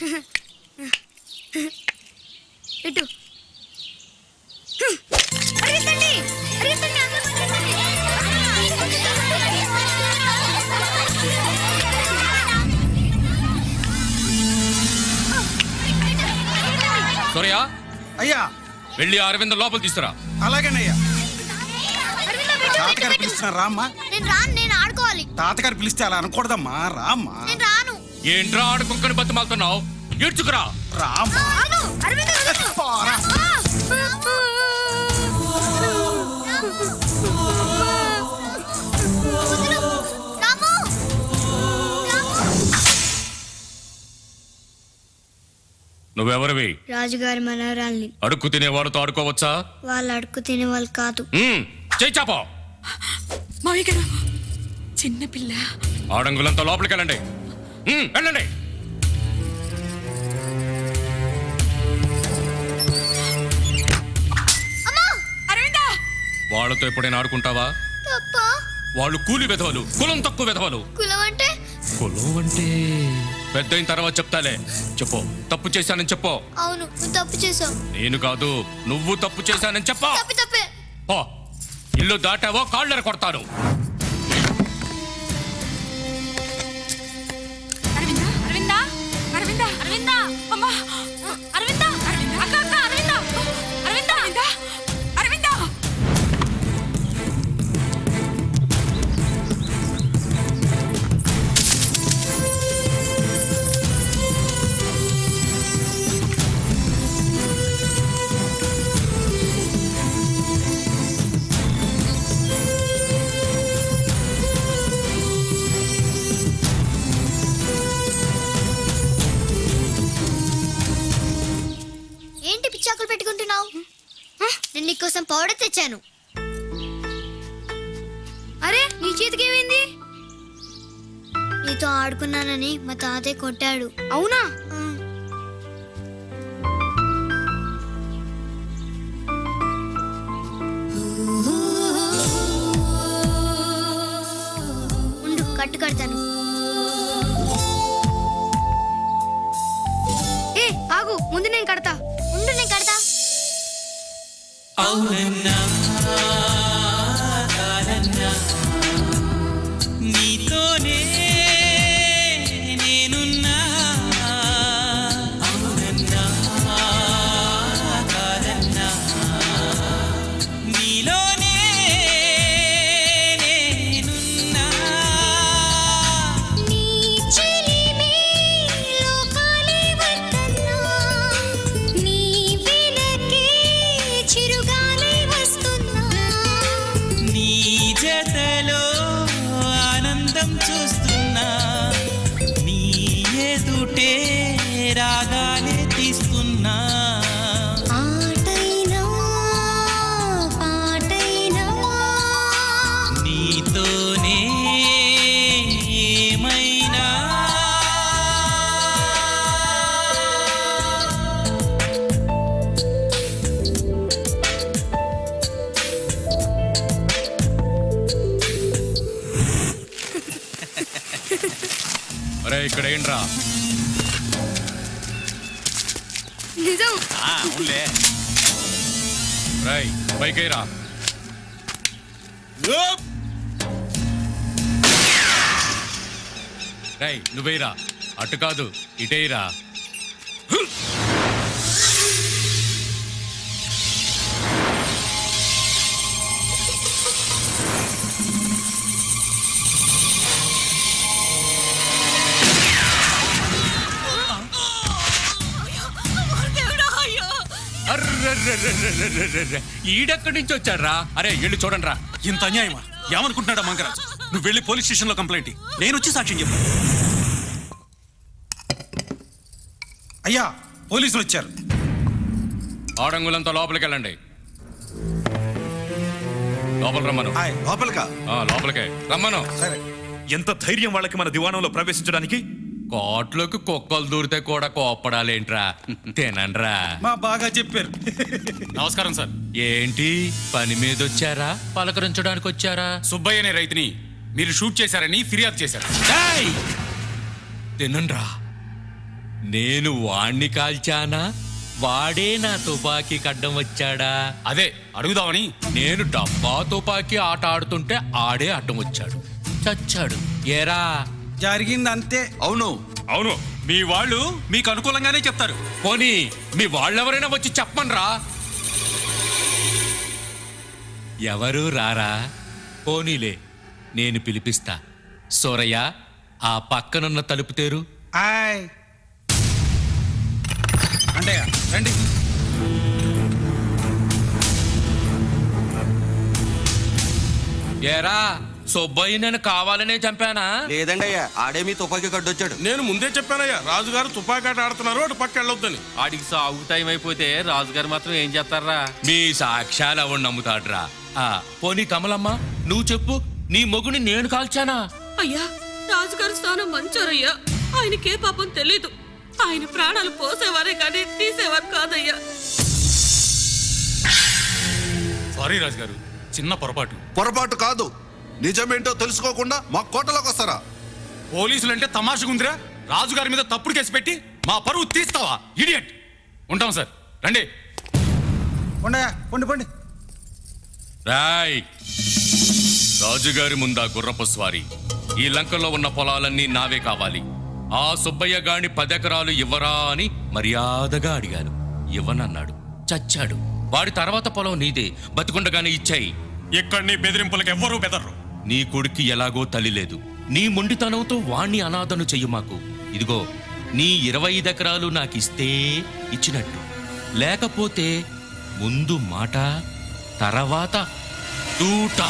ఇటు పరిగెత్తండి పరిగెత్తండి అందరూ పరిగెత్తండి. సూర్య అయ్యా వెళ్ళి అరవింద్ లోపల తీసుకురా అలాగేనయ్యా అరవింద, పెట్టు, పెట్టు, తాతగారు పెట్టు. పిలుస్తున్నారు రామ్మా నేను రాను నేను ఆడుకోవాలి తాతగారు పిలిస్తే అలా అనకూడదమ్మా రామ్మా నేను రాను ఏంట్రా ఆడుకుక్కని బతిమాలుతున్నావు ఏడ్చుకురా రామ్మా ఆగు, అరవింద, వదలు. పోరా. వదలు. రాము. రాము. నువ్వెవరివి రాజుగారి మనవరాల్ని అడుక్కు తినేవాడితో ఆడుకోవచ్చా వాళ్ళు అడుక్కు తినే వాళ్ళు కాదు ఉమ్, చేయి చాపో మావయ్య గారు చిన్నపిల్ల ఆడంగులంతా లోపలికి వెళ్ళండి ఉమ్, వెళ్ళండి అమ్మా అరవిందా వాళ్ళతో ఎప్పుడైనా ఆడుకుంటావా తప్ప వాళ్ళు కూలి విధవలు కులం తక్కువ విధవలు కులం అంటే కులం అంటే పెద్ద అయిన తర్వాత చెప్తాలే చెప్పు తప్పు చేశానని చెప్పు అవును నువ్వు తప్పు చేసావు నేను కాదు నువ్వు తప్పు చేశానని చెప్పు తప్పి తప్పే పో. ఇల్లు దాటావో కాళ్ళెర కొడతాను అరవిందా అరవిందా అరవిందా అరవిందా అమ్మా అరవిందా అక్క అక్క అరవిందా అరవిందా అరవిందా అరవిందా ఏంటి పిచ్చాకులు పెట్టుకుంటున్నావు నేను నీకోసం పౌడర్ తెచ్చాను అరే నీ చేతికి ఏమైంది నీతో ఆడుకున్నానని మా తాతయ్య కొట్టాడు అవునా ఉండు కట్టు కడతాను ఏ ఆగు ముందు నేను కడతా ఉండు నేను కడతా నీతోనే నేనున్నా అవునన్నా కాదన్నా నీలోనే నేనున్నా నీ చెలిమే లోకాలే వద్దన్నా నీ వెనకే చిరుగాలే వస్తున్నా నీ జతలో ఆనందం చూస్తున్నా నీ ఎదుటే రాగాలే తీస్తున్నా ఆటైనా పాటైనా నీతోనే ఏమైనా అరే ఇక్కడ ఏంట్రా నిజం అవునులే రై పైకి రా రై నువ్వేరా అటు కాదు ఇటేరా అర్రర్రర్రర్రర్రర్రర్ర. ఈడెక్కడి నుంచి వచ్చాడ్రా అరే ఇల్లు చూడండి రా ఇంత అన్యాయమా ఏమనుకుంటున్నాడా మంగరాజు నువ్వు వెళ్ళి పోలీస్ స్టేషన్ లో కంప్లైంట్ ఇయ్యి. నేను వచ్చి సాక్ష్యం చెప్తాను అయ్యా పోలీసులు వచ్చారు ఆడంగులంతా లోపలికి వెళ్ళండి లోపల రమ్మను హాయ్ లోపలికా ఆ, లోపలికే రమ్మను సరే ఎంత ధైర్యం వాళ్ళకి మన దివాణంలో ప్రవేశించడానికి కోట్లోకి కుక్కలు దూరితే కూడా కోప్పడాలేంట్రా తినండ్రా మా బాగా చెప్పారు నమస్కారం సార్ ఏంటి పని మీద వచ్చారా పలకరించడానికి వచ్చారా సుబ్బయ్య అనే రైతుని మీరు షూట్ చేశారని ఫిర్యాదు చేశారు ఏయ్! తినండ్రా నేను వాణ్ణి కాల్చానా వాడే నా తుపాకీ కడ్డం వచ్చాడా అదే అడుగుదామని నేను డబ్బా తుపాకీ ఆట ఆడుతుంటే ఆడే అడ్డం వచ్చాడు చచ్చాడు ఏరా జరిగింది అంతే అవును అవును మీ వాళ్ళు మీకు అనుకూలంగానే చెప్తారు పోనీ మీ వాళ్ళెవరైనా వచ్చి చెప్పండ్రా ఎవరు రారా పోనీలే నేను పిలిపిస్తా సోరయ్య ఆ పక్కనున్న తలుపు తేరు ఆయ్ అంటే రండి ఏరా సుబ్బయ్య నేను కావాలనే చంపానా లేదండి అయ్యా ఆడే మీ తుపాకీ కడ్డొచ్చాడు నేను ముందే చెప్పానయ్యా రాజుగారు తుపాకాట ఆడుతున్నారు అటు పక్క వెళ్ళొద్దని ఆడికి సాగు టైం అయిపోతే రాజుగారు మాత్రం ఏం చేస్తారా మీ సాక్ష్యాలు ఎవడు నమ్ముతాడ్రా ఆ పోనీ కమలమ్మ నువ్వు చెప్పు నీ మొగుని నేను కాల్చానా అయ్యా రాజుగారు స్థానం మంచోరయ్యా ఆయనకే పాపం తెలీదు ఆయన ప్రాణాలు పోసేవారే కానీ తీసేవారు కాదయ్యా సారీ రాజు గారు చిన్న పొరపాటు పొరపాటు కాదు నిజమేంటో తెలుసుకోకుండా మా కోటలోకి వస్తారా పోలీసులు అంటే తమాషగుందిరా రాజుగారి మీద తప్పుడు కేసు పెట్టి మా పరువు తీస్తావా ఇడియట్ ఉంటాం సార్ రండి ఉండయా పండి పండి రాయ్ రాజుగారి ముందా గుర్రపు స్వారీ ఈ లంకలో ఉన్న పొలాలన్నీ నావే కావాలి ఆ సుబ్బయ్య గాని పదెకరాలు ఇవ్వరా అని మర్యాదగా అడిగాను ఇవ్వనన్నాడు చచ్చాడు వాడి తర్వాత పొలం నీదే బతికుండగానే ఇచ్చాయి ఇక్కడ నీ బెదిరింపులకు ఎవ్వరూ బెదర్రు నీ కొడుక్కి ఎలాగో తల్లి లేదు నీ మొండితనంతో వాణ్ణి అనాథను చెయ్యి మాకు ఇదిగో నీ ఇరవై ఐదు ఎకరాలు నాకిస్తే ఇచ్చినట్టు లేకపోతే ముందు మాట తర్వాత తూటా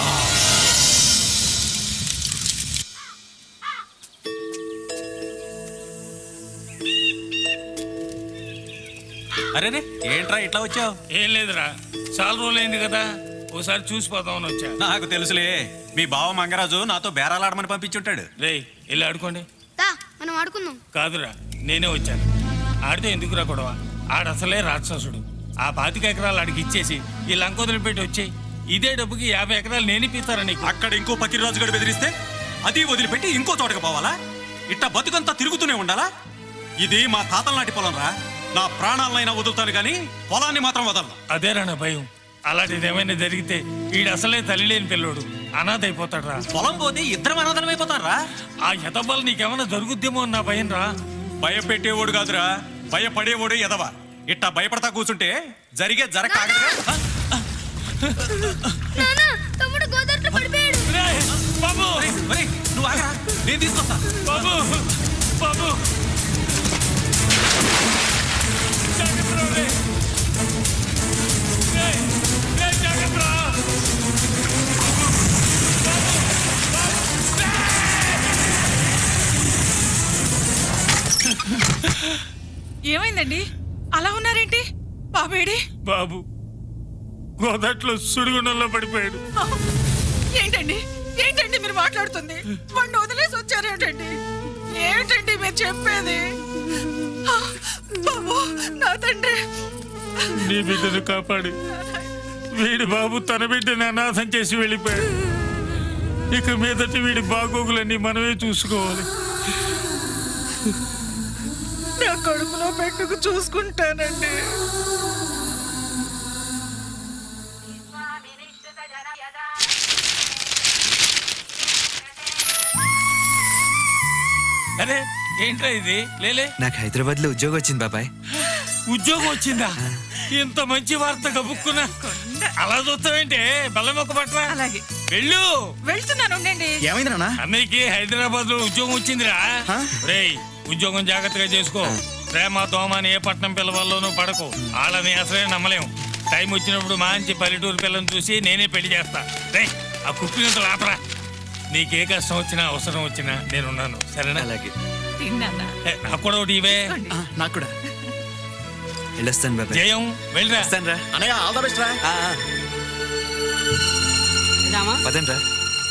అరేనే ఏంట్రా ఇట్లా వచ్చావు ఏం లేదురా చాలా రోజులైంది కదా ఓసారి చూసిపోదామని వచ్చా నాకు తెలుసులే మీ బావ మంగరాజు నాతో బేరాలాడమని పంపించుంటాడు రే వెళ్ళి ఆడుకోండి దా మనం ఆడుకుందాం కాదురా నేనే వచ్చాను ఆడితే ఎందుకురా గొడవ ఆడసలే రాక్షసుడు ఆ పాతిక ఎకరాలు ఆడికి ఇచ్చేసి ఈ లంక వదిలిపెట్టి వచ్చేయి ఇదే డబ్బుకి యాభై ఎకరాలు నేను ఇప్పిస్తారా నీకు అక్కడ ఇంకో పకిరాజు గడు బెదిరిస్తే అది వదిలిపెట్టి ఇంకో చోటకు పోవాలా ఇట్ట బతుకంతా తిరుగుతూనే ఉండాలా ఇది మా తాతల నాటి పొలం రా నా ప్రాణాలనైనా వదులుతాను కానీ పొలాన్ని మాత్రం వదలను అదేరా నా భయం అలాంటిది ఏమైనా జరిగితే వీడు అసలే తల్లి లేని పిల్లోడు అనాథ అయిపోతాడు రా పొలం పోతే ఇద్దరం అనాథలం అయిపోతారా ఆ ఎతబల్ నీకేమైనా జరుగుద్దేమో అని నా భయం రా భయపెట్టేవాడు కాదురా భయపడేవాడు ఎదవ ఇట్టా భయపడతా కూర్చుంటే జరిగే జరగ నాన్న తమ్ముడు గోదావరిలో పడిపోయాడు బాబు నువ్వు ఆగరా నేను తీసుకొస్తా బాబు బాబు జాగ్రత్త రా, రే. రే, రే, జాగ్రత్త రా. ఏమైందండి అలా ఉన్నారేంటి బాబేడి బాబు గోదాట్లో సుడిగుండంలో పడిపోయాడు ఏంటండి ఏంటండి మీరు మాట్లాడుతుంది వాడిని వదిలేసి వచ్చారేంటండి ఏంటండి మీరు చెప్పేది ఆ, బాబు నా తండ్రి నీ బిడ్డను కాపాడి వీడి బాబు తన బిడ్డని అనాథం చేసి వెళ్ళిపోయాడు ఇక మీదటి వీడి బాగోగులన్నీ మనమే చూసుకోవాలి నా కడుపులో పెట్టుకు చూసుకుంటానండి అరే ఏంట్రా ఇది లేలే నాకు హైదరాబాద్ లో ఉద్యోగం వచ్చింది బాబాయ్ ఉద్యోగం వచ్చిందా ఇంత మంచి వార్త కబుక్కున్నా అలా చూస్తావేంటే బెల్లమొక్క పట్ల అలాగే వెళ్ళు వెళ్తున్నాను ఉండండి ఏమైంది నాన్న అన్నయ్యకి హైదరాబాద్ లో ఉద్యోగం వచ్చిందిరా రేయ్ ఉద్యోగం జాగ్రత్తగా చేసుకో ప్రేమ దోమ అని ఏ పట్నం పిల్లవాళ్ళలోనూ పడకు వాళ్ళని అసలే నమ్మలేం టైం వచ్చినప్పుడు మంచి పల్లెటూరు పిల్లని చూసి నేనే పెళ్లి చేస్తా రే ఆ కుప్పినంత లాపరా నీకే కష్టం వచ్చినా అవసరం వచ్చినా నేనున్నాను సరేనా అలాగే తిన్నానా ఏ, నాకు కూడా ఒకటి ఇవే నాకు కూడా వెళ్ళొస్తాను బాబాయ్ జయం వెళ్ళరా వస్తాను రా అనయ్య ఆల్ ద బెస్ట్ రా రామా పదండి రా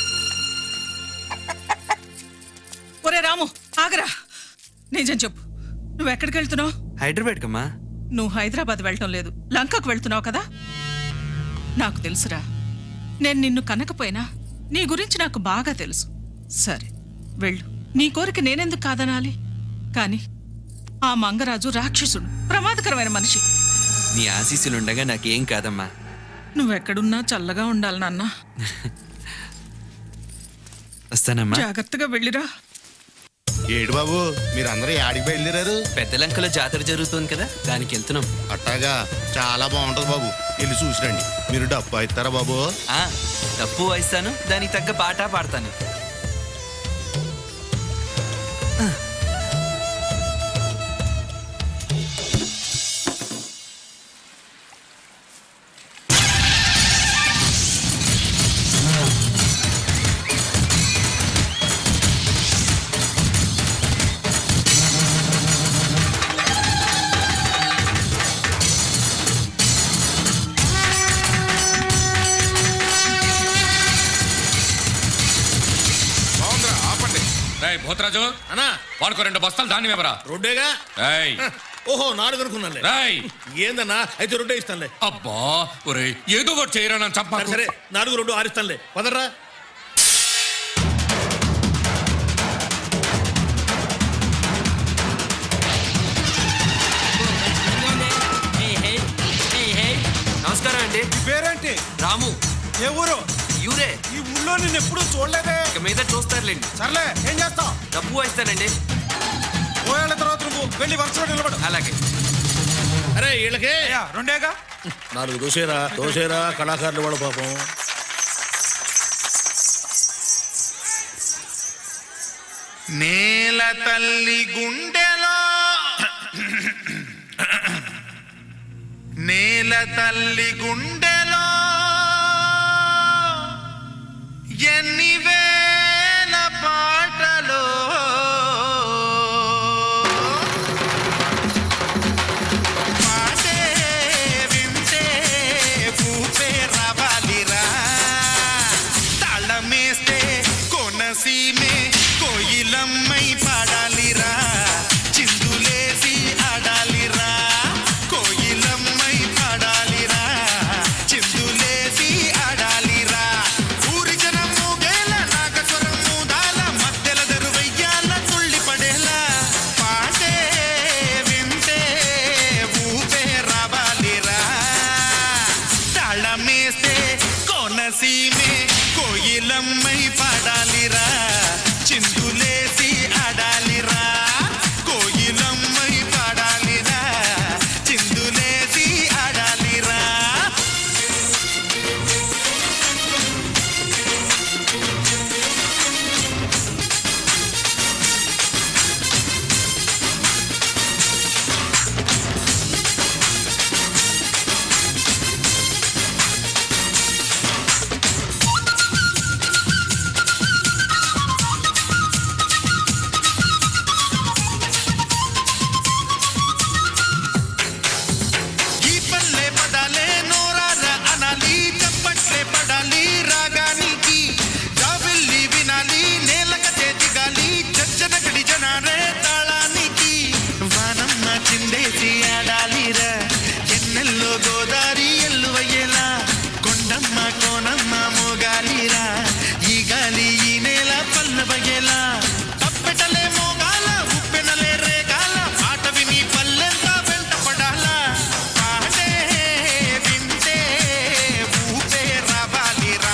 ఒరే రాము ఆగరా నిజం చెప్పు నువ్వు ఎక్కడికి వెళ్తున్నావు హైదరాబాద్ కమ్మా నువ్వు హైదరాబాద్ వెళ్ళటం లేదు లంకకు వెళ్తున్నావు కదా నాకు తెలుసురా నేను నిన్ను కనకపోయినా నీ గురించి నాకు బాగా తెలుసు సరే వెళ్ళు నీ కోరిక నేనెందుకు కాదనాలి కానీ ఆ మంగరాజు రాక్షసుడు ప్రమాదకరమైన మనిషి నీ ఆశీస్సులుండగా నాకేం కాదమ్మా నువ్వెక్కడున్నా చల్లగా ఉండాలి నాన్న వస్తానమ్మా జాగ్రత్తగా వెళ్ళిరా ఏడు బాబు మీరందరూ యాడికి బయలుదేరారు పెద్దలంకలో జాతర జరుగుతుంది కదా దానికి వెళ్తున్నాం అట్టాగా చాలా బాగుంటది బాబు వెళ్ళి చూసిరండి మీరు డబ్బు ఇస్తారా బాబు ఆ, తప్పు వాయిస్తాను దానికి తగ్గ పాట పాడతాను బాగుందిరా ఆపండి రేయ్ భూతరాజు అన్నా వాడుకో రెండు బస్తాలు ధాన్యం ఇవ్వరా రొడ్డేగా రేయ్ ఓహో నాలుగు అనుకున్నానులే రేయ్ ఏందన్నా అయితే రొడ్డే ఇస్తానులే అబ్బా ఒరేయ్ ఏదో ఒకటి చేయరా నన్ను సరే చంపకు సరే నాలుగు రెండు ఆరిస్తానులే పదర్రా నమస్కారం అండి పేరేంటి రాము ఏ ఊరు యూరే ఈ ఊళ్ళో నేను ఎప్పుడు చూడలేదే ఇక మీద చూస్తారులేండి సర్లే ఏం చేస్తావు డబ్బు వాయిస్తానండి పోయేళ్ళ తర్వాత నువ్వు వెళ్ళి వరుసలో నిలబడు అలాగే అరే వీళ్ళకే అయ్యా రెండేగా నాలుగు దోసేరా దోసేరా కళాకారులు వాడు పాపం నేల తల్లి గుండెలో నేల తల్లి గుండెలో ఎన్ని వేల పాటలో పాటే వింటే పూపే రావాలిరా తాళమేస్తే కొనసీమే కోయిలమ్మై పాడాలిరా చిందులేసి ఆడాలిరా కోయిలమ్మై పాడాలిరా చిందులేసి ఆడాలిరా ఊరి జనం మూగేల నాగస్వరం మూదాల మధ్యల దరువయ్యాల తుళ్ళి పడేలా పాటే వింటే ఊపే రావాలిరా తాళమేస్తే కోనసీమే కోయిలమ్మై పాడాలిరా చిందులేసి ఆడాలిరా కోయిలమ్మై పాడాలిరా చిందులేసి ఆడాలిరా ఈ పల్లె పడాలే నోరార అనాలి చప్పట్లే పడాలి రాగానికి జాబిల్లి వినాలి నేలక చేతి గాలి చచ్చన గడి జనారే తాళానికి వానమ్మ చిందేసి ఆడాలిరా ఎన్నెల్లో గోదారి ఎల్లువయ్యేలా కొండమ్మ కోనమ్మ మోగాలిరా ఈ గాలి ఈ నేల పల్లవయ్యేలా తప్పెటలే మోగాల ఉప్పెనలే రేగాల పాట విని పల్లెంతా వెంట పడాలా పాడే వింటే ఊపే రావాలిరా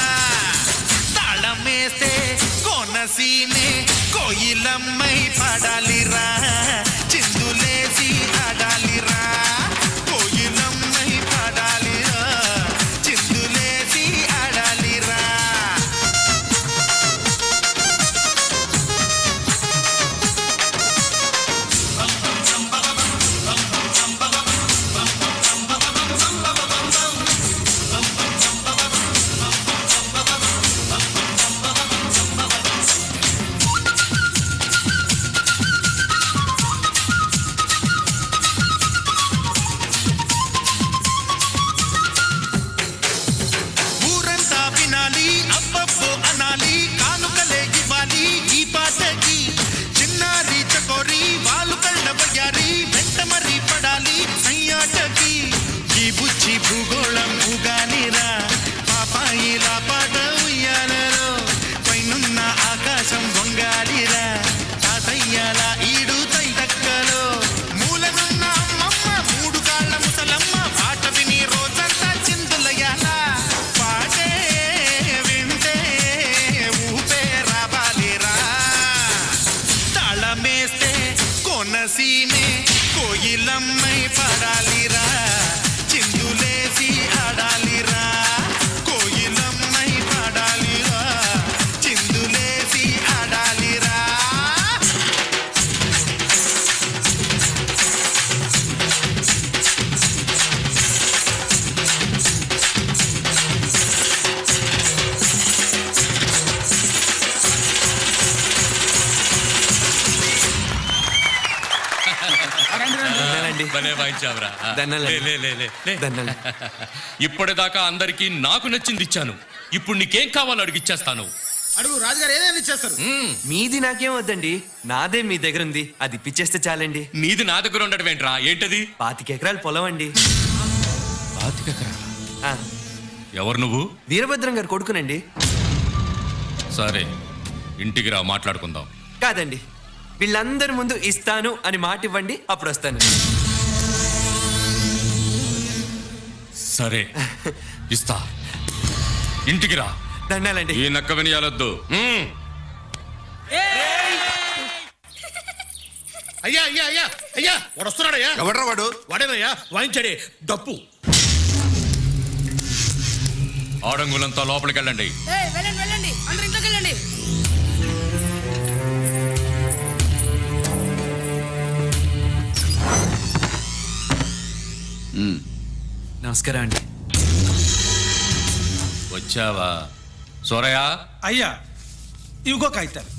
తాళమేస్తే కోనసీనే కోయిలమ్మై పాడాలిరా చిందులేసి ఆడాలిరా కోయిలమ్మై పాడాలిరా చిందులేసి ఆడాలిరా కోయిలమ్మై పడాలిరా చిందులేసి ఆడాలిరా కోయిలమ్మై పడాలిరా చిందులేసి ఆడాలిరా భలే వాయించావురా. ఆ, దండాలండి. లే, లే, లే, లే, లే. ఇప్పటిదాకా అందరికి నాకు నచ్చింది ఇచ్చాను ఇప్పుడు నీకేం కావాలో అడిగిచ్చేస్తాను అడుగు రాజుగారు ఏదైనా ఇచ్చేస్తారు మీది నాకేం వద్దండి నాదే మీ దగ్గర ఉంది అది ఇప్పించేస్తే చాలండి నీది నా దగ్గర ఉండడం ఏంట్రా ఏంటది పాతిక ఎకరాల పొలం అండి ఆ, ఎవరు నువ్వు వీరభద్రం గారు కొడుకునండి సరే ఇంటికి రా మాట్లాడుకుందాం కాదండి వీళ్ళందరి ముందు ఇస్తాను అని మాట ఇవ్వండి అప్పుడు వస్తాను సరే ఇస్తా ఇంటికి రా దండాలండి ఈ నక్క వినియాలొద్దు మ్మ్. అయ్యా అయ్యా అయ్యా అయ్యా వాడు వస్తున్నాడయ్యా ఎవడ్రా వాడు వాడేనయ్యా వాయించాడే డప్పు ఆడంగులంతా లోపలికి వెళ్ళండి వెళ్ళండి వెళ్ళండి అందరు ఇంట్లోకి వెళ్ళండి నమస్కారం అండి వచ్చావా సోరయా అయ్యా ఇవిగో కాగితాలు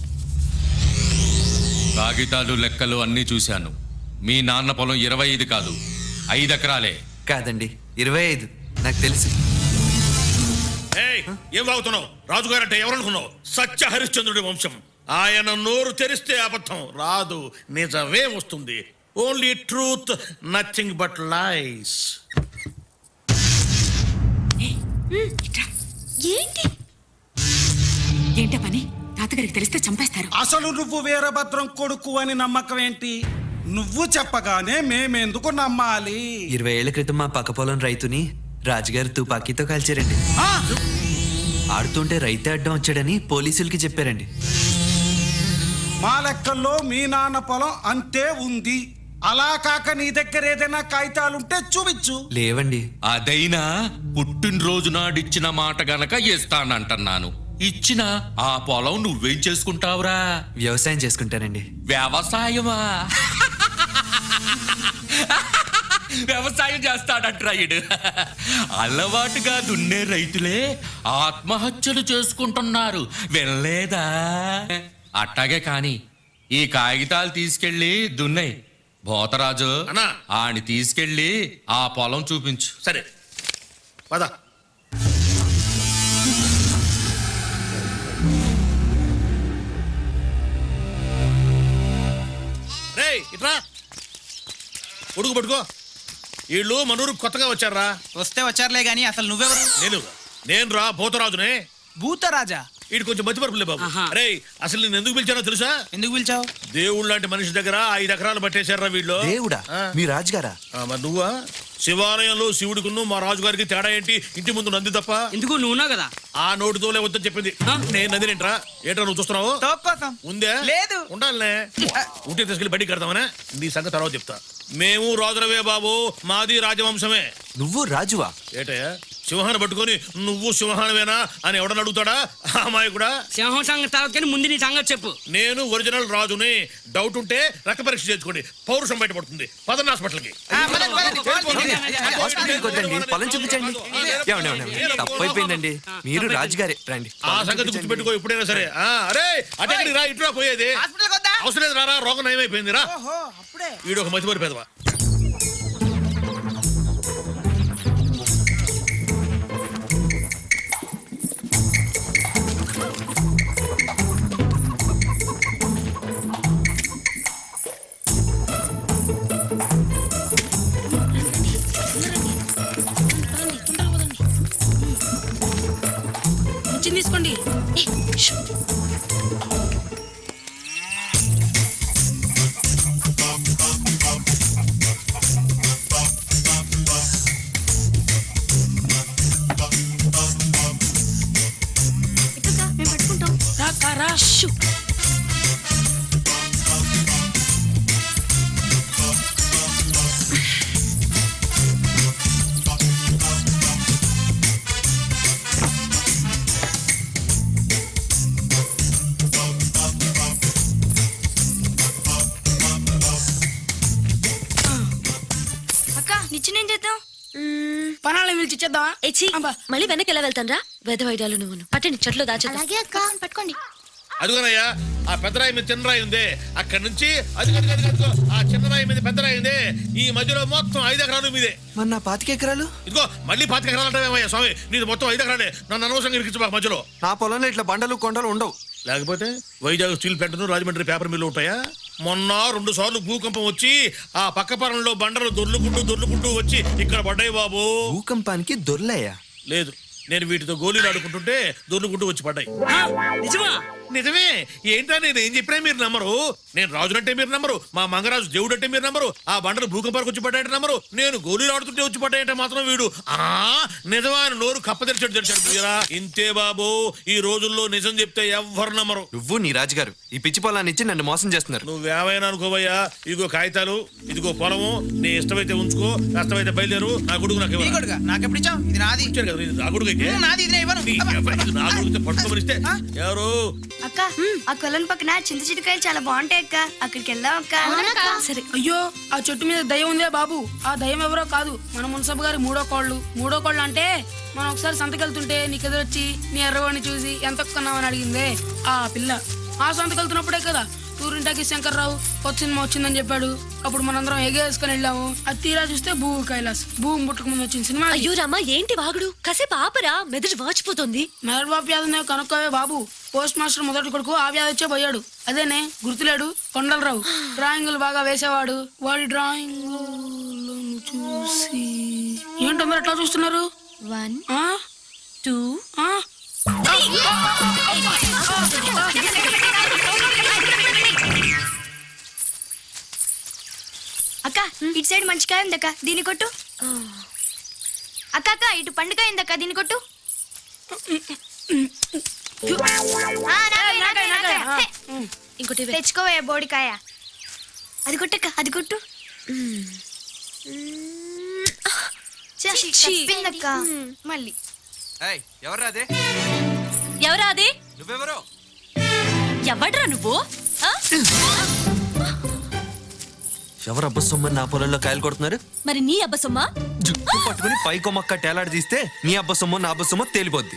కాగితాలు లెక్కలు అన్నీ చూశాను మీ నాన్న పొలం ఇరవై ఐదు కాదు ఐదు ఎకరాలే కాదండి ఇరవై ఐదు నాకు తెలుసు ఏయ్ ఏం వాగుతున్నావు రాజుగారు అంటే ఎవరనుకున్నావు సత్య హరిశ్చంద్రుడి వంశం ఆయన నోరు తెరిస్తే అబద్ధం రాదు నిజమే వస్తుంది only truth nothing but lies ఏంటి ఏంట పని తాతగారికి తెలిస్తే చంపేస్తారు అసలు నువ్వు వీరభద్రం కొడుకు అని నమ్మకం ఏంటి నువ్వు చెప్పగానే మేమెందుకు నమ్మాలి ఇరవై ఏళ్ల క్రితం మా పక్క పొలం రైతుని రాజుగారు తుపాకీతో కాల్చారండి ఆడుతుంటే రైతే అడ్డం వచ్చాడని పోలీసులకి చెప్పారండి మా లెక్కల్లో మీ నాన్న పొలం అంతే ఉంది అలా కాక నీ దగ్గర ఏదైనా కాగితాలుంటే చూపించు లేవండి అదైనా పుట్టినరోజు నాడిచ్చిన మాట గనక ఇస్తానంటున్నాను ఇచ్చిన ఆ పొలం నువ్వేం చేసుకుంటావురా వ్యవసాయం చేసుకుంటానండి వ్యవసాయమా వ్యవసాయం చేస్తాడంట్రా ఈడు అలవాటుగా దున్నే రైతులే ఆత్మహత్యలు చేసుకుంటున్నారు వెళ్ళలేదా అట్టాగే కాని ఈ కాగితాలు తీసుకెళ్ళి దున్నై భోతరాజు ఆని తీసుకెళ్ళి ఆ పొలం చూపించు సరే పద రే ఇట్రా ఉడుకు పట్టుకో వీళ్ళు మనూరు కొత్తగా వచ్చారా వస్తే వచ్చారులే గాని అసలు నువ్వెవరు నేను నేను రా భూతరాజునే భూతరాజా వీడు కొంచెం మతిపరుపులే బాబు అరే అసలు నేను ఎందుకు పిలిచానో తెలుసా ఎందుకు పిలిచావు దేవుడు లాంటి మనిషి దగ్గర ఐదు ఎకరాలు పట్టేశారా వీళ్ళు దేవుడా ఆ. మీ రాజుగారా ఆ, మరి నువ్వా శివాలయంలో శివుడికును మా రాజుగారికి తేడా ఏంటి ఇంటి ముందు నంది తప్ప ఎందుకు నువ్వునా కదా ఆ నోటితోలే వద్దని చెప్పింది నేను నంది ఏంట్రా ఏంట్రా నువ్వు చూస్తున్నావు కోసం ఉందే లేదు ఉండాలనే ఉంటే తీసుకెళ్ళి బయటికి కడతామనే నీ సంగతి తర్వాత చెప్తా మేము రాజులవే బాబు మాది రాజవంశమే నువ్వు రాజువా ఏటయ్యా సింహాన్ని పట్టుకొని నువ్వు సింహానవేనా అని ఎవడని అడుగుతాడా ఆ అమ్మాయి కూడా సింహం సంగతి తర్వాత కానీ ముందు నీ సంగతి చెప్పు నేను ఒరిజినల్ రాజుని డౌట్ ఉంటే రక్త పరీక్ష చేసుకోండి పౌరుషం బయటపడుతుంది పదన్ హాస్పిటల్కి హాస్పిటల్కి వద్దండి పొలం చూపించండి ఏమండి ఏమండి తప్పు అయిపోయిందండి మీరు రాజుగారే రండి ఆ సంగతి గుర్తుపెట్టుకో ఎప్పుడైనా సరే ఆ, అరే అటెక్కడికి రా ఇటురా పోయేది అవసరం లేదు రారా రోగం నయమైపోయింది రా వీడు ఒక మతిమరి పెదవా వచ్చింది తీసుకోండి నిచ్చిన ఏం చేద్దాం పనాలను పిలిచి ఇచ్చేద్దామా మళ్ళీ వెనక్కి ఎలా వెళ్తాను రా వేద వైద్యాలు నువ్వు పట్టండి చెట్లు దాచేద్దాం అలాగే అక్క పట్టుకోండి అదిగోనయ్యా ఆ పెద్దరాయి మీద చిన్న రాయి ఉంది అక్కడి నుంచి అది అది అది అదిగో ఆ చిన్న రాయి మీద పెద్ద రాయి ఉంది ఈ మధ్యలో మొత్తం ఐదు ఎకరాలు మీదే మరి నా పాతిక ఎకరాలు ఇదిగో మళ్ళీ పాతిక ఎకరాలు అంటావేమయ్యా స్వామి నీది మొత్తం ఐదు ఎకరాలే నన్ను అనవసరంగా ఇరికించు మాకు మధ్యలో నా పొలంలో ఇట్లా బండలు కొండలు ఉండవు లేకపోతే Vizag steel plant Rajahmundry paper mill ఉంటాయా మొన్న రెండు సార్లు భూకంపం వచ్చి ఆ పక్క పొలంలో బండలు దొర్లుకుంటూ దొర్లుకుంటూ వచ్చి ఇక్కడ పడ్డాయి బాబు భూకంపానికి దొర్లయ్యా లేదు నేను వీటితో గోళీలు ఆడుకుంటుంటే దొర్లుకుంటూ వచ్చి పడ్డాయి నిజమా నిజమే ఏంటా నేను ఏం చెప్పినా మీరు నమ్మరు నేను రాజునంటే మీరు నమ్మరు మా మంగరాజు దేవుడు అంటే మీరు నమ్మరు ఆ బండలు భూకంపానికి వచ్చి పడ్డాయంటే నమ్మరు నేను గోళీలు ఆడుతుంటే వచ్చి పడ్డాయంటే మాత్రం వీడు ఆ నిజమా అని నోరు కప్ప తెరిచాడు తెరిచాడు మీరా ఇంతే బాబు ఈ రోజుల్లో నిజం చెప్తే ఎవ్వరు నమ్మరు నువ్వు నీ రాజుగారు ఈ పిచ్చి పొలాన్ని ఇచ్చి నన్ను మోసం చేస్తున్నారు నువ్వేమైనా అనుకోవయ్యా ఇదిగో కాగితాలు ఇదిగో పొలము నీ ఇష్టమైతే ఉంచుకో కష్టమైతే బయలుదేరు నా కొడుకు నాకు నీ కొడుకా? నాకెప్పుడు ఇచ్చావు ఇది నాది ఇచ్చాడు కదా ఇది నా కొడుకు అయితే ఉమ్, నాది ఇది నేను ఇవ్వను నీ అబ్బా, ఇది నా కొడుకు పట్టుకోమని ఇస్తే ఎవరు అక్క ఆ కొలను పక్కన చింత చిటికాయలు చాలా బాగుంటాయి అక్క అక్కడికి వెళ్దాం అక్క సరే అయ్యో ఆ చెట్టు మీద దయ్యం ఉందే బాబు ఆ దయ్యం ఎవరో కాదు మన మున్సబ్ గారి మూడో కోళ్ళు మూడో కోళ్ళు అంటే మనం ఒకసారి సంతకెళ్తుంటే నీకు ఎదురొచ్చి నీ ఎర్రవాడిని చూసి ఎంత కొన్నామని అడిగిందే ఆ పిల్ల ఆ సంతకెళ్తున్నప్పుడే కదా టూరింటాకి శంకర్రావు కొత్త సినిమా వచ్చిందని చెప్పాడు అప్పుడు మనందరం ఎగేసుకొని వెళ్ళాము అది తీరా చూస్తే భూ కైలాస్ భూమి పుట్టక ముందు వచ్చిన సినిమా అది. అయ్యో రామా ఏంటి వాగుడు కాసేపు ఆపరా మెదడు వాచిపోతుంది మెదడుబాబు వ్యాధి కనుక్కోవే బాబు పోస్ట్ మాస్టర్ మొదటి కొడుకు ఆ వ్యాధి వచ్చే పోయాడు అదేనే గుర్తులేడు కొండలరావు డ్రాయింగులు బాగా వేసేవాడు వాడి డ్రాయింగ్ చూసి ఏంటో మీరు ఎట్లా చూస్తున్నారు వన్ టూ అక్క ఇటు సైడ్ మంచి కాయ ఉందక్క దీని కొట్టు అక్క అక్క ఇటు పండుకాయ ఉందక్క దీని కొట్టు ఆ, నాకాయ, నాకాయ, నాకాయ. హే, ఇంకోటి తెచ్చుకోవే బోడికాయ అది కొట్టక్క అది కొట్టు ఛ, తప్పిందక్క మళ్ళీ ఎవరు అదే ఎవరా అది నువ్వెవరో ఎవడ్రా నువ్వు ఆ? ఎవరు అబ్బ సొమ్మని నా పొలంలో కాయలు కొడుతున్నారు మరి నీ అబ్బసమ్మా జుట్టు పట్టుకుని పైకి మొక్క టేలాడి తీస్తే నీ అబ్బ సొమ్ము నా అబ్బ సొమ్ము తేలిపోద్ది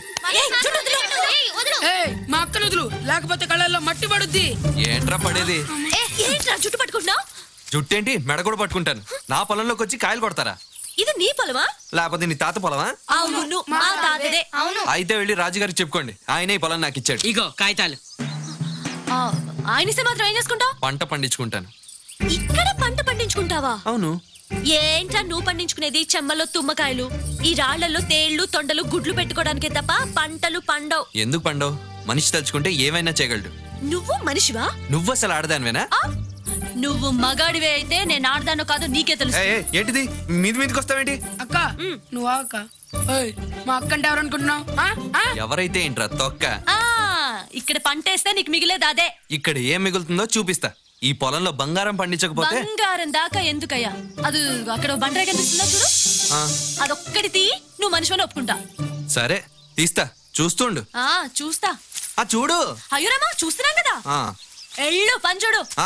ఏయ్, మా అక్క నిధులు లేకపోతే కళ్ళల్లో మట్టి పడుద్ది ఏంట్రా పడేది ఏంట్రా జుట్టు పట్టుకుంటున్నావు జుట్టేంటి మెడ కూడా పట్టుకుంటాను నా పొలంలోకి వచ్చి కాయలు కొడతారా ఇది నీ పొలమా లేకపోతే నీ తాత పొలమా అవును మా తాతదే అవును అయితే వెళ్ళి రాజుగారికి చెప్పుకోండి ఆయనే ఈ పొలం నాకు ఇచ్చాడు ఇగో కాగితాలు ఆయనసే మాత్రం ఏం చేసుకుంటావు పంట పండించుకుంటాను ఇక్కడ పంట పండించుకుంటావా అవును ఏంట్రా నువ్వు పండించుకునేది చెమ్మలో తుమ్మకాయలు ఈ రాళ్లలో తేళ్లు తొండలు గుడ్లు పెట్టుకోవడానికే తప్ప పంటలు పండవు ఎందుకు పండవు మనిషి తలుచుకుంటే ఏమైనా చేయగలడు నువ్వు మనిషివా నువ్వు అసలు ఆడదానివేనా నువ్వు మగాడివే అయితే నేను ఆడదానో కాదో నీకే తెలుసు ఏయ్, ఏయ్, ఏంటిది మీది మీదకి వస్తావేంటి అక్క నువ్వు ఆ అక్క ఏయ్, మా అక్క అంటే ఎవరనుకుంటున్నావు ఆ? ఆ? ఎవరైతే ఏంట్రా తొక్క ఆ ఇక్కడ పంటేస్తే నీకు మిగిలేది అదే ఇక్కడ ఏం మిగులుతుందో చూపిస్తా ఈ పొలంలో బంగారం పండించకపోతే బంగారం దాకా ఎందుకయ్యా అది అక్కడ ఓ బండరాయి కనిపిస్తుందా చూడు ఆ, అదొక్కటి తీ నువ్వు మనిషిని ఒప్పుకుంటా సరే తీస్తా చూస్తుండు ఆ చూస్తా ఆ చూడు అయ్యో రామా చూస్తున్నాం కదా ఆ, ఎళ్ళు పని చూడు ఆ.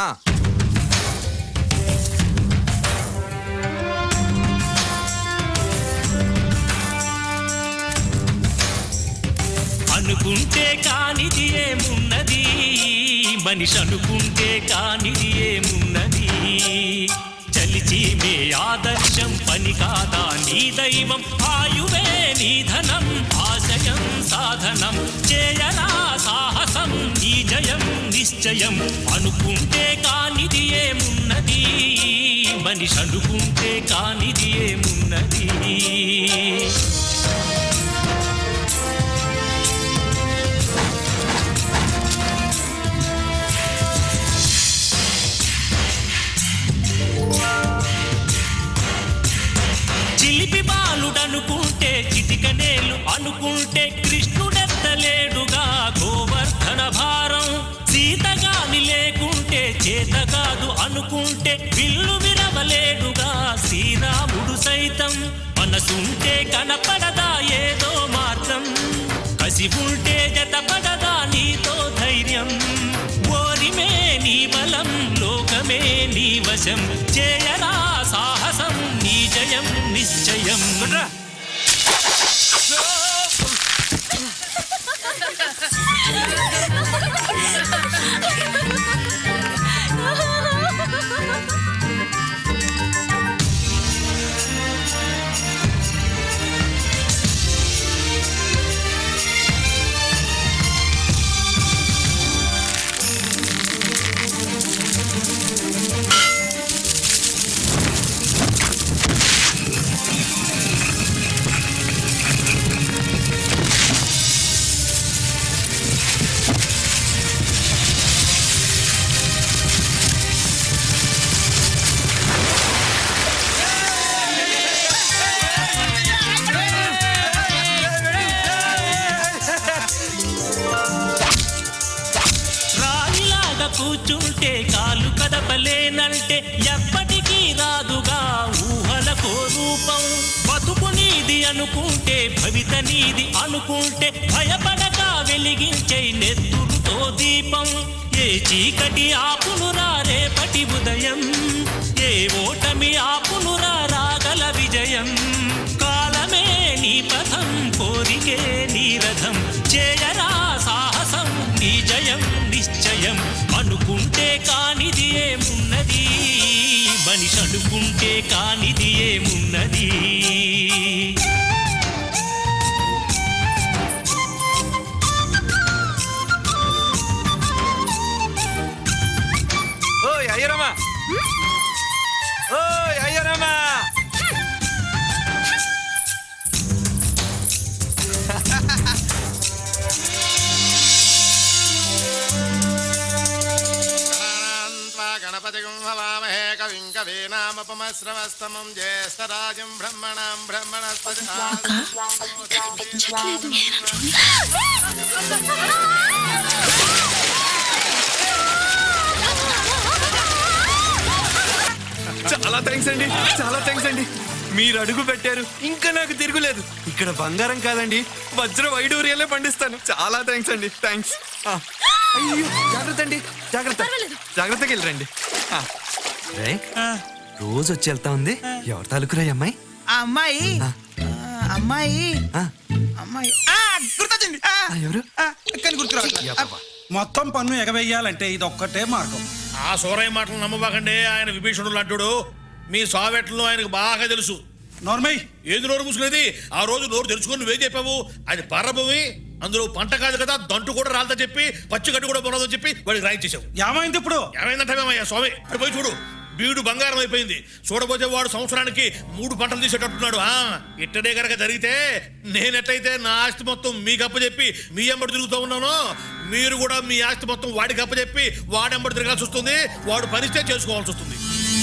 అనుకుంటే కానిది ఏమున్నది మనిషి అనుకుంటే కానిది ఏమున్నది చలిచి మే ఆదర్శం పని కాదా నీ దైవం ఆయువే నీ ధనం ఆశయం సాధనం చేయరా సాహసం నీ జయం నిశ్చయం అనుకుంటే కానిది ఏమున్నది మనిషి అనుకుంటే కానిది ఏమున్నది చిలిపి బాలుడనుకుంటే చిటికనేలు అనుకుంటే కృష్ణుడెత్తలేడుగా గోవర్ధన భారం సీతగాని లేకుంటే చేత కాదు అనుకుంటే విల్లు విరవలేడుగా శ్రీరాముడు సైతం మనసుంటే కనపడదా ఏదో మార్గం కసి ఉంటే జతపడదా నీతో ధైర్యం ఓరిమే నీ బలం లోకమే నీ వశం చేయరా సాహసం నీ జయం నిశ్చయం రాయిలాగా కూర్చుంటే కాలు కదపలేనంటే ఎప్పటికీ రాదుగా ఊహలకో రూపం బతుకు నీది అనుకుంటే భవిత నీది అనుకుంటే భయపడక వెలిగించే నెత్తురుతో దీపం ఏ చీకటి ఆపునురా రేపటి ఉదయం ఏ ఓటమి ఆపునురా రాగల విజయం కాలమే నీ పథం కోరికే నీ రథం చేయరా సాహసం నీ జయం నిశ్చయం అనుకుంటే కానిది ఏమున్నది మనిషి అనుకుంటే కానిది ఏమున్నది ఓయ్ అయ్యరమ్మా ఓయ్ అయ్యరమ్మా గణపతి హవామహే కవిం కవీనామపమశ్రవస్తమం జ్యేష్ఠరాజం బ్రహ్మణాం బ్రహ్మణస్పతి చాలా థ్యాంక్స్ అండి చాలా థ్యాంక్స్ అండి మీరు అడుగు పెట్టారు ఇంకా నాకు తిరుగులేదు ఇక్కడ బంగారం కాదండి వజ్ర వైడూర్యాలే పండిస్తాను చాలా థ్యాంక్స్ అండి థ్యాంక్స్ అయ్యో జాగ్రత్త అండి జాగ్రత్త జాగ్రత్తగా వెళ్ళరండి ఆ. రే, రోజు వచ్చి వెళ్తా ఉంది ఎవరి తాలూకురా ఈ అమ్మాయి ఆ అమ్మాయి ఆ, అమ్మాయి అమ్మాయి ఆ, గుర్తొచ్చింది ఆ, ఎవరు ఆ, కానీ గుర్తు రావట్లేదు. మొత్తం పన్ను ఎగవేయాలంటే ఇది ఒక్కటే మార్గం ఆ సోరయ్య మాటలు నమ్మబాకండి ఆయన విభీషణుడు లాంటుడు మీ సావెట్లు ఆయనకు బాగా తెలుసు నోర్మై ఏది నోరు మూసుకునేది ఆ రోజు నోరు తెరుచుకొని నువ్వేం చెప్పావు అది పర్రభూమి అందులో పంట కాదు కదా దంటు కూడా రాలతో చెప్పి పచ్చి గడ్డి కూడా పొలదని చెప్పి వాడికి రాయించేసావు ఏమైంది ఇప్పుడు ఏమైందంటే స్వామి అటు పోయి చూడు బీడు బంగారం అయిపోయింది చూడబోతే వాడు సంవత్సరానికి మూడు పంటలు తీసేటట్టున్నాడు ఆ ఇట్టనే గనక జరిగితే నేనెట్టయితే నా ఆస్తి మొత్తం మీకు అప్పచెప్పి మీ ఎంబడి తిరుగుతూ ఉన్నానో మీరు కూడా మీ ఆస్తి మొత్తం వాడికి అప్పచెప్పి వాడెంబడి తిరగాల్సి వస్తుంది వాడు పనిస్తే చేసుకోవాల్సి వస్తుంది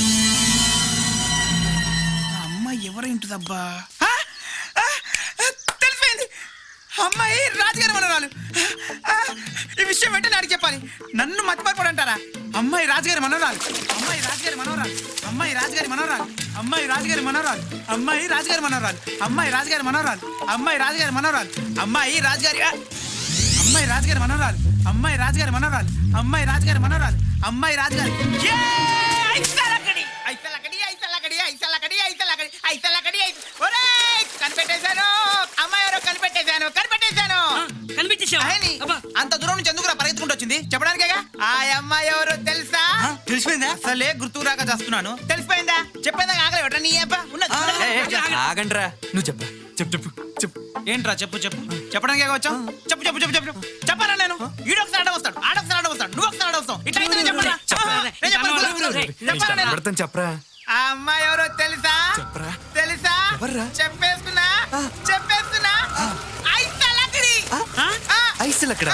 ఆ అమ్మాయి ఎవరేంటిదబ్బా ఆ, ఆ, ఆ, తెలిసిపోయింది అమ్మాయి రాజుగారి మనరాలు ఆ, ఈ విషయం వెంటనే నాకు చెప్పాలి నన్ను మతిమరపడు అంటారా అమ్మాయి రాజుగారి మనవరాలు అమ్మాయి రాజుగారి మనవరాలు అమ్మాయి రాజుగారి మనవరాలు అమ్మాయి రాజుగారి మనవరాలు అమ్మాయి రాజుగారి మనవరాలు అమ్మాయి రాజుగారి మనవరాలు అమ్మాయి రాజుగారి మనవరాలు అమ్మాయి రాజుగారి ఆ! అమ్మాయి రాజుగారి మనవరాలు అమ్మాయి రాజుగారి మనవరాలు అమ్మాయి రాజుగారి మనవరాలు అమ్మాయి రాజుగారి ఏ! ఐసలకడి! ఐసలకడి, ఐసలకడి, ఐసలకడి, ఐసలకడి, ఐసలకడి, ఐస- ఒరేయ్! కనిపెట్టేశాను అమ్మాయి ఎవరో కనిపెట్టేశాను కనిపెట్టేశాను కనిపెట్టేశాను అంత దూరం నుంచి ఎందుకు పరిగెత్తుకుంటూ వచ్చింది చెప్పడానికేగా ఆ అమ్మాయి ఎవరో తెలుసా తెలిసిపోయిందా అసలే గుర్తుకు రాక చేస్తున్నాను తెలిసిపోయిందా చెప్పేదా ఆగలేవట నీ అబ్బా ఉన్నది ఆగండ్రా నువ్వు చెప్పు చెప్పు చెప్పు చెప్పు ఏంట్రా చెప్పు చెప్పు చెప్పడానికి వచ్చాం చెప్పు చెప్పు చెప్పు చెప్పు చెప్పాలా నేను ఈడొకసారి ఆడ వస్తాడు ఆడొకసారి ఆడ వస్తాడు నువ్వు ఒకసారి ఆడ వస్తావు ఇట్లా అయితే నేను చెప్పాలా? నేను చెప్పాను. చెప్పాలా నేను? పెడతాను చెప్పరా ఆ అమ్మాయి ఎవరో తెలుసా చెప్పరా తెలుసా ఎవర్రా? చెప్పేస్తున్నా చెప్పేస్తున్నా ఐసలకడి ఐసులు అక్కడ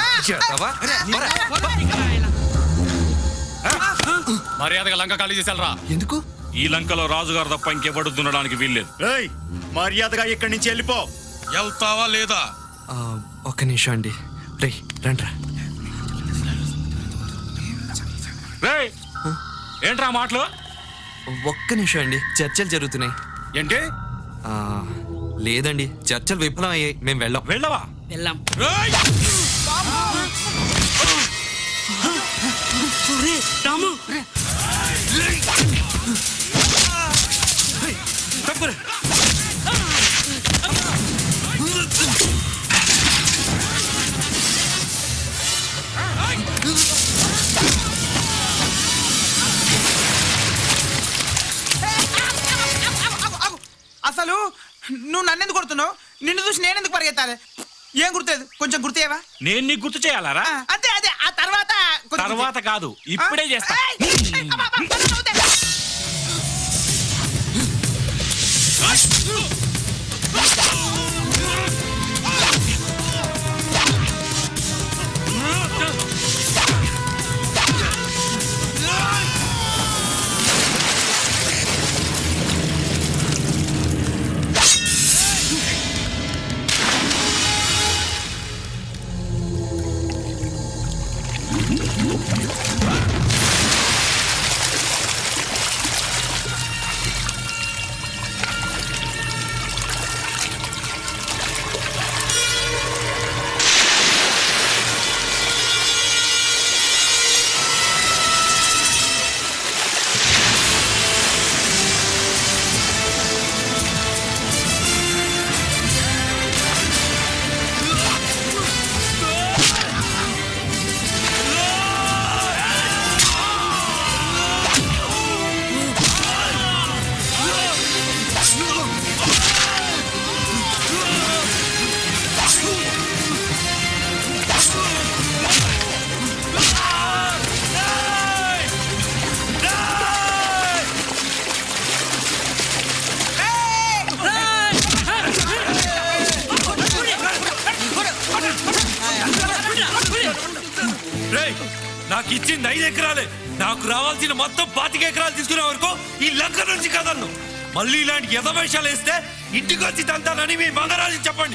మర్యాదగా లంక ఖాళీ చేసేలరా ఎందుకు ఈ లంకలో రాజుగారు తప్ప ఇంకెవడు దున్నడానికి వీల్లేదు మర్యాదగా ఇక్కడి నుంచి వెళ్ళిపో వెళ్తావా లేదా ఆ, ఒక్క నిమిషం అండి రే రండ్రా ఏంట్రా మాటలు ఒక్క నిమిషం అండి చర్చలు జరుగుతున్నాయి ఏంటి ఆ, లేదండి చర్చలు విఫలం అయ్యాయి మేము వెళ్ళాం వెళ్ళవా వెళ్ళాం రాము తప్పురా అసలు నువ్వు నన్ను ఎందుకు కొడుతున్నావు నిన్ను చూసి నేను ఎందుకు పరిగెత్తాలి ఏం గుర్తులేదు కొంచెం గుర్తేవా నేను నీకు గుర్తు చేయాలరా అంతే అదే ఆ తర్వాత కొంచెం తర్వాత కాదు ఇప్పుడే చేస్తా రేయ్ నాకు ఇచ్చింది ఐదు ఎకరాలే నాకు రావాల్సిన మొత్తం పాతిక ఎకరాలు తీసుకునే వరకు ఈ లంక నుంచి కదలను మళ్ళీ ఇలాంటి ఎదవేషాలు వేస్తే ఇంటికి వచ్చి తంతానని మీ బంగారాజు చెప్పండి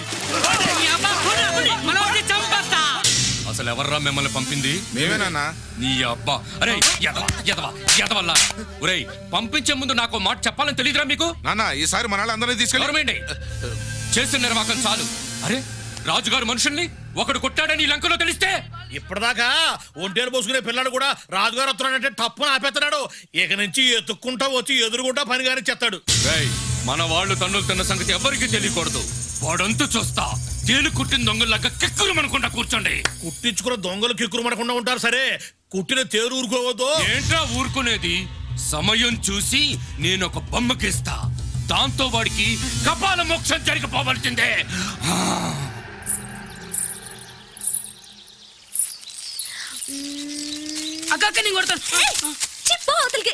అసలు ఎవర్రా మిమ్మల్ని పంపింది మేమేనన్నా నీ అబ్బా అరే ఎదవా ఎదవా ఎదవల్ల ఒరేయ్ పంపించే ముందు నాకు మాట చెప్పాలని తెలియదురా మీకు నాన్న ఈసారి మన అందరినీ తీసుకెళ్ళి గవర్నమెంట్ చేసిన నిర్వాహకం చాలు అరే రాజుగారు మనుషుల్ని ఒకడు కొట్టాడని ఈ లంకలో తెలిస్తే ఇప్పటిదాకా ఒంటేరు పోసుకునే పిల్లాడు కూడా రాజుగారు వస్తున్నాడంటే టప్పున ఆపేస్తున్నాడు ఇక నుంచి ఎత్తుక్కుంటా వచ్చి ఎదురుగుంటా పని గారి చెత్తాడు రేయ్ మన వాళ్ళు తన్నులు తిన్న సంగతి ఎవరికి తెలియకూడదు వాడంతు చూస్తా తేలు కుట్టిన దొంగలాగా కెక్కులు మనకుండా కూర్చోండి కుట్టించుకున్న దొంగలు కిక్కురు మనకుండా ఉంటారు సరే కుట్టిన తేరు ఊరుకోవద్దు ఏంట్రా ఊరుకునేది సమయం చూసి నేను ఒక బొమ్మకిస్తా దాంతో వాడికి కపాల మోక్షం జరిగిపోవలసిందే అక్క అక్క నేను కొడతాను చిప్పో అవతలికి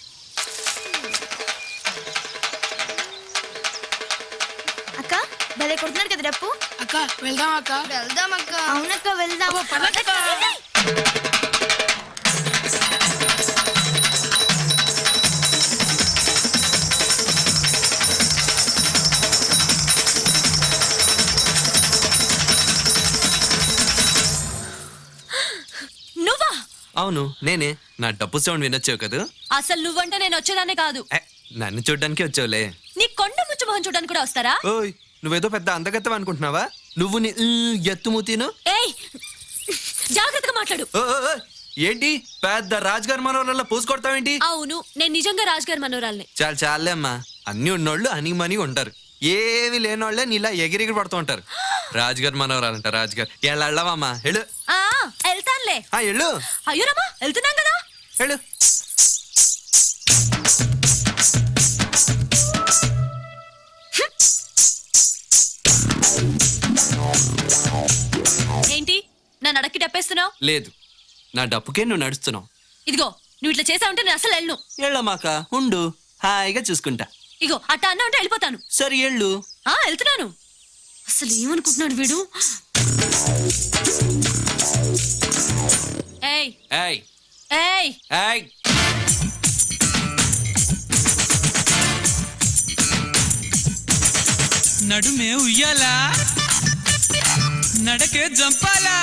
అక్క భలే కొడుతున్నారు కదా రప్పు అక్క వెళ్దాం అక్క వెళ్దాం అక్క అవునక్క వెళ్దాం నువ్వా అవును నేనే నా డబ్బు సౌండ్ వినొచ్చావు కదా అసలు నువ్వంటే నేను వచ్చేదాన్ని కాదు ఏ, నన్ను చూడ్డానికి వచ్చావులే నీ కొండ ముచ్చు మొహం చూడడానికి కూడా వస్తారా ఓయ్ నువ్వేదో పెద్ద అందగత్తవ అనుకుంటున్నావా నువ్వు నీ ఈ ఎత్తుమూతీను ఏయ్ జాగ్రత్తగా మాట్లాడు ఓ, ఓ, ఓ, ఏంటి పెద్ద రాజుగారి మనోళ్ళ పూసి కొడతావేంటి అవును నేను నిజంగా రాజుగారి మనోరాల్ని చాలు చాలే అమ్మా అన్ని ఉన్నోళ్ళు అని మనీ ఉంటారు ఏమి లేనోళ్ళే నీలా ఎగిరెగిరి పడుతూ ఉంటారు రాజుగారు మనవరాలంట రాజుగారు ఎలా వెళ్ళవమ్మా వెళ్ళు ఆ వెళ్తానులే ఆ, వెళ్ళు అయ్యో రమ్మా వెళ్తున్నాం కదా వెళ్ళు ఏంటి నన్ను అడక్కి డప్పేస్తున్నావు లేదు నా డప్పుకే నువ్వు నడుస్తున్నావు ఇదిగో నువ్వు ఇట్లా చేసావంటే నేను అసలు వెళ్ళను వెళ్ళమాక ఉండు హాయిగా చూసుకుంటా ఇగో అట్ట అన్నా ఉంటే వెళ్ళిపోతాను సరే ఎళ్ళు ఆ వెళ్తున్నాను అసలు ఏమనుకుంటున్నాడు వీడు ఏయ్ ఏయ్ ఏయ్ ఏయ్ నడుమే ఉయ్యాలా నడకే జంపాలా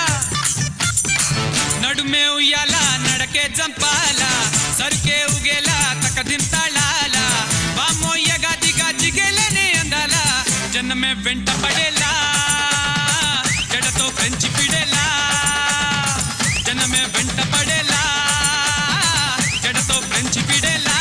నడుమే ఉయ్యాలా నడకే జంపాలా సరికే ఉగేలా తక దింతాళాల బామోయ్యగా దిగా జిగేలనే అందాల జనమే వెంట పడేలా జడతో పెంచి పిడేలా జనమే వెంట పడేలా జడతో పెంచి పిడేలా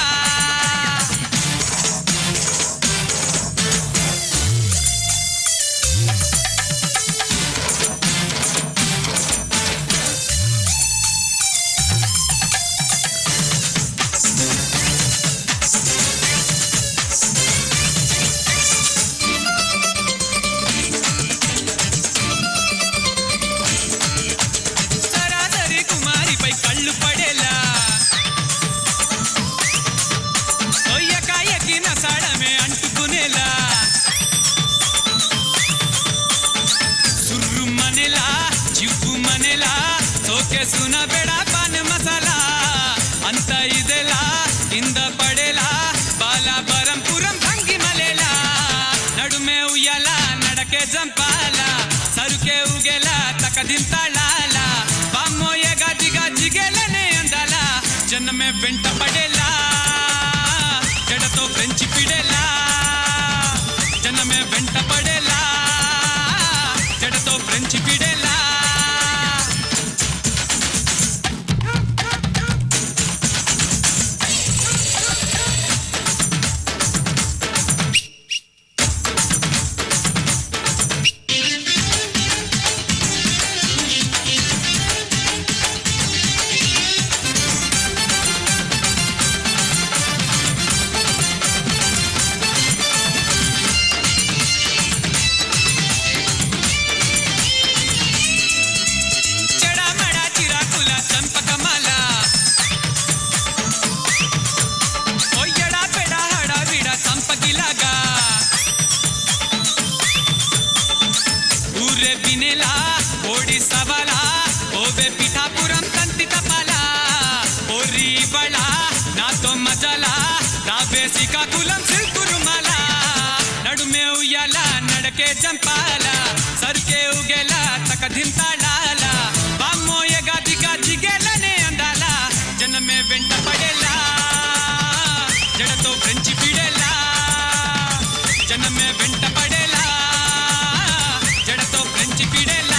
జనమే వెంట పడేలా జడతో ఫ్రెంచి పిడేలా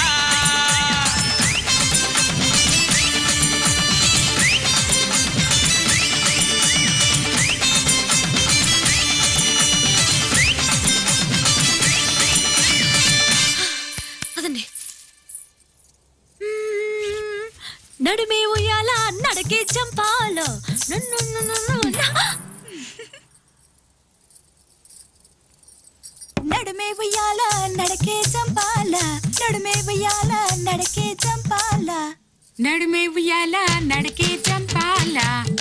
అదండి మ్మ్. నడుమే ఉయ్యాల నడకే చంపాల నన్ను నన్ను నన్ను నడుమే ఉయ్యాల నడకే చంపాల నడుమే ఉయ్యాల నడకే చంపాల నడుమే ఉయ్యాల నడకే చంపాల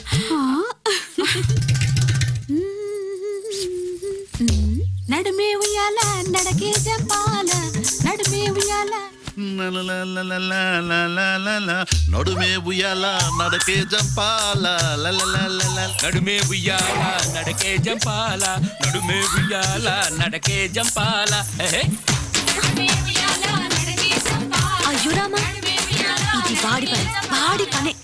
నడుమే ఉయ్యాల నడకే చంపాల నడుమే ఉయ్యాల నడుమే ఉయ్యాల నడకే జంపాల నడుమే ఉయ్యాల నడకే జంపాల నడుమే ఉయ్యాల నడకే జంపాల ఎహే. అయ్యో రామా ఇది వాడి పని వాడి పనే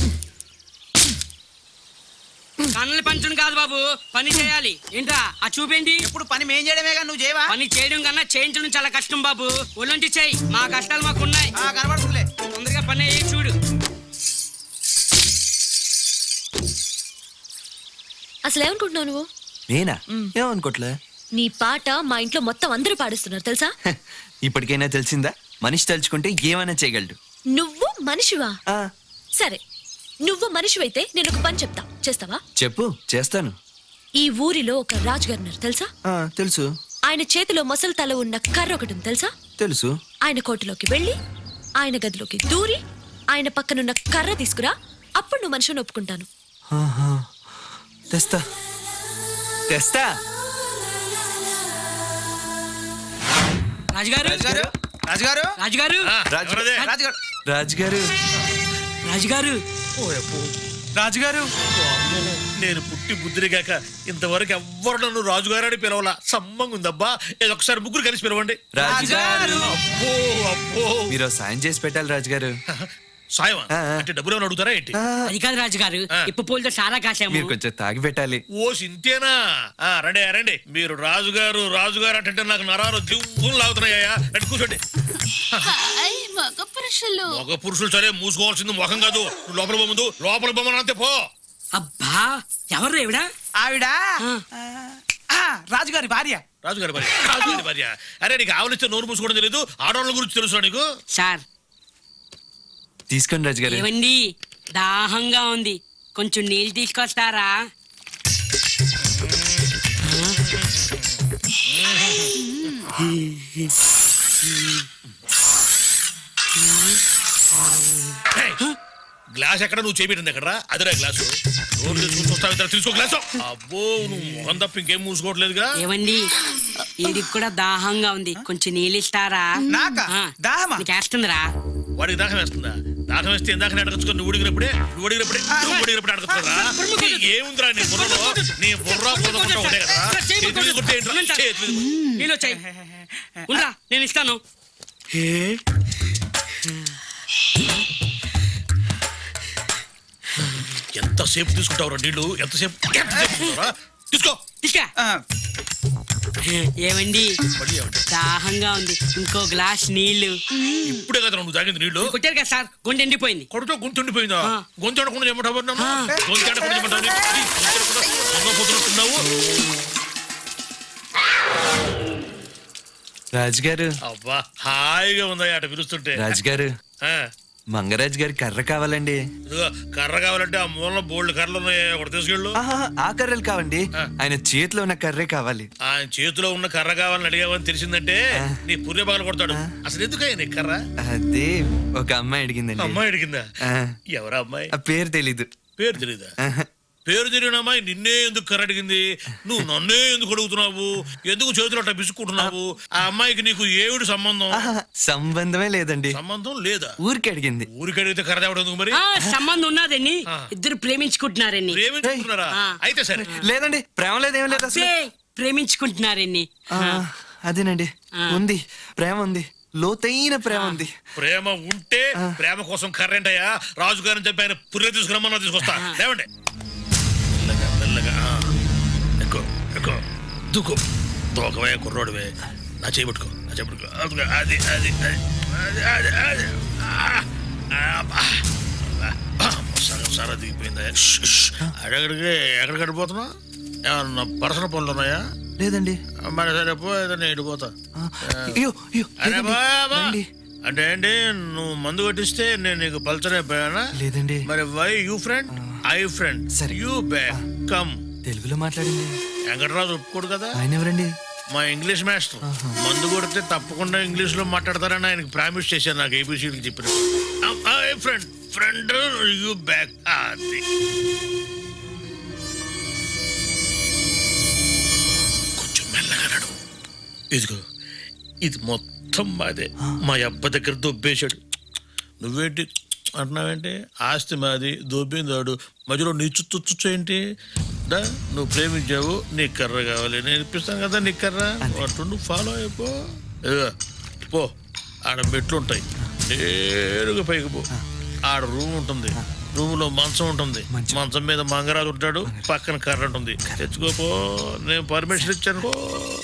కన్నులు పంచడం కాదు బాబు పని చేయాలి ఏంట్రా ఆ చూపేంటి ఇప్పుడు పని మేం చేయడమేగా నువ్వు చేయవా పని చేయడం కన్నా చేయించడం చాలా కష్టం బాబు ఒళ్ళొంటి చేయి మా కష్టాలు మాకు ఉన్నాయి కనబడుతుందిలే తొందరగా పని అయ్యి చూడు అసలు ఏమనుకుంటున్నావు నువ్వు నేనా ఏమనుకోట్లే నీ పాట మా ఇంట్లో మొత్తం అందరూ పాడిస్తున్నారు తెలుసా ఇప్పటికైనా తెలిసిందా మనిషి తలుచుకుంటే ఏమైనా చేయగలడు నువ్వు మనిషివా సరే నువ్వు మనిషివైతే నేను ఒక పని చెప్తా చేస్తావా చెప్పు చేస్తాను ఈ ఊరిలో ఒక రాజుగారు ఉన్నారు తెలుసా ఆ, తెలుసు ఆయన చేతిలో మొసలు తల ఉన్న కర్ర ఒకటి ఉంది తెలుసా తెలుసు ఆయన కోటలోకి వెళ్ళి ఆయన గదిలోకి దూరి ఆయన పక్కనున్న కర్ర తీసుకురా అప్పుడు నువ్వు మనిషిని ఒప్పుకుంటాను ఆహా. తెస్తా తెస్తా రాజుగారు రాజుగారు రాజుగారు రాజుగారు రాజుగారు రాజుగారు రాజుగారు రాజుగారు నేను పుట్టి బుద్ధిరిగాక ఇంతవరకు ఎవ్వరు నన్ను రాజుగారు అని పిలవలా సమ్మంగా ఉందబ్బా ఏదో ఒకసారి ముగ్గురు కలిసి పిలవండి రాజుగారు. అబ్బో అబ్బో మీరు సాయం చేసి పెట్టాలి రాజుగారు సాయం అంటే డబ్బులు ఏమైనా అడుగుతారా ఏంటి అది కాదు రాజుగారు ఇప్పు పూలతో సారా కాసాము మీరు కొంచెం తాగి పెట్టాలి ఓ సింతేనా ఆ, రండి రండి మీరు రాజుగారు రాజుగారు అంటే నాకు నరాలు జివ్వులు లాగుతున్నాయా రండి కూర్చోండి మగ పురుషులు మగ పురుషులు సరే మూసుకోవాల్సింది ముఖం కాదు నువ్వు లోపల బొమ్మదు లోపల బొమ్మను అంతే పో అబ్బా ఎవరు ఎవడా ఆవిడ ఆ, రాజుగారి భార్య రాజుగారి భార్య రాజుగారి భార్య అరే నీకు ఆవలిస్తే నోరు మూసుకోవడం తెలియదు ఆడవాళ్ళ గురించి తెలుసు నీకు సార్ తీసుకోండి రాజుగారు ఏమండి దాహంగా ఉంది కొంచెం నీళ్ళు తీసుకొస్తారా గ్లాస్ ఎక్కడ నువ్వు చేపెట్టింది ఎక్కడ అదిరా గ్లాసు నోరు తెచ్చుకుని చూస్తావు ఇద్దరు తీసుకో గ్లాసు అబ్బో నువ్వు మొహం తప్ప ఇంకేం మూసుకోవట్లేదుగా ఏమండి వీడికి కూడా దాహంగా ఉంది కొంచెం నీళ్ళు ఇస్తారా నాకా? దాహమా చేస్తుందిరా వాడికి దాహం వేస్తుందా దాహం వేస్తే ఇందాక అడగచ్చుకో నువ్వు ఉడిగినప్పుడే నువ్వు ఉడిగినప్పుడే నువ్వు ఉడిగినప్పుడే అడగచ్చుకోరా ఏముందిరా నీ బుర్రలో నీ బుర్ర బుర్ర ఒకటే కదా చేతి మీద కొడితే ఏంట్రా? చేతి మీద కొడితే. నీళ్ళు వచ్చాయి ఉండ్రా నేను ఇస్తాను ఎంతసేపు తీసుకుంటావురా నీళ్లు ఎంతసేపు ఎంతసేపు తీసుకుంటావురా? తీసుకో తీసుకా ఏమండి దాహంగా ఉంది ఇంకో గ్లాస్ నీళ్లు ఇప్పుడే కదా నువ్వు తాగింది నీళ్లు కొట్టారు కదా సార్ గుండె ఎండిపోయింది కొడుతో గొంతు ఉండిపోయిందా గొంతు ఆడకుండా ఏమంటావు నన్ను గొంతు ఆడకుండా ఏమంటావు నీ? ఈ గొంతు ఆడకుండా దొంగపోతున్నట్టున్నావు. రాజుగారు అబ్బా హాయిగా ఉందా అట పిలుస్తుంటే రాజుగారు ఆ, మంగరాజు గారి కర్ర కావాలండి ఇదిగో కర్ర కావాలంటే ఆ మూలలో బోల్డ్ కర్రలు ఉన్నాయి ఒకటి తీసుకెళ్ళు ఆహా, ఆ కర్రలు కావండి ఆయన చేతిలో ఉన్న కర్రే కావాలి ఆయన చేతిలో ఉన్న కర్ర కావాలని అడిగావని తెలిసిందంటే నీ పుర్రె పగల కొడతాడు అసలు ఎందుకయ్యా నీ కర్ర అదే ఒక అమ్మాయి అడిగిందండి అమ్మాయి అడిగిందా ఆ, ఎవరా అమ్మాయి ఆ పేరు తెలీదు పేరు తెలీదా పేరు తెలియని అమ్మాయి నిన్నే ఎందుకు కర్ర అడిగింది నువ్వు నన్నే ఎందుకు అడుగుతున్నావు ఎందుకు చేతులు అట్లా బిసుకుంటున్నావు ఆ అమ్మాయికి నీకు ఏమిటి సంబంధం ఆహా, సంబంధమే లేదండి సంబంధం లేదా ఊరికి అడిగింది ఊరికి అడిగితే కర్ర తేవడం ఎందుకు మరి ఆ, సంబంధం ఉన్నదండి ఇద్దరు ప్రేమించుకుంటున్నారండి ప్రేమించుకుంటున్నారా అయితే సరే లేదండి ప్రేమ లేదేం లేదు అసలు అబ్బే, ప్రేమించుకుంటున్నారండి ఆ, అదేనండి ఉంది ప్రేమ ఉంది లోతైన ప్రేమ ఉంది ప్రేమ ఉంటే ప్రేమ కోసం కర్రెంట్ అయ్యా రాజుగారిని చెప్పి ఆయన పుర్రె తీసుకురమ్మన్నా తీసుకొస్తా లేవండి మెల్లగా మెల్లగా ఆ. ఎక్కువ ఎక్కువ దూకు తోకమే కుర్రోడివే నా చేయబట్టుకో నా చేయబట్టుకో అది అది అది అది అది అది ఆ, ఆ, అబ్బా. అబ్బా, సగం సారా దిగిపోయిందా అడగడికి ఎక్కడికి వెళ్ళిపోతున్నా ఏమన్నా పర్సనల్ పనులు ఉన్నాయా లేదండి మరి సరే పో ఏదైనా ఇడిపోతా అయ్యో అయ్యో అరే లేదండి. బా, బా. రండి. అంటే ఏంటి నువ్వు మందు కొట్టిస్తే నేను నీకు పల్చర్ అయిపోయానా లేదండి మరి why you friend I friend you back come తెలుగులో మాట్లాడింది వెంకటరాజు ఒప్పుకోడు కదా ఆయన ఎవరండి మా ఇంగ్లీష్ మాస్టర్ మందు కొడితే తప్పకుండా ఇంగ్లీష్ లో మాట్లాడతారని ఆయనకి ప్రామిస్ చేశారు నాకు ఏబిసిడీలు చెప్పిన ఫ్రెండ్ ఫ్రెండ్ యూ బ్యాక్ అది కొంచెం మెల్లగా నడు ఇదిగో ఇది మొత్తం మాదే మా అబ్బ దగ్గర దొబ్బేశాడు నువ్వేంటి అంటున్నావేంటి ఆస్తి మాది దొబ్బిందాడు మధ్యలో నీ చుట్టూ చుచ్చు ఏంటి దా నువ్వు ప్రేమించావు నీకు కర్ర కావాలి నేను ఇప్పిస్తాను కదా నీకు కర్ర అటు ఫాలో అయిపో ఇదిగో, పో ఆడ మెట్లు ఉంటాయి నేరుగా పైకి పో ఆడ రూమ్ ఉంటుంది రూమ్ లో మంచం ఉంటుంది మంచం మీద మంగరాజు ఉంటాడు పక్కన కర్ర ఉంటుంది తెచ్చుకోపో నేను పర్మిషన్ ఇచ్చాను పో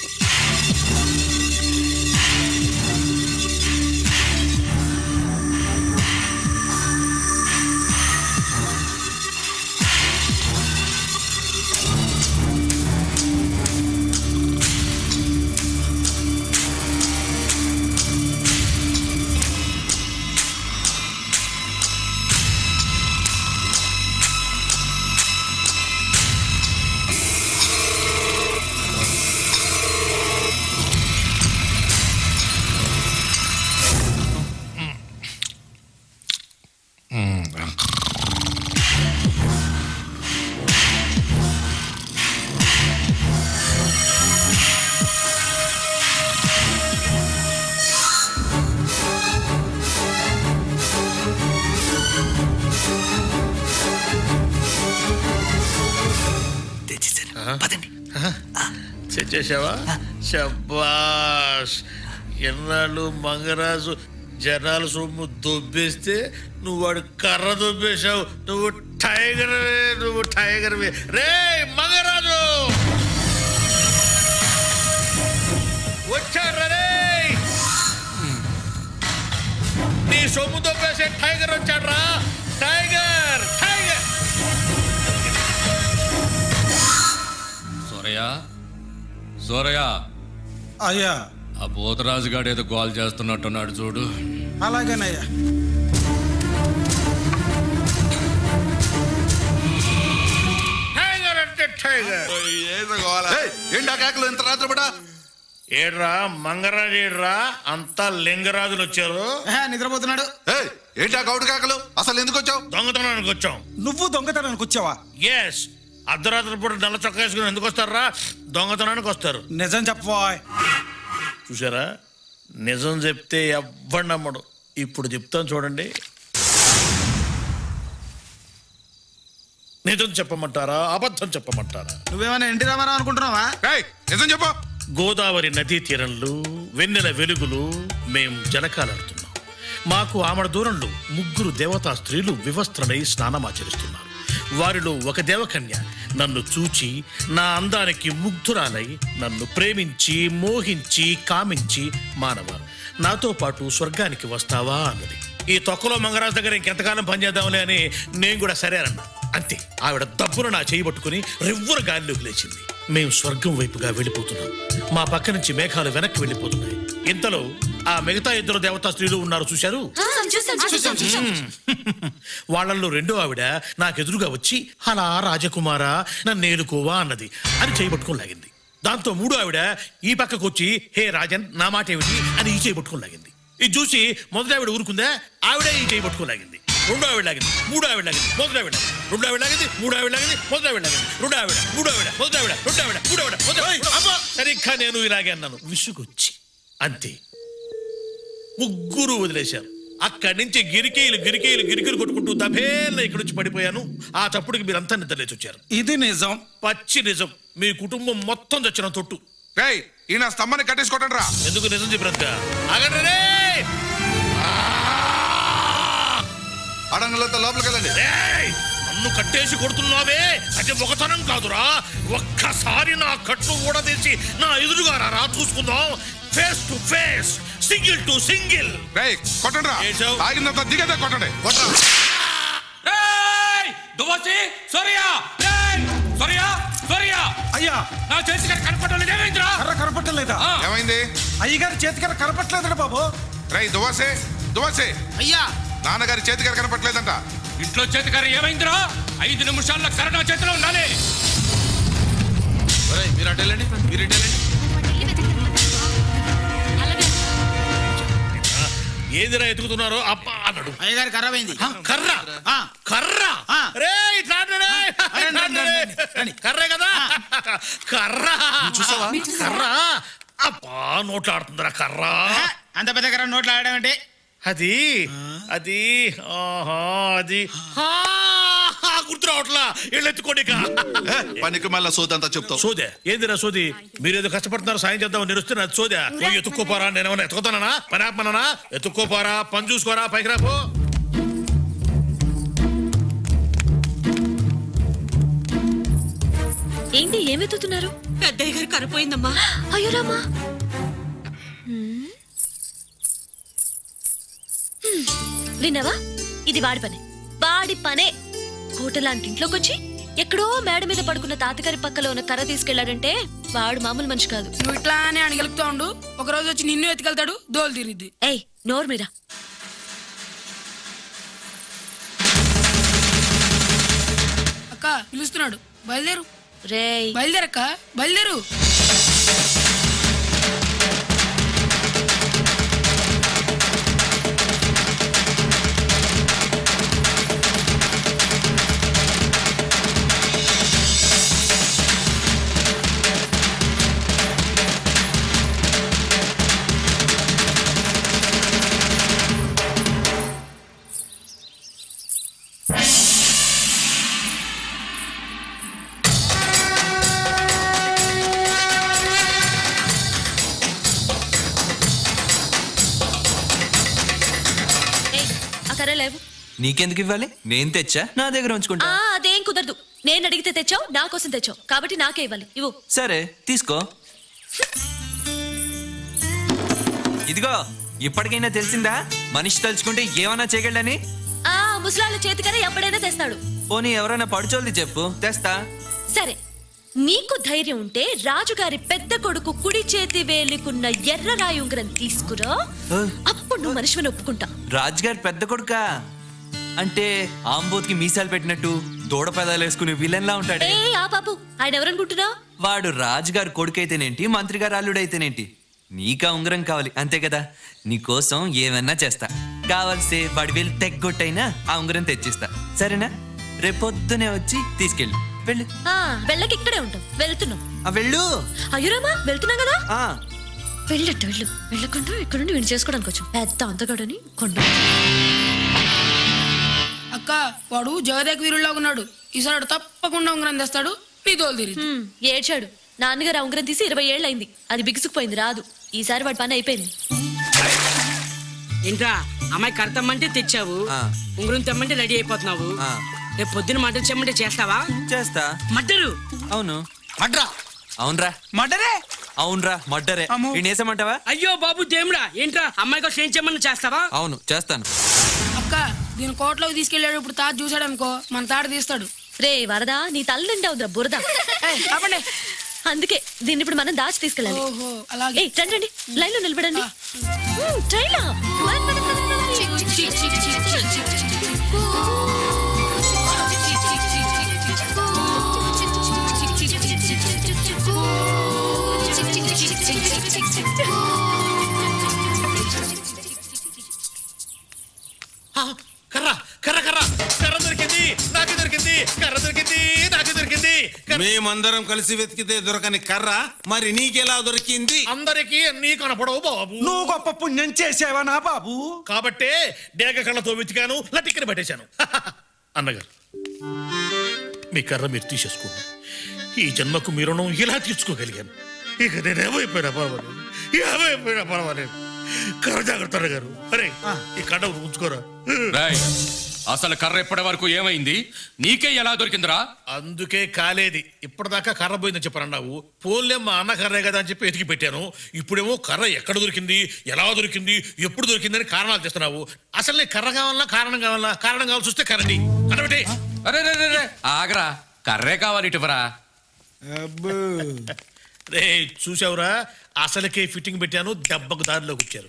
తెచ్చేసావా శబాష్ ఎన్నాళ్ళు మంగరాజు జనాల సొమ్ము దొబ్బేస్తే నువ్వు వాడు కర్ర దొబ్బేశావు నువ్వు టైగర్ నువ్వు టైగర్ రే మంగరాజు వచ్చాడు రే నీ సొమ్ము దొబ్బేసే టైగర్ వచ్చాడు రా టైగర్ టైగర్ సూరయ్య సూరయ్య అయ్యా ఆ పోతరాజు గాడు ఏదో గోల్ చేస్తున్నట్టున్నాడు చూడు అలాగేనయ్యా టైగర్ అంటే టైగర్ ఏంటి ఆ కేకలు ఇంత రాత్రి పడా ఏడ్రా మంగరాజు ఏడ్రా అంతా లింగరాజులు వచ్చారు నిద్రపోతున్నాడు ఏంటి ఆ గౌడు కేకలు అసలు ఎందుకు వచ్చావు దొంగతనానికి వచ్చాం నువ్వు దొంగతనానికి వచ్చావా ఎస్ అర్ధరాత్రి పూట నల్ల చొక్కా వేసుకుని ఎందుకు వస్తారా దొంగతనానికి వస్తారు నిజం చెప్పవా చూసారా నిజం చెప్తే ఎవ్వడు నమ్మడు ఇప్పుడు చెప్తాను చూడండి నిజం చెప్పమంటారా అబద్ధం చెప్పమంటారా నువ్వేమైనా ఎన్టీ రామారావు అనుకుంటున్నావా నిజం చెప్పు గోదావరి నదీ తీరంలో వెన్నెల వెలుగులు మేం జలకాలాడుతున్నాం మాకు ఆమడ దూరంలో ముగ్గురు దేవతా స్త్రీలు వివస్త్రనై స్నానమాచరిస్తున్నారు వారిలో ఒక దేవకన్య నన్ను చూచి నా అందానికి ముగ్ధురాలై నన్ను ప్రేమించి మోహించి కామించి మానవ నాతో పాటు స్వర్గానికి వస్తావా అన్నది ఈ తొక్కలో మంగరాజు దగ్గర ఇంకెంతకాలం పనిచేద్దాంలే అని నేను కూడా సరే అన్నా అంతే ఆవిడ దబ్బున నా చేయి పట్టుకుని రివ్వున గాలిలోకి లేచింది మేము స్వర్గం వైపుగా వెళ్ళిపోతున్నాం మా పక్క నుంచి మేఘాలు వెనక్కి వెళ్ళిపోతున్నాయి ఇంతలో ఆ మిగతా ఇద్దరు దేవతా స్త్రీలు ఉన్నారు చూశారు వాళ్ళల్లో రెండో ఆవిడ నాకెదురుగా వచ్చి అలా రాజకుమారా నన్ను ఏలుకోవా అన్నది అని చేయబట్టుకుని లాగింది దాంతో మూడో ఆవిడ ఈ పక్కకు వచ్చి హే రాజన్ నా మాట ఏమిటి అని ఈ చేయబట్టుకుని లాగింది ఇది చూసి మొదటి ఆవిడ ఊరుకుందా ఆవిడే ఈ చేయబట్టుకుని లాగింది రెండో ఆవిడ లాగింది మూడో ఆవిడ లాగింది మొదటి ఆవిడ లాగింది రెండో ఆవిడ లాగింది మూడో ఆవిడ లాగింది మొదటి ఆవిడ లాగింది రెండో ఆవిడ మూడో ఆవిడ మొదటి ఆవిడ రెండో ఆవిడ మూడో ఆవిడ మొదటి ఆవిడ సరిగ్గా నేను ఇలాగే అన్నాను విసుగొచ్చి అంతే ముగ్గురు వదిలేశారు అక్కడి నుంచి గిరికీలు గిరికీలు గిరికీలు కొట్టుకుంటూ దభేళ్ళ ఇక్కడి నుంచి పడిపోయాను ఆ తప్పుడుకి మీరంతా నిద్రలేచి వచ్చారు ఇది నిజం పచ్చి నిజం మీ కుటుంబం మొత్తం చచ్చిన తొట్టు ఈయన స్తంభాన్ని కట్టేసుకోవటం రా ఎందుకు నిజం చెప్పినంత ఆగండి రే! అడంగులతో లోపలికి వెళ్ళండి రేయ్! నన్ను కట్టేసి కొడుతున్నావే అది ఒకతనం కాదురా ఒక్కసారి నా కట్టు ఊడదీసి నా ఎదురుగా రా చూసుకుందాం face to face single to single కొట్టండి తాగినంత దిగదే కొట్టండి కొట్టరా దువ్వచ్చి సోరియా సోరియా సోరియా అయ్యా నా చేతి కర్ర కనపడలేదు ఏమైందిరా కర్ర కనపట్టలేదా ఏమైంది అయ్యగారి చేతికర కనపట్లేదా బాబు రై దువాసే దువాసే అయ్యా నాన్నగారి చేతి గారు కనపట్లేదంట ఇంట్లో చేతి కర్ర ఏమైందిరా ఐదు నిమిషాల్లో కర్ర నా చేతిలో ఉండాలి మీరు అటు వెళ్ళండి మీరు ఇటు వెళ్ళండి ఏదిరా ఎతుకుతున్నారో అప్ప అన్నాడు అయ్యగారు ఖరాబ్ అయింది కర్ర కర్ర రే ఇట్లా రండి, ఇట్లా రండి. కర్రే కదా కర్ర చూసావా? కర్ర అబ్బా నోట్లో ఆడుతుందిరా కర్ర అంత పెద్ద కర్ర నోట్లో ఆడడం అంటే అది అది ఆహా అది ఆ, గుర్తు రావట్లా వీళ్ళు ఎత్తుకోనిక పనికి మళ్ళా సోదంతా చెప్తావు సోదే ఏందిరా సోది మీరేదో కష్టపడుతున్నారు సాయం చేద్దాం నేను వస్తే అది సోదా పోయి ఎత్తుక్కోపోరా నేను ఏమైనా ఎత్తుకుతానా పని ఆపమన్నానా ఎత్తుక్కోపోరా పని చూసుకోరా పైకి రాపో ఏంటి ఏమెత్తుతున్నారు పెద్దయ్య గారు కరిపోయిందమ్మా అయ్యో రామా విన్నావా ఇది వాడి పనే వాడి పనే కోట లాంటి ఇంట్లోకి వచ్చి ఎక్కడో మేడ మీద పడుకున్న తాతగారి పక్కలో ఉన్న కర్ర తీసుకెళ్లాడంటే వాడు మామూలు మనిషి కాదు నువ్వు ఇట్లానే అణగలుగుతా ఉండు ఒక రోజు వచ్చి నిన్ను ఎత్తుకెళ్తాడు దోలు తీరిద్ది ఏయ్ నోరు మీరా అక్క పిలుస్తున్నాడు బయలుదేరు రే బయలుదేరక్క బయలుదేరు ఏయ్ ఆ కర్ర లేవు నీకెందుకు ఇవ్వాలి నేను తెచ్చా నా దగ్గర ఉంచుకుంటా ఆ అదేం కుదరదు నేను అడిగితే తెచ్చావు నా కోసం తెచ్చావు కాబట్టి నాకే ఇవ్వాలి ఇవ్వు సరే తీసుకో ఇదిగో ఇప్పటికైనా తెలిసిందా మనిషి తలుచుకుంటే ఏమన్నా చేయగలడని ఆ ముసలాళ్ళ చేతికనే ఎప్పుడైనా తెస్తాడు పోనీ ఎవరైనా పడుచోల్ది చెప్పు తెస్తా సరే నీకు ధైర్యం ఉంటే రాజుగారి పెద్ద కొడుకు కుడి చేతి వేలికున్న ఎర్ర రాయి ఉంగరం తీసుకురా అప్పుడు నువ్వు మనిషిని ఒప్పుకుంటా రాజుగారి పెద్ద కొడుకా అంటే ఆంబోత్కి మీసాలు పెట్టినట్టు దూడ పెదాలు వేసుకుని విలన్లా ఉంటాడే ఏ ఆ బాబు ఆయన ఎవరనుకుంటున్నా వాడు రాజుగారి కొడుకైతేనేంటి మంత్రి గారు అల్లుడైతేనేంటి నీకా ఉంగరం కావాలి అంతే కదా నీకోసం ఏమన్నా చేస్తా కావాల్సే వాడి వెళ్ళి తెగ్గొట్టైనా ఆ ఉంగరం తెచ్చిస్తా సరేనా రేపొద్దునే వచ్చి తీసుకెళ్ళు వెళ్ళు ఆ వెళ్ళకి ఇక్కడే ఉంటాం వెళ్తున్నాం ఆ వెళ్ళు అయ్యురామా వెళ్తున్నాం కదా ఆ వెళ్ళట్టు వెళ్ళు వెళ్ళకుండా ఇక్కడ నుండి విని చేసుకోవడానికి వచ్చాం పెద్ద అంతగాడని కొండ అక్క వాడు జగదేక వీరుల్లో ఉన్నాడు ఈసారి వాడు తప్పకుండా ఉంగరం తెస్తాడు నీ తోలు తీరి హ్మ్, ఏడ్చాడు నాన్నగారు ఆ ఉంగరం తీసి ఇరవై ఏళ్ళైంది అది బిగుసుకుపోయింది రాదు ఈసారి వాడి పని అయిపోయింది ఏంట్రా అమ్మాయి కడతామంటే తెచ్చావు ఉంగరం తెమ్మంటే రెడీ అయిపోతున్నావు రేపు పొద్దున మటన్ చెమ్మంటే చేస్తావా చేస్తా మటరు అవును మడ్రా అవునరా మడ్డరే అవునరా మడ్డరే నేసమంటావా అయ్యో బాబు దేవుడా ఏంట్రా అమ్మాయి కోసం ఏం చేయమని చేస్తావా అవును చేస్తాను అక్క దీని కోట్లోకి తీసుకెళ్ళాడు ఇప్పుడు తాత చూసాడు అనుకో మన తాట తీస్తాడు రే వరదా నీ తల నిండా ఉందిరా బురద అందుకే దీన్ని ఇప్పుడు మనం దాచి తీసుకెళ్ళాలి ఓహో అలాగే ఏయ్, రండి రండి లైన్ లో నిలబడండి హ్మ్, ట్రైన్ లో. పదండి, పదండి, పదండి, పదండి. కర్ర కర్ర కర్ర కర్ర దొరికింది నాకు దొరికింది కర్ర దొరికింది నాకు దొరికింది మేమందరం కలిసి వెతికితే దొరకని కర్ర మరి నీకెలా దొరికింది అందరికీ నీ కనపడవు బాబు నువ్వు గొప్ప పుణ్యం చేసావా నా బాబు కాబట్టే డేగ కళ్ళతో వెతికాను లటిక్కన పెట్టేశాను అన్నగారు మీ కర్ర మీరు తీసేసుకోండి ఈ జన్మకు మీ రుణం ఇలా తీర్చుకోగలిగాను ఇక నేను ఏమైపోయినా పర్వాలేదు ఏమైపోయినా పర్వాలేదు కర్ర జాగ్రత్త అన్నగారు అరే ఈ కడ్డ ఉంచుకోరా రాయ్ అసలు కర్ర ఎప్పటి వరకు ఏమైంది నీకే ఎలా దొరికిందిరా అందుకే కాలేది ఇప్పటిదాకా కర్ర పోయిందని చెప్పరన్నావు పోలే మా అన్న కర్రే కదా అని చెప్పి ఎతికి పెట్టాను ఇప్పుడేమో కర్ర ఎక్కడ దొరికింది ఎలా దొరికింది ఎప్పుడు దొరికిందని కారణాలు తెస్తున్నావు అసలు నీ కర్ర కావాలన్నా కారణం కావాలన్నా కారణం కావాల్సి వస్తే కరండి కనబెట్టి అరే రే రే, రే ఆగరా కర్రే కావాలి ఇటువరా రే చూసావురా అసలుకే ఫిట్టింగ్ పెట్టాను దెబ్బకు దారిలోకి వచ్చారు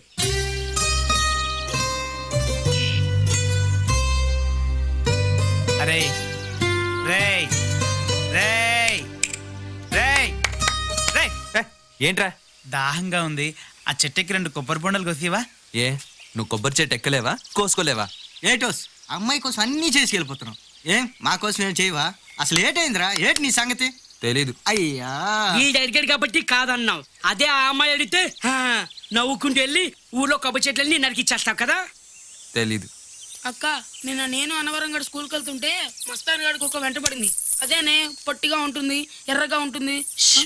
అరే రేయ్ రేయ్ రేయ్ రేయ్ ఏంట్రా దాహంగా ఉంది ఆ చెట్టుకి రెండు కొబ్బరి బొండలు కొసివా ఏ నువ్వు కొబ్బరి చెట్టు ఎక్కలేవా కోసుకోలేవా ఏటోస్ అమ్మాయి కోసం అన్నీ చేసి వెళ్ళిపోతున్నాం ఏం మా కోసం ఏం చేయవా అసలు ఏటైందిరా ఏటి నీ సంగతి తెలీదు అయ్యా ఈ అడిగాడు కాబట్టి కాదన్నావు అదే ఆ అమ్మాయి అడిగితే "హా, నవ్వుకుంటూ వెళ్ళి ఊర్లో కొబ్బరి చెట్లన్నీ నరికిచ్చేస్తావు కదా తెలీదు అక్క నిన్న నేను అనవరం గడు స్కూల్కి వెళ్తుంటే మస్తాన్ గడికి ఒక వెంటబడింది అదేనే పొట్టిగా ఉంటుంది ఎర్రగా ఉంటుంది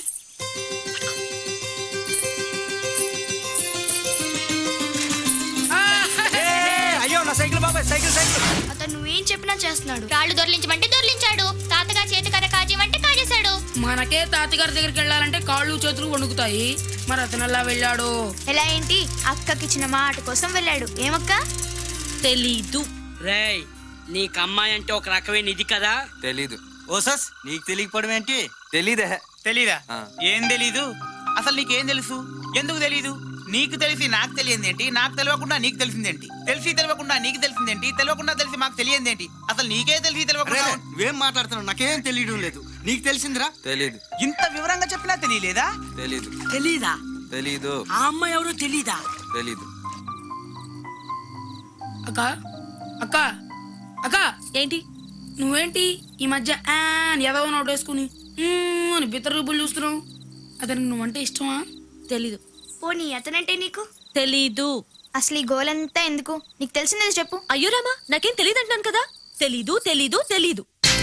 అయ్యో నా సైకిల్ బాబాయ్ సైకిల్ సైకిల్ అతను నువ్వేం చెప్పినా చేస్తున్నాడు రాళ్ళు దొర్లించమంటే దొర్లించాడు తాతగా చేతి కర్ర కాజేయమంటే కాజేశాడు మనకే తాతగారి దగ్గరికి వెళ్ళాలంటే కాళ్ళు చేతులు వణుకుతాయి మరి అతను ఎలా వెళ్ళాడు ఎలా ఏంటి అక్కకి ఇచ్చిన మాట కోసం వెళ్ళాడు ఏమక్క తెలీదు రేయ్ నీకు అమ్మాయి అంటే ఒక రకమైన ఇది కదా తెలీదు ఓసస్ నీకు తెలియకపోవడం ఏంటి తెలీదే తెలీదా ఆ. ఏం తెలీదు అసలు నీకేం తెలుసు ఎందుకు తెలీదు నీకు తెలిసి నాకు తెలియందేంటి నాకు తెలియకుండా నీకు తెలిసిందేంటి తెలిసి తెలియకుండా నీకు తెలిసిందేంటి తెలియకుండా తెలిసి మాకు తెలియందేంటి అసలు నీకే తెలిసి తెలియకుండా రే, నువ్వేం మాట్లాడుతున్నావు నాకేం తెలియడం లేదు నీకు తెలిసిందిరా తెలీదు ఇంత వివరంగా చెప్పినా తెలియలేదా తెలీదు తెలీదా తెలీదు ఆ అమ్మాయి ఎవరో తెలీదా తెలీదు అక్క అక్క అక్క ఏంటి నువ్వేంటి ఈ మధ్య ఆ అని ఎదవ నోటు వేసుకుని మ్మ్ అని బిత్తర రూపులు చూస్తున్నావు అతనికి నువ్వంటే ఇష్టమా తెలీదు పోనీ అతనంటే నీకు తెలీదు అసలు ఈ గోలంతా ఎందుకు నీకు తెలిసిందేది చెప్పు అయ్యో రామా నాకేం తెలియదు అంటున్నాను కదా తెలీదు తెలీదు తెలీదు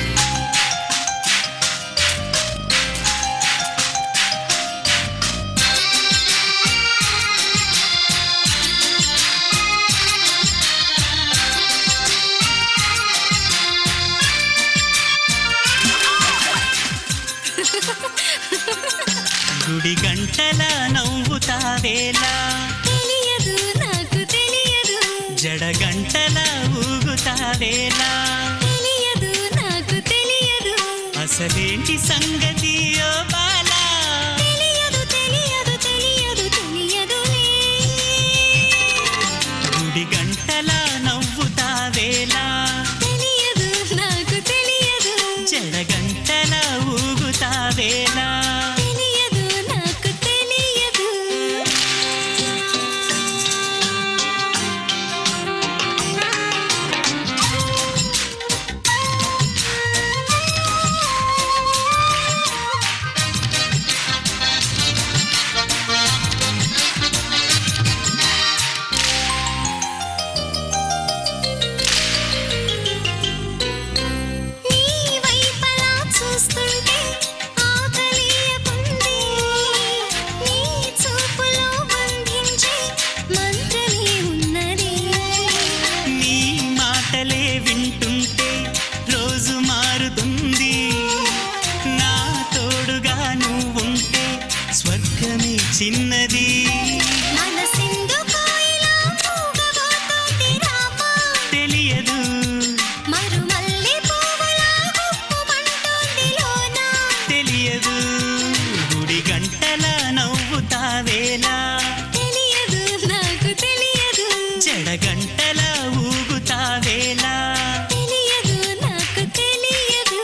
గుడి గంటల నవ్వుతావేలా తెలియదు నాకు తెలియదు జడ గంటల ఊగుతావేలా తెలియదు నాకు తెలియదు అసలేంటి సంగతి ఓ బాలా తెలియదు తెలియదు తెలియదు తెలియదులే గుడి గంటల నవ్వుతావేలా తెలియదు నాకు తెలియదు జడ గంటల ఊగుతావేలా తెలియదు నాకు తెలియదు నీ వైపలా చూస్తుంటే ఆకలియకుంది నీ చూపులో బంధించే మంత్రమే ఉన్నది నీ మాటలే వింటుంటే రోజు మారుతుంది నా తోడుగా నువ్వుంటే స్వర్గమే చిన్నది మనసెందుకో ఇలా మూగబోతోంది రామా తెలియదు మరుమల్లె పువ్వులా గుప్పుమంటోంది లోనా తెలియదు గుడి గంటల నవ్వుతావేలా తెలియదు నాకు తెలియదు జడ గంటల ఊగుతావేలా తెలియదు నాకు తెలియదు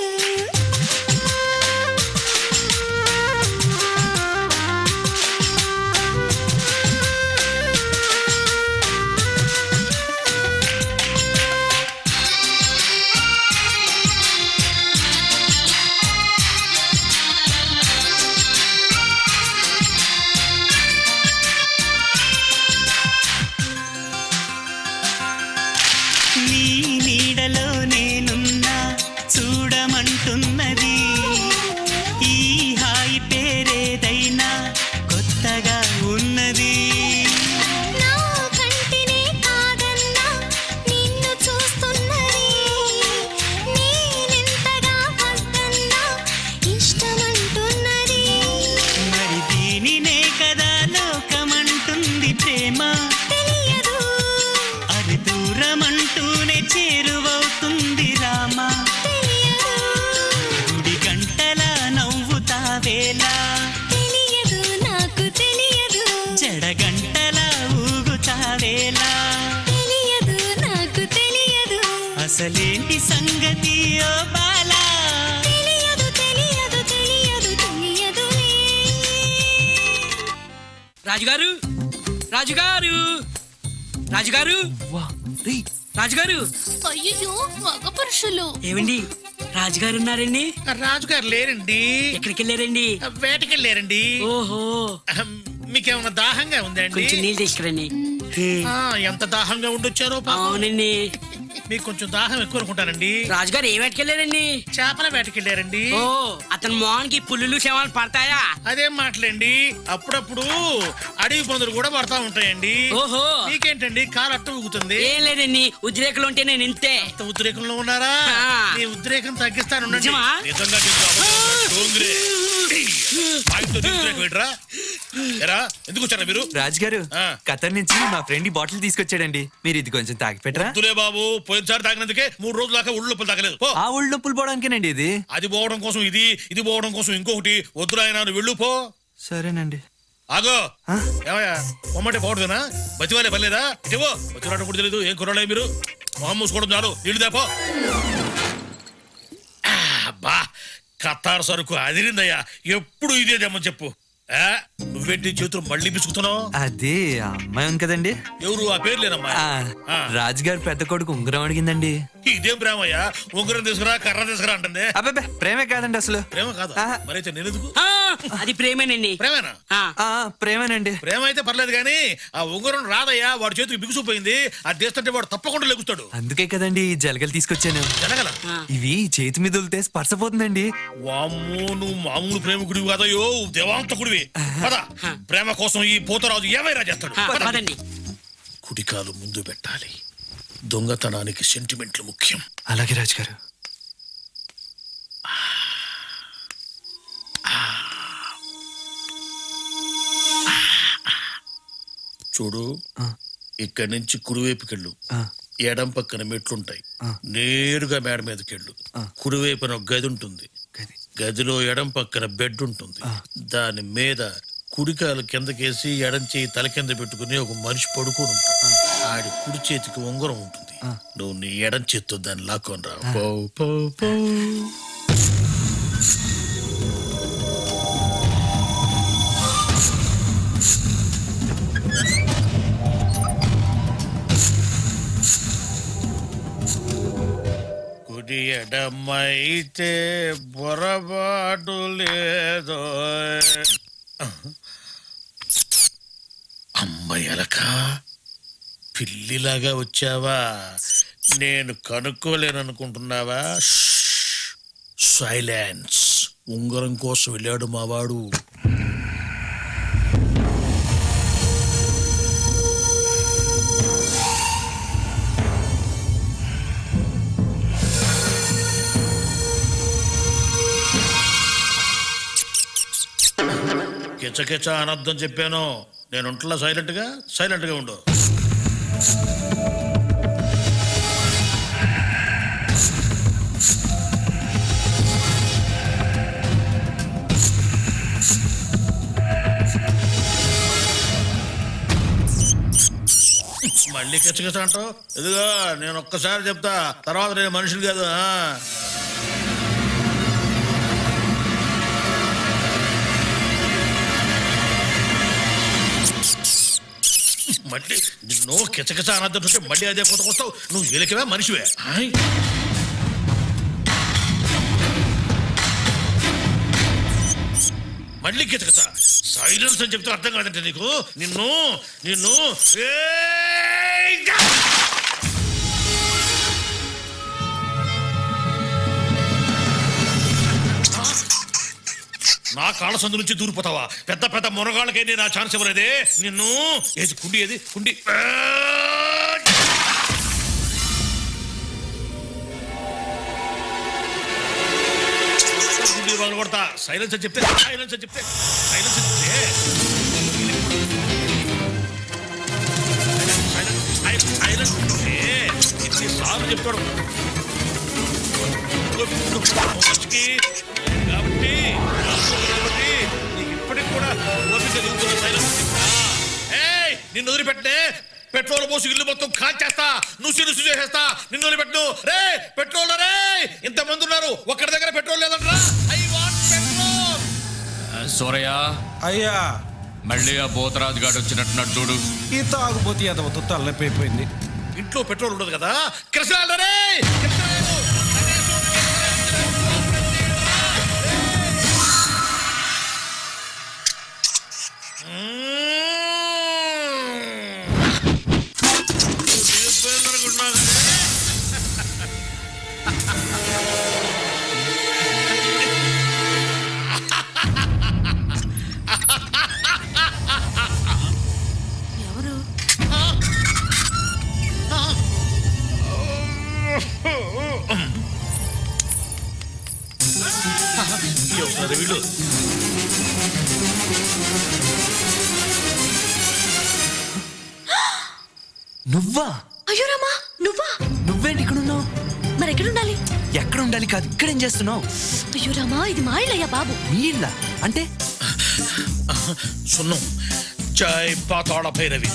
అసలేంటి సంగతి ఓ బాలా తెలియదు తెలియదు తెలియదు తెలియదు రాజుగారు రాజుగారు రాజుగారు రాజుగారు అయ్యో మగ పురుషులు ఏమండి రాజుగారు ఉన్నారండి రాజుగారు లేరండి ఎక్కడికి వెళ్ళారండి వేటకి వెళ్ళారండి ఓహో మీకేమన్నా దాహంగా ఉందండి కొంచెం నీళ్ళు తీసుకురండి ఆ, ఎంత దాహంగా ఉండొచ్చారో పాపం. అవునండి మీకు కొంచెం దాహం ఎక్కువ అనుకుంటానండి రాజుగారు ఏ వేటకెళ్ళారండి చేపల వేటకి వెళ్ళారండి ఓ అతని మోహన్కి పుల్లులు శవాలు పడతాయా అదేం మాటలండి అప్పుడప్పుడు అడవి పందులు కూడా పడతా ఉంటాయండి ఓహో మీకేంటండి కాలు అట్ట ఊగుతుంది ఏం లేదండి ఉద్రేకలు ఉంటే నేను ఇంతే అంత ఉద్రేకంలో ఉన్నారా ఆ. మీ ఉద్రేకం తగ్గిస్తాను ఉండండి. నిజమా? నిజంగా చెప్తా. డోంగ్రే. ఆయుధంతో నీ ఉద్రేకం ఏంట్రా? ఎరా ఎందుకు వచ్చారా మీరు రాజుగారు ఖతర్ నుంచి మా ఫ్రెండ్ ఈ బాటిల్ తీసుకొచ్చాడండి మీరు ఇది కొంచెం తాగి పెట్టరా వద్దులే బాబు పోయినసారి తాగినందుకే మూడు రోజుల దాకా ఒళ్ళు నొప్పులు తగ్గలేదు పో. ఆ ఒళ్ళు నొప్పులు పోవడానికేనండి ఇది అది పోవడం కోసం ఇది ఇది పోవడం కోసం ఇంకొకటి వద్దురా ఆయన నువ్వు వెళ్ళు పో సరేనండి ఆగో ఏమయ్యా పొమ్మంటే పోవడమేనా బతివాలే పర్లేదా ఇటేవో బతివాడడం కూడా తెలియదు ఏం కుర్రాలే మీరు మొహం మూసుకోవడం చాలు నీళ్ళు దేపో ఆ, అబ్బా కత్తారు సరుకు అదిరిందయ్యా ఎప్పుడు ఇదే దేమని చెప్పు ఆ, నువ్వేంటి చేతులు మళ్ళీ పిసుకుతున్నావు అదే ఆ అమ్మాయి ఉంది కదండి ఎవరు ఆ పేర్లేనమ్మా ఆ, రాజుగారు పెద్ద కొడుకు ఉంగరం అడిగిందండి ఇదేం ప్రేమయ్యా ఉంగరం తీసుకురా కర్ర తీసుకురా అంటుంది అబ్బాబే ప్రేమే కాదండి అసలు ప్రేమ కాదు మరైతే నేను ఎందుకు ఆ, అది ప్రేమేనండి ప్రేమేనా ఆ, ప్రేమేనండి ప్రేమ అయితే పర్లేదు కానీ ఆ ఉంగరం రాదయ్యా వాడి చేతికి బిగుసిపోయింది అది తీస్తుంటే వాడు తప్పకుండా లెగుస్తాడు అందుకే కదండి ఈ జలగలు తీసుకొచ్చాను జలగల ఇవి చేతి మీద ఉలితే స్పర్శ పోతుందండి వామ్మో నువ్వు మామూలు ప్రేమికుడివి కాదయ్యో దేవాంతకుడివి పద ప్రేమ కోసం ఈ పోతరాజు ఏమైనా చేస్తాడు ఆ, పద. పదండి కుడికాలు ముందు పెట్టాలి దొంగతనానికి సెంటిమెంట్లు ముఖ్యం అలాగే రాజుగారు చూడు ఇక్కడి నుంచి కుడివైపుకెళ్ళు ఎడం పక్కన మెట్లుంటాయి నేరుగా మేడ మీదకెళ్ళు కుడివైపున ఒక గది ఉంటుంది గదిలో ఎడం పక్కన బెడ్ ఉంటుంది దాని మీద కుడికాలు కిందకేసి ఎడం చేయి తల కింద పెట్టుకుని ఒక మనిషి పడుకొని ఉంటాడు ఆడి కుడి చేతికి ఉంగరం ఉంటుంది నువ్వు నీ ఎడం చేత్తో దాన్ని లాక్కొని రా పో, పో, పో. కుడి ఎడమైతే పొరపాటు లేదో అమ్మయ్యలక పిల్లిలాగా వచ్చావా నేను కనుక్కోలేననుకుంటున్నావా సైలెన్స్ ఉంగరం కోసం వెళ్ళాడు మావాడు కిచకిచ అనర్థం చెప్పాను నేను ఉంటలా సైలెంట్ గా సైలెంట్ గా ఉండు మళ్ళీ కిచకిచ అంటావు ఇదిగో నేను ఒక్కసారి చెప్తా తర్వాత నేను మనుషులు కాదు ఆ. మళ్ళీ నిన్ను కిచకిచ అనర్థం చూస్తే మళ్ళీ అదే కొత్తకొస్తావు నువ్వు ఎలికవే మనిషివే ఆయ్. మళ్ళీ కిచకిచ సైలెన్స్ అని చెప్తే అర్థం కాదంటే నీకు నిన్ను నిన్ను ఏయ్! నా కాళ్ళ సందు నుంచి దూరిపోతావా పెద్ద పెద్ద మునగాళ్ళకే నేను ఆ ఛాన్స్ ఇవ్వలేదే నిన్ను ఏది కుండి ఏది కుండి కుండి వాళ్ళు కొడతా సైలెన్స్ అని చెప్తే సైలెన్స్ అని చెప్తే సైలెన్స్ అని చెప్తే సైలెన్స్ అంటే ఎన్నిసార్లు చెప్తాడు ఫస్ట్కి కాబట్టి కాబట్టి నీకు ఇప్పటికి కూడా ఓపిక దిగుతున్న సైలెన్స్ ఏయ్ నిన్ను వదిలిపెట్టే పెట్రోల్ పోసి ఇల్లు మొత్తం కాల్చేస్తా నుసి నుసి చేసేస్తా నిన్ను పెట్టు రే పెట్రోల్ రే ఇంత మంది ఉన్నారు ఒక్కడి దగ్గర పెట్రోల్ లేదంట్రా ఐ వాంట్ పెట్రోల్ సూరయ్య అయ్యా మళ్ళీ ఆ బోతరాజు గాడు వచ్చినట్టున్నాడు చూడు ఈ తాగుబోతు ఎదవతో తల్లపోయింది ఇంట్లో పెట్రోల్ ఉండదు కదా కృష్ణాలు రే ఎవరు ఎవరు వీళ్ళు నువ్వా అయ్యో రామా నువ్వా నువ్వేంటి ఇక్కడ ఉన్నావు మరి ఎక్కడుండాలి ఎక్కడ ఉండాలి కాదు ఇక్కడేం చేస్తున్నావు అయ్యో రామా ఇది మా ఇల్లయ్యా బాబు మీ ఇల్ల అంటే సున్నం జై పాతాళ భైరవి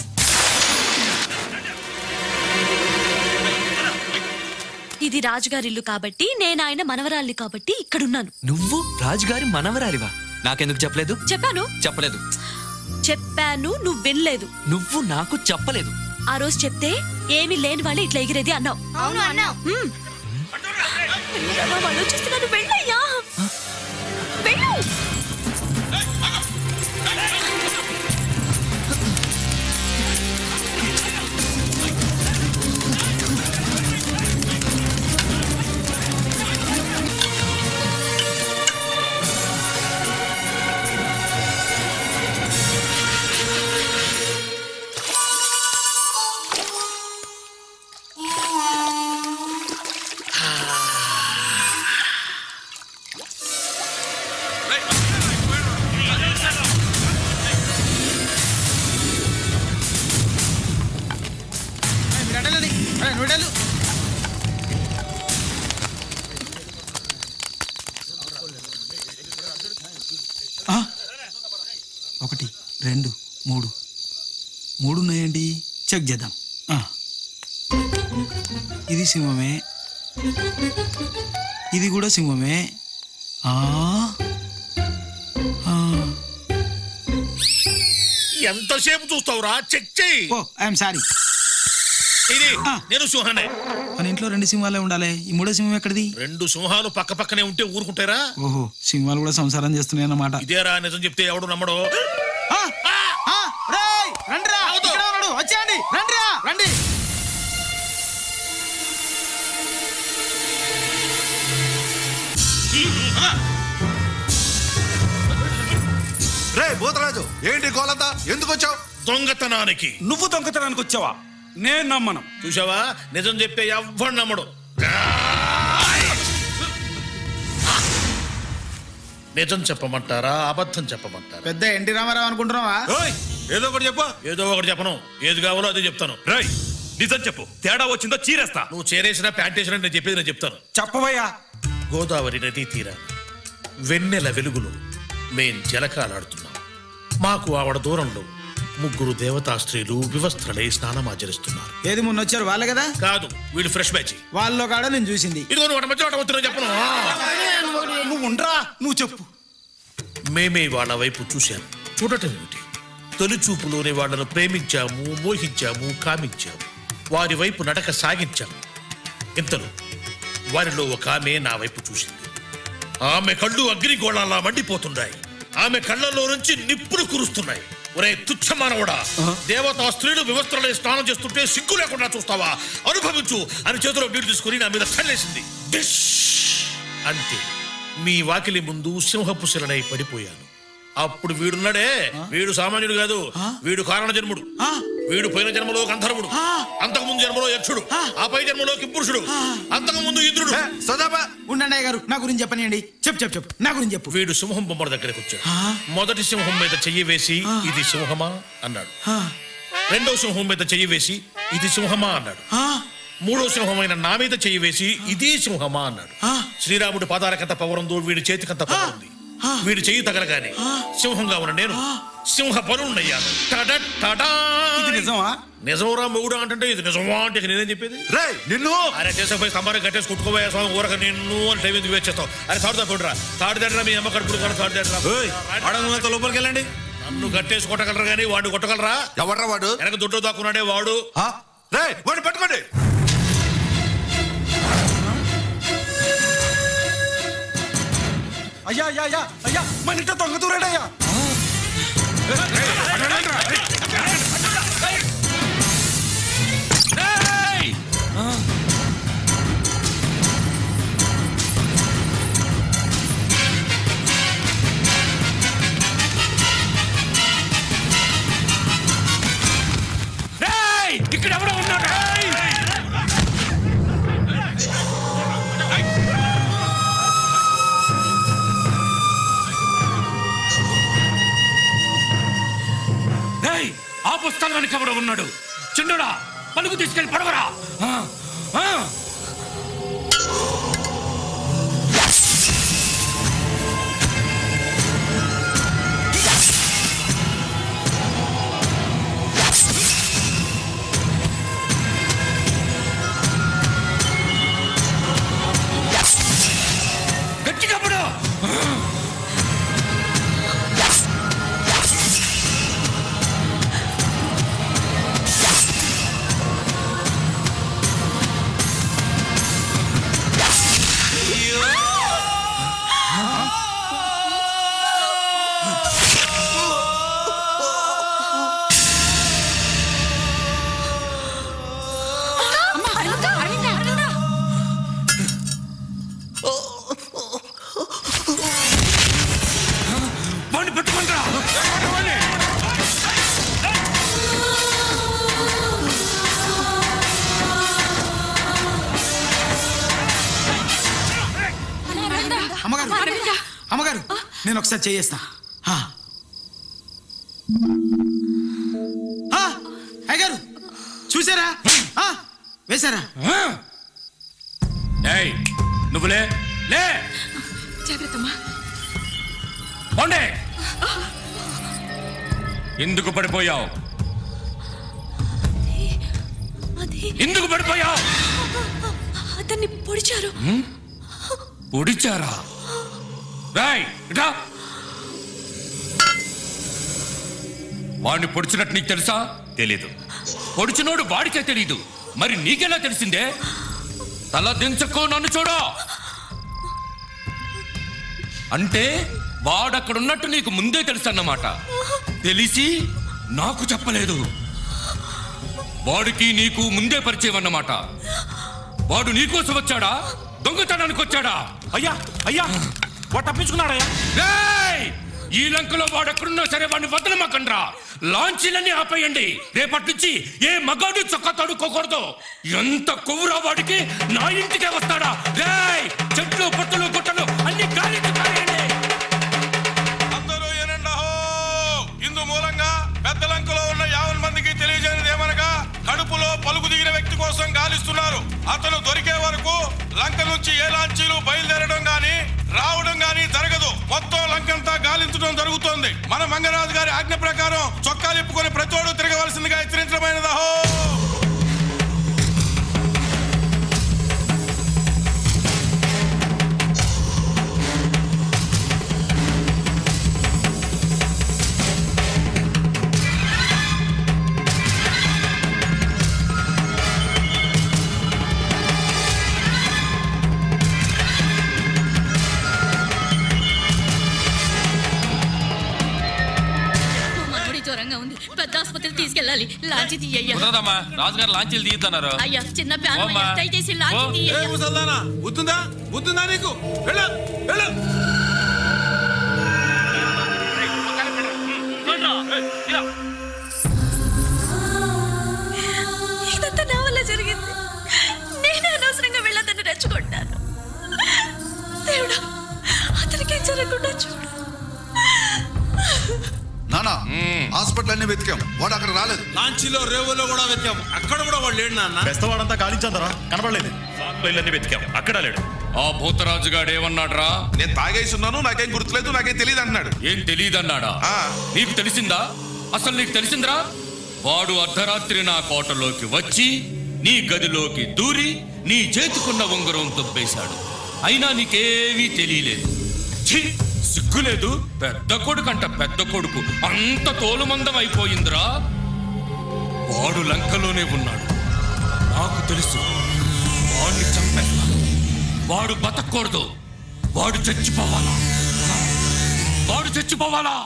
ఇది రాజుగారి ఇల్లు కాబట్టి నేను ఆయన మనవరాల్ని కాబట్టి ఇక్కడున్నాను నువ్వు రాజుగారి మనవరాలివా నాకెందుకు చెప్పలేదు చెప్పాను చెప్పలేదు చెప్పాను నువ్వు వినలేదు నువ్వు నాకు చెప్పలేదు ఆ రోజు చెప్తే ఏమీ లేని వాళ్ళు ఇట్లా ఎగిరేది అన్నావు అవును అన్నావు హ్మ్. రామా, వాళ్ళు వచ్చేస్తున్నారు వెళ్ళయ్యా వెళ్ళు నూడలు ఒకటి రెండు మూడు మూడు ఉన్నాయండి చెక్ చేద్దాం ఆ. ఇది సింహమే ఇది కూడా సింహమే ఆ. ఆ. ఎంతసేపు చూస్తావురా చెక్ చెయ్యి ఓ ఐఎమ్ సారీ ఇది నేను సింహానే మన ఇంట్లో రెండు సింహాలే ఉండాలి ఈ మూడో సింహం ఎక్కడిది రెండు సింహాలు పక్క పక్కనే ఉంటే ఊరుకుంటారా ఓహో సింహాలు కూడా సంసారం చేస్తున్నాయి అన్నమాట ఇదేరా నిజం చెప్తే ఎవడు నమ్మడు రండిరా ఇక్కడ ఉన్నాడు వచ్చేయండి రండిరా రండి రే భూతరాజు ఏంటి గోలంతా ఎందుకు వచ్చావు దొంగతనానికి నువ్వు దొంగతనానికి వచ్చావా నేను నమ్మను చూసావా నిజం చెప్తే ఎవ్వడు నమ్మడు నిజం చెప్పమంటారా అబద్ధం చెప్పమంటారా పెద్ద ఎన్టీ రామారావు అనుకుంటున్నావా ఏదో ఒకటి చెప్పు ఏదో ఒకటి చెప్పను ఏది కావాలో అదే చెప్తాను రై నిజం చెప్పు తేడా వచ్చిందో చీరేస్తా నువ్వు చేరేసిన ప్యాంట్ వేసినా నేను చెప్పేది నేను చెప్తాను చెప్పవయ్యా గోదావరి నదీ తీరాన వెన్నెల వెలుగులో మేం జలకాలాడుతున్నాం మాకు ఆవిడ దూరంలో ముగ్గురు దేవతా స్త్రీలు వివస్త్రలై స్నానమాచరిస్తున్నారు ఏది మొన్న వచ్చారు వాళ్ళే కదా కాదు వీడు ఫ్రెష్ బ్యాచ్ వాళ్ళలో కాడ నేను చూసింది ఇదిగో నువ్వు మధ్య ఒకటి వస్తున్నా చెప్పను నువ్వు ఉండరా నువ్వు చెప్పు మేమే వాళ్ళ వైపు చూశాను చూడటం ఏమిటి తొలి చూపులోనే వాళ్ళను ప్రేమించాము మోహించాము కామించాము వారి వైపు నడక సాగించాము ఇంతలో వారిలో ఒక ఆమె నా వైపు చూసింది ఆమె కళ్ళు అగ్నిగోళాలా మండిపోతున్నాయి ఆమె కళ్ళలో నుంచి నిప్పులు కురుస్తున్నాయి ఒరే తుచ్చ మానవుడా దేవతా స్త్రీలు వివస్త్రలై స్నానం చేస్తుంటే సిగ్గు లేకుండా చూస్తావా అనుభవించు అని చేతిలో నీరు తీసుకుని నా మీద కళ్ళేసింది డిష్! అంతే మీ వాకిలి ముందు సింహపు శిలనై పడిపోయాను అప్పుడు వీడున్నాడే వీడు సామాన్యుడు కాదు వీడు కారణ జన్ముడు వీడు పోయిన జన్మలో గంధర్వుడు అంతకు ముందు జన్మలో యక్షుడు ఆ పై జన్మలో కింపురుషుడు అంతకు ముందు ఇంద్రుడు ఉండండి గారు నా గురించి చెప్పనియండి చెప్పు చెప్పు చెప్పు నా గురించి చెప్పు వీడు సింహం బొమ్మల దగ్గరకు వచ్చాడు మొదటి సింహం మీద చెయ్యి వేసి ఇది సింహమా అన్నాడు రెండో సింహం మీద చెయ్యి వేసి ఇది సింహమా అన్నాడు మూడో సింహమైన నా మీద చెయ్యి వేసి ఇది సింహమా అన్నాడు శ్రీరాముడి పాదాలకంత పవర్ ఉందో వీడి చేతికంత పవర్ ఉంది వీడి చెయ్యి తగలగానే సింహంగా ఉన్న నేను సింహ పరుణ్ణయ్యాను టడట్ టడా. నిజమా నిజంరా మొగుడు అంటే ఇది నిజమా అంటే ఇక నేనేం చెప్పేది రే నిన్ను అరే దేశంపై స్తంభాన్ని కట్టేసి కుట్టుకోబోయే స్వామి ఊరక నిన్ను అని టైం ఎందుకు వేస్ట్ చేస్తావు అరే తాడు తప్పుడురా తాడు తండ్రా మీ అమ్మ కడుపుడు కూడా తాడు తండ్రా లోపలికి వెళ్ళండి నన్ను కట్టేసి కొట్టగలరా కానీ వాడిని కొట్టగలరా ఎవర్రా వాడు వెనక దుడ్డు దాక్కున్నాడే వాడు రే వాడిని పట్టుకోండి అయ్యా అయ్యా అయ్యా అయ్యా మన ఇంట దొంగ దూరాడయ్యా ఇక్కడ ఎవడో ఉన్నాడు ఏయ్, ఆ పుస్తకం వెనక ఎవడో ఉన్నాడు చిన్నడా పలుకు తీసుకెళ్ళి పడవరా ఆ, ఆ. గట్టిగా పడు వాడిని పెట్టుకుంటా అమ్మగారు అమ్మగారు నేను ఒకసారి చేయేస్తా ఆ. ఆ, అయ్యగారు చూసారా ఆ, వేశారా ఏయ్ నువ్వు లే లే జాగ్రత్తమ్మా పోండే ఎందుకు పడిపోయావు అది ఎందుకు పడిపోయావు అతన్ని పొడిచారు పొడిచారా రాయ్ ఇటా వాడిని పొడిచినట్టు నీకు తెలుసా తెలీదు పొడిచినోడు వాడికే తెలీదు మరి నీకెలా తెలిసిందే తల దించకో నన్ను చూడు అంటే వాడక్కడ ఉన్నట్టు నీకు ముందే తెలుసు అన్నమాట తెలిసి నాకు చెప్పలేదు వాడికి నీకు ముందే పరిచయం అన్నమాట వాడు నీకోసం వచ్చాడా దొంగతనానికి వచ్చాడా అయ్యా అయ్యా వాడు తప్పించుకున్నాడయ్యా రేయ్! ఈ లంకలో వాడు ఎక్కడున్నా సరే వాడిని వదలమాకండ్రా లాంచీలన్నీ ఆపేయండి రేపటి నుంచి ఏ మగాడు చొక్కా తడుక్కోకూడదు ఎంత కొవ్వురా వాడికి నా ఇంటికే వస్తాడా రేయ్ చెట్లు పొట్టులు గుట్టలు అన్ని గాలికి పారేయండి అందరూ ఏనండహో ఇందు మూలంగా పెద్ద లంకలో ఉన్న యావన్ మందికి తెలియజేయనిది ఏమనగా కడుపులో పలుకు దిగిన వ్యక్తి కోసం గాలిస్తున్నారు అతను దొరికే వరకు లంక నుంచి ఏ లాంచీలు బయలుదేరడం గాని రావడం గాని జరగదు మొత్తం లంకంతా గాలించడం జరుగుతోంది మన మంగరాజు గారి ఆజ్ఞ ప్రకారం చొక్కాలు ఇప్పుకొని ప్రతోడు తిరగవలసిందిగా హెచ్చరించడమైనదహో మనోడి జ్వరంగా ఉంది పెద్ద ఆసుపత్రికి తీసుకెళ్ళాలి లాంచి తీయ్యా కుదరదమ్మా రాజుగారు లాంచీలు తీస్తున్నారు అయ్యా చిన్న ప్యాన్ ఓమ్మా. దయచేసి లాంచి తీయ్యా ముసల్దానా బుద్ధుందా బుద్ధుందా నీకు వెళ్ళు వెళ్ళు ఇదంతా నా వల్ల జరిగింది నేనే అనవసరంగా వెళ్ళదని రెచ్చుకుంటాను దేవుడా అతనికి జరగకుండా చూడు నానా హాస్పిటల్ అన్ని వెతికాం వాడు అక్కడ రాలేదు లాంచీలో రేవులో కూడా వెతికాం అక్కడ కూడా వాడు లేడు నాన్న బెస్తవాడంతా కాలించందరా కనపడలేదు ఇళ్ళని వెతికాం అక్కడ లేడు ఆ భూతరాజు గాడు ఏమన్నాడ్రా నేను తాగేసి ఉన్నాను నాకేం గుర్తులేదు నాకేం తెలియదు అన్నాడు ఏం తెలియదన్నాడా నీకు తెలిసిందా అసలు నీకు తెలిసిందిరా వాడు అర్ధరాత్రి నా కోటలోకి వచ్చి నీ గదిలోకి దూరి నీ చేతుకున్న ఉంగరం తొబ్బేశాడు అయినా నీకేమీ తెలియలేదు ఛీ, సిగ్గులేదు పెద్ద కొడుకంట పెద్ద కొడుకు అంత తోలుమందం అయిపోయిందిరా వాడు లంకలోనే ఉన్నాడు నాకు తెలుసు వాడిని చంపేస్తా వాడు బతకూడదు వాడు చచ్చిపోవాలా వాడు చచ్చిపోవాలా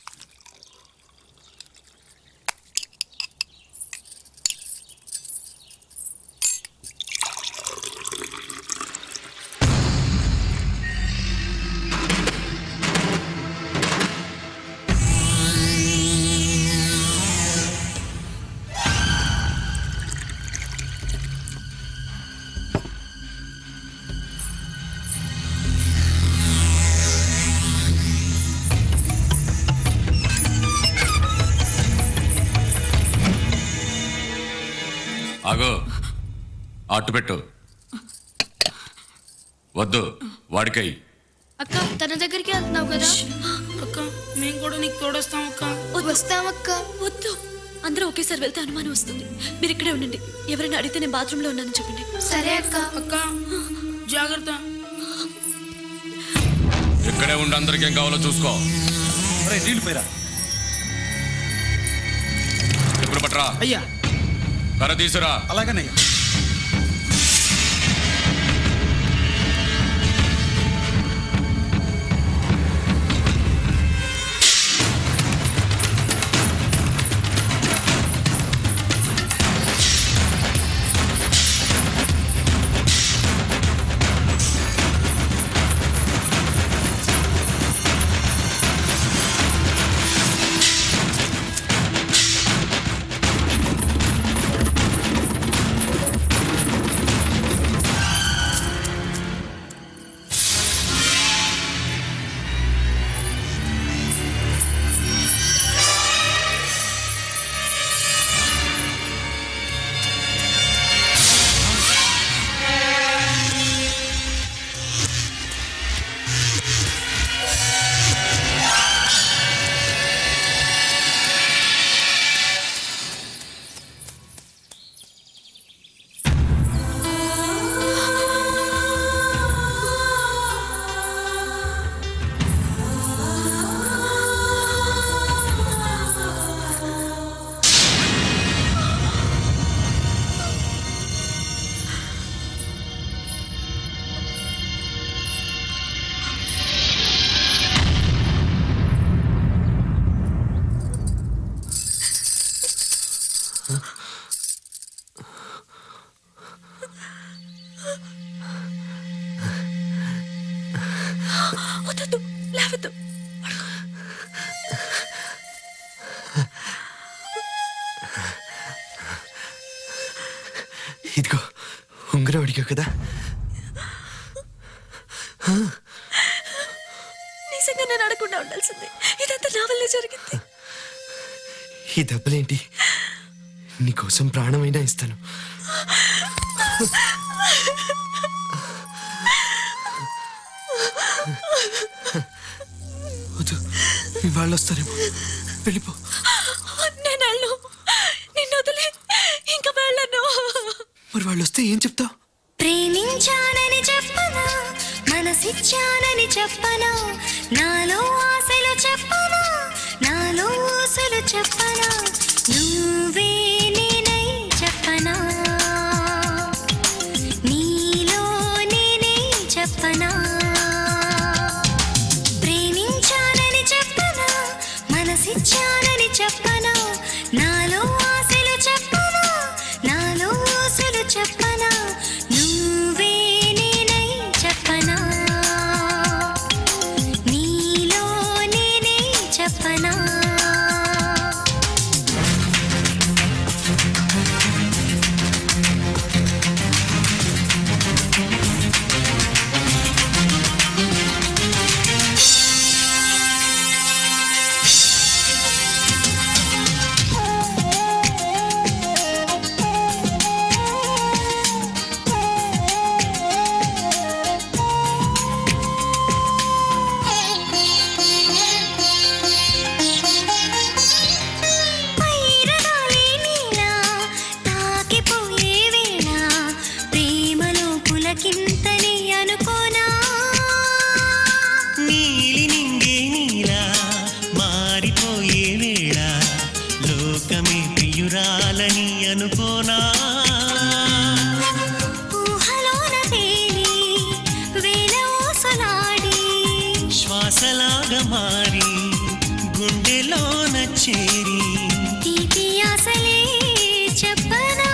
ఆగో అట్టు పెట్టు వద్దు వాడికై అక్క తన దగ్గరికి వెళ్తున్నావు కదా అక్క మేము కూడా నీకు తోడొస్తాం అక్క వస్తామక్క వద్దు అందరూ ఒకేసారి వెళ్తే అనుమానం వస్తుంది మీరు ఇక్కడే ఉండండి ఎవరైనా అడిగితే నేను బాత్రూంలో ఉన్నానని చెప్పండి సరే అక్క అక్క జాగ్రత్త ఇక్కడే ఉండి అందరికి ఏం కావాలో చూసుకో నీళ్ళు పోయిరా ఇప్పుడు పట్రా అయ్యా కర్ర తీసురా అలాగనయ్యా వద్దు లేవద్దు ఇదిగో ఉంగరం అడిగావు కదా నిజంగా నేను అడగకుండా ఉండాల్సింది ఇదంతా నా వల్లే జరిగింది ఈ దెబ్బలేంటి నీకోసం ప్రాణమైనా ఇస్తాను వద్దు మీ వాళ్ళు వస్తారేమో వెళ్ళిపో నేను వెళ్ళు నిన్ను వదిలే ఇంకా వెళ్ళను మరి వాళ్ళు వస్తే ఏం చెప్తావు ప్రేమించానని చెప్పనా మనసిచ్చానని చెప్పనా నాలో ఆశలు చెప్పనా నాలో ఊసులు చెప్పనా నువ్వే నేనై చెప్పనా నీలో నేనే చెప్పనా ప్రేమించానని చెప్పనా మనసిచ్చానని చెప్పనా నాలో ఆశలు చెప్పనా నాలో ఊసులు చెప్పనా నువ్వే నేనై చెప్పనా నీలో నేనే చెప్పనా ప్రియురాలని అనుకోనా ఊహలోన తేలి వేల ఊసలాడి శ్వాసలాగా మారి గుండెలోన చేరి తీపి ఆశలే చెప్పనా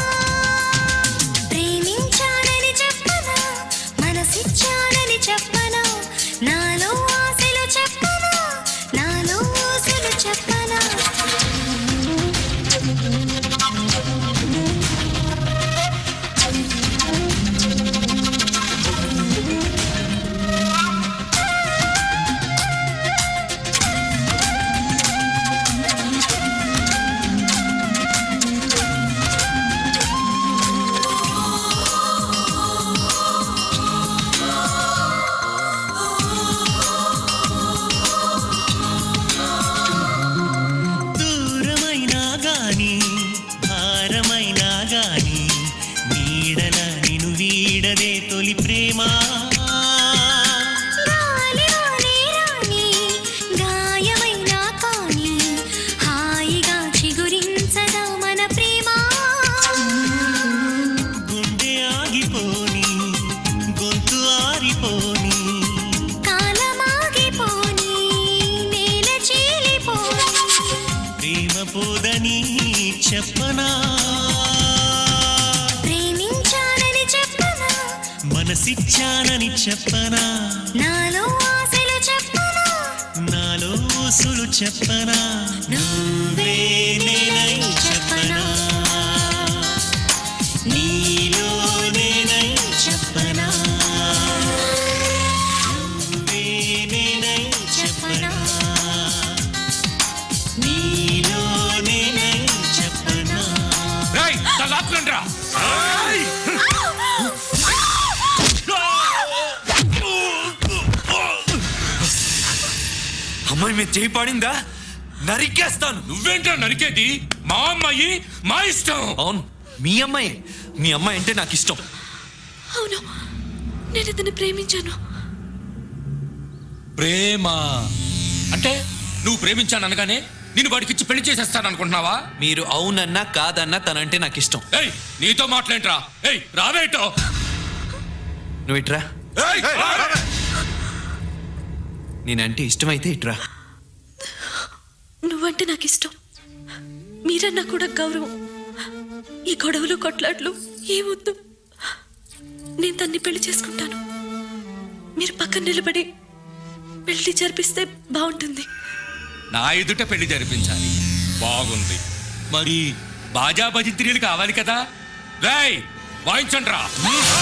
ప్రేమించానని చెప్పనా మనసిచ్చానని చెప్పనా నాలో ఆశలు చెప్పనా నాలో ఊసులు చెప్పనా దూరమైనా గాని భారమైనా గాని నీడల నిను వీడదే తొలి ప్రేమ గాలిలోనే రాని గాయమైనా కానీ హాయిగా చిగురించదా మన ప్రేమ గుండె ఆగిపోని గొంతు ఆరిపోని కాలమాగిపోని నేల చీలిపోని ప్రేమ పోదని చెప్పనా ప్రేమించానని చెప్పనా మనసిచ్చానని చెప్పనా నాలో ఆశలు చెప్పనా నాలో ఊసులు చెప్పనా నువ్వే నేనై చెప్పనా నీలో నేనై చెప్పనా నువ్వే నేనై చెప్పనా నీలో నేనై చెప్పనా రేయ్ తలాపులండ్రా అమ్మాయి మీద చేయి పడిందా నరికేస్తాను నువ్వేంట్రా నరికేది మా అమ్మాయి మా ఇష్టం అవును మీ అమ్మాయి మీ అమ్మాయి అంటే నాకు ఇష్టం అవును నేను ఇతన్ని ప్రేమించాను ప్రేమ అంటే నువ్వు ప్రేమించాను అనగానే నేను వాడికిచ్చి పెళ్లి చేసేస్తాను అనుకుంటున్నావా మీరు అవునన్నా కాదన్నా తనంటే నాకు ఇష్టం ఏయ్ నీతో మాట్లాడరా ఏయ్ రావేటో నువ్వు ఇట్రా నేనంటే ఇష్టమైతే ఇట్రా నువ్వంటే నాకు ఇష్టం మీరన్నా కూడా గౌరవం ఈ గొడవలు కొట్లాట్లు ఏమొద్దు నేను తన్ని పెళ్లి చేసుకుంటాను మీరు పక్కన నిలబడి పెళ్లి జరిపిస్తే బాగుంటుంది నా ఎదుట పెళ్లి జరిపించాలి బాగుంది మరి బాజా భజిత్రీలు కావాలి కదా రాయ్ వాయించండి రా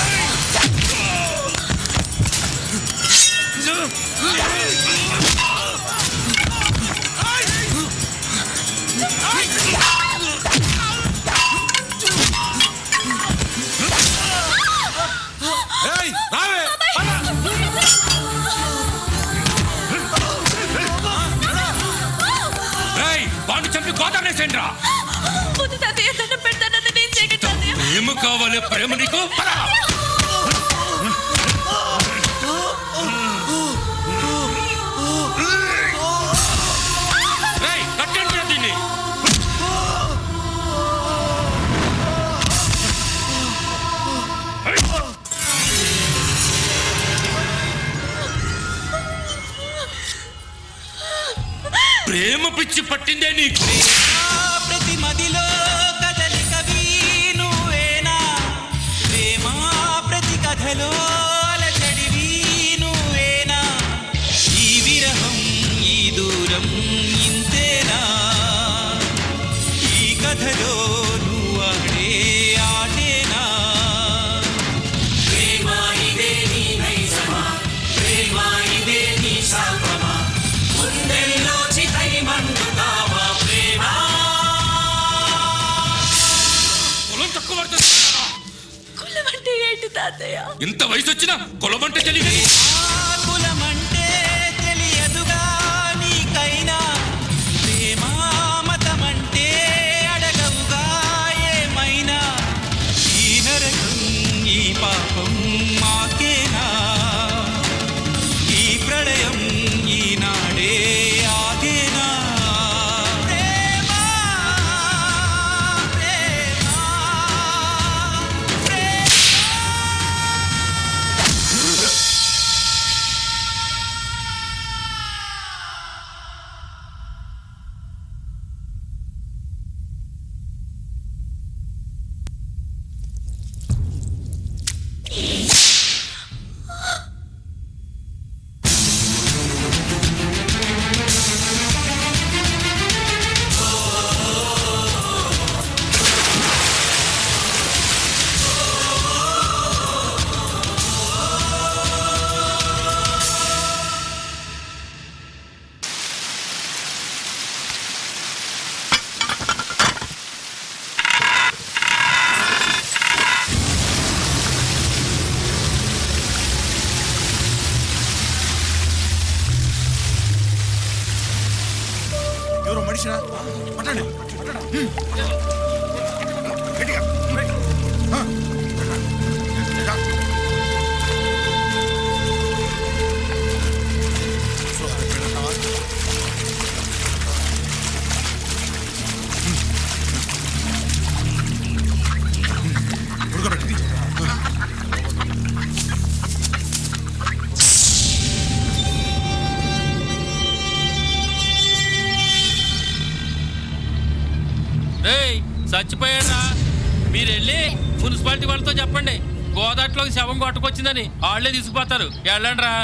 ఏయ్, రావే రాయ్ వాడిని చంపి గోదావరేసేయండి రా ముందు తాతయ్య దండం పెడతానని నేను చేయగలను తాతయ్య. ప్రేమ కావాలి ప్రేమ నీకు పరా. రేయ్, కట్టండి రా దీన్ని. ప్రేమ పిచ్చి పట్టిందే నీకు ప్రతి మదిలో కదలికవి నువ్వేనా ప్రేమ ప్రతి కథలో అలజడివి నువ్వేనా ఈ విరహం ఈ దూరం ఇంతేనా ఈ కథలో నువ్వాడే ఆటేనా ప్రేమ ఇదే నీ నైజమా ప్రేమ ఇదే నీ శాపమా గుండెల్లో చితై మండుతావా ప్రేమ కులం తక్కువ పడుతుంది కులం అంటే ఏంటి తాతయ్య ఇంత వయసు వచ్చినా కులం అంటే తెలియదు కులమంటే తెలియదుగా నీకైనా ప్రేమ మతమంటే అడగవుగా ఏమైనా ఈ నరకం ఈ పాపం మాకేనా ఈ ప్రళయం ఈనాడే ఆగేనా ప్రేమ రేయ్ చచ్చిపోయాడా మీరు వెళ్ళి మున్సిపాలిటీ వాళ్ళతో చెప్పండి గోదాట్లోకి శవం కొట్టుకొచ్చిందని వాళ్ళే తీసుకుపోతారు వెళ్ళండి రా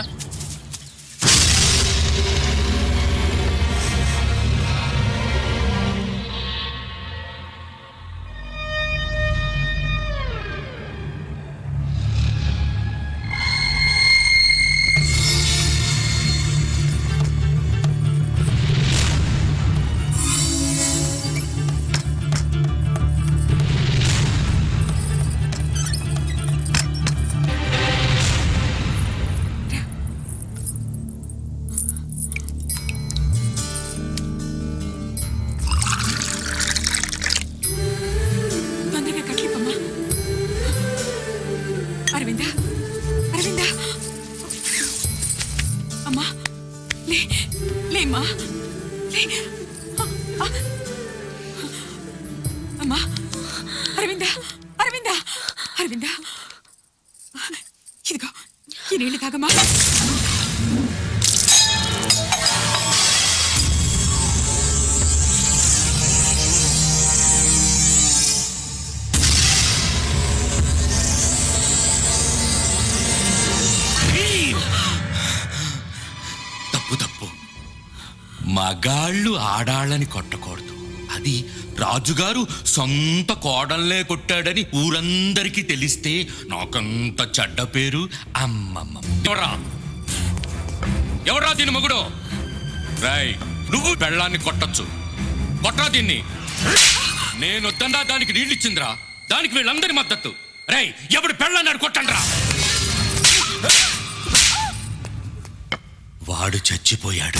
తొందరగా కట్లిపమ్మా అరవిందా అరవిందా అమ్మా లే లేమ్మా లే ఆ, ఆ. అమ్మా అరవిందా అరవిందా అరవిందా ఇదిగో ఈ నీళ్ళు తాగమ్మా తప్పు తప్పు మగాళ్ళు ఆడాళ్ళని కొట్టకూడదు అది రాజుగారు సొంత కోడల్నే కొట్టాడని ఊరందరికీ తెలిస్తే నాకంత చెడ్డ పేరు అమ్మమ్మ ఎవరా ఎవరా దీని మగుడు రాయ్ నువ్వు పెళ్ళాన్ని కొట్టచ్చు కొట్టరా దీన్ని నేను వద్దన్నా దానికి నీళ్ళు ఇచ్చిందిరా దానికి వీళ్ళందరి మద్దతు రేయ్ ఎవడు పెళ్ళన్నాడు కొట్టండ్రా వాడు చచ్చిపోయాడు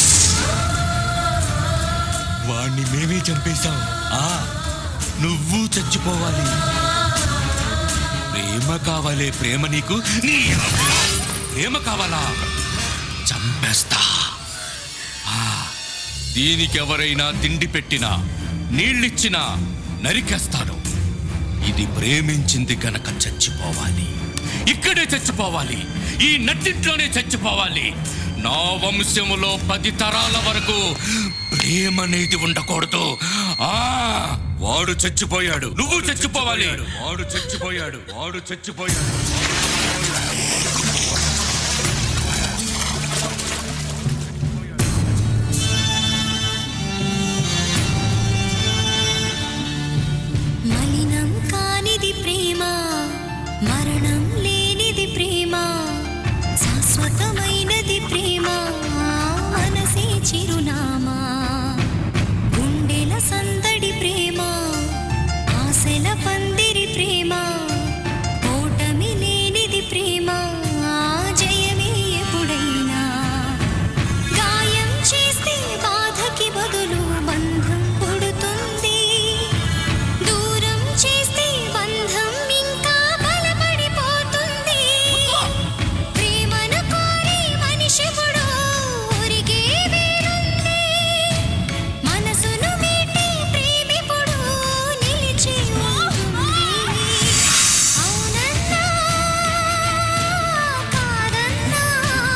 వాణ్ణి మేమే చంపేశాం ఆ నువ్వు చచ్చిపోవాలి ప్రేమ కావాలే ప్రేమ నీకు నీ అమ్మ. ప్రేమ కావాలా చంపేస్తా ఆ, దీనికి ఎవరైనా తిండి పెట్టినా నీళ్ళిచ్చినా నరికేస్తాను ఇది ప్రేమించింది గనక చచ్చిపోవాలి ఇక్కడే చచ్చిపోవాలి ఈ నట్టింట్లోనే చచ్చిపోవాలి నా వంశములో పది తరాల వరకు ప్రేమ అనేది ఉండకూడదు ఆ వాడు చచ్చిపోయాడు నువ్వు చచ్చిపోవాలి వాడు చచ్చిపోయాడు వాడు చచ్చిపోయాడు మలినం కానిది ప్రేమ మరణం లేనిది ప్రేమ శాశ్వతమైనది ప్రేమ మనసే చిరునామా గుండెల సందడి ప్రేమ ఆశల పందిరి ప్రేమ ఓటమి లేనిది ప్రేమ జయమే ఎప్పుడైనా గాయం చేస్తే బాధకి బదులు బంధం పుడుతుంది దూరం చేస్తే బంధం ఇంకా బలపడిపోతుంది ప్రేమను కోరి మనిషిపుడు ఒరిగే వేరుంది మనసును మీటి ప్రేమిపుడు నిలిచి ఉంటుంది అవునన్నా కాదన్నా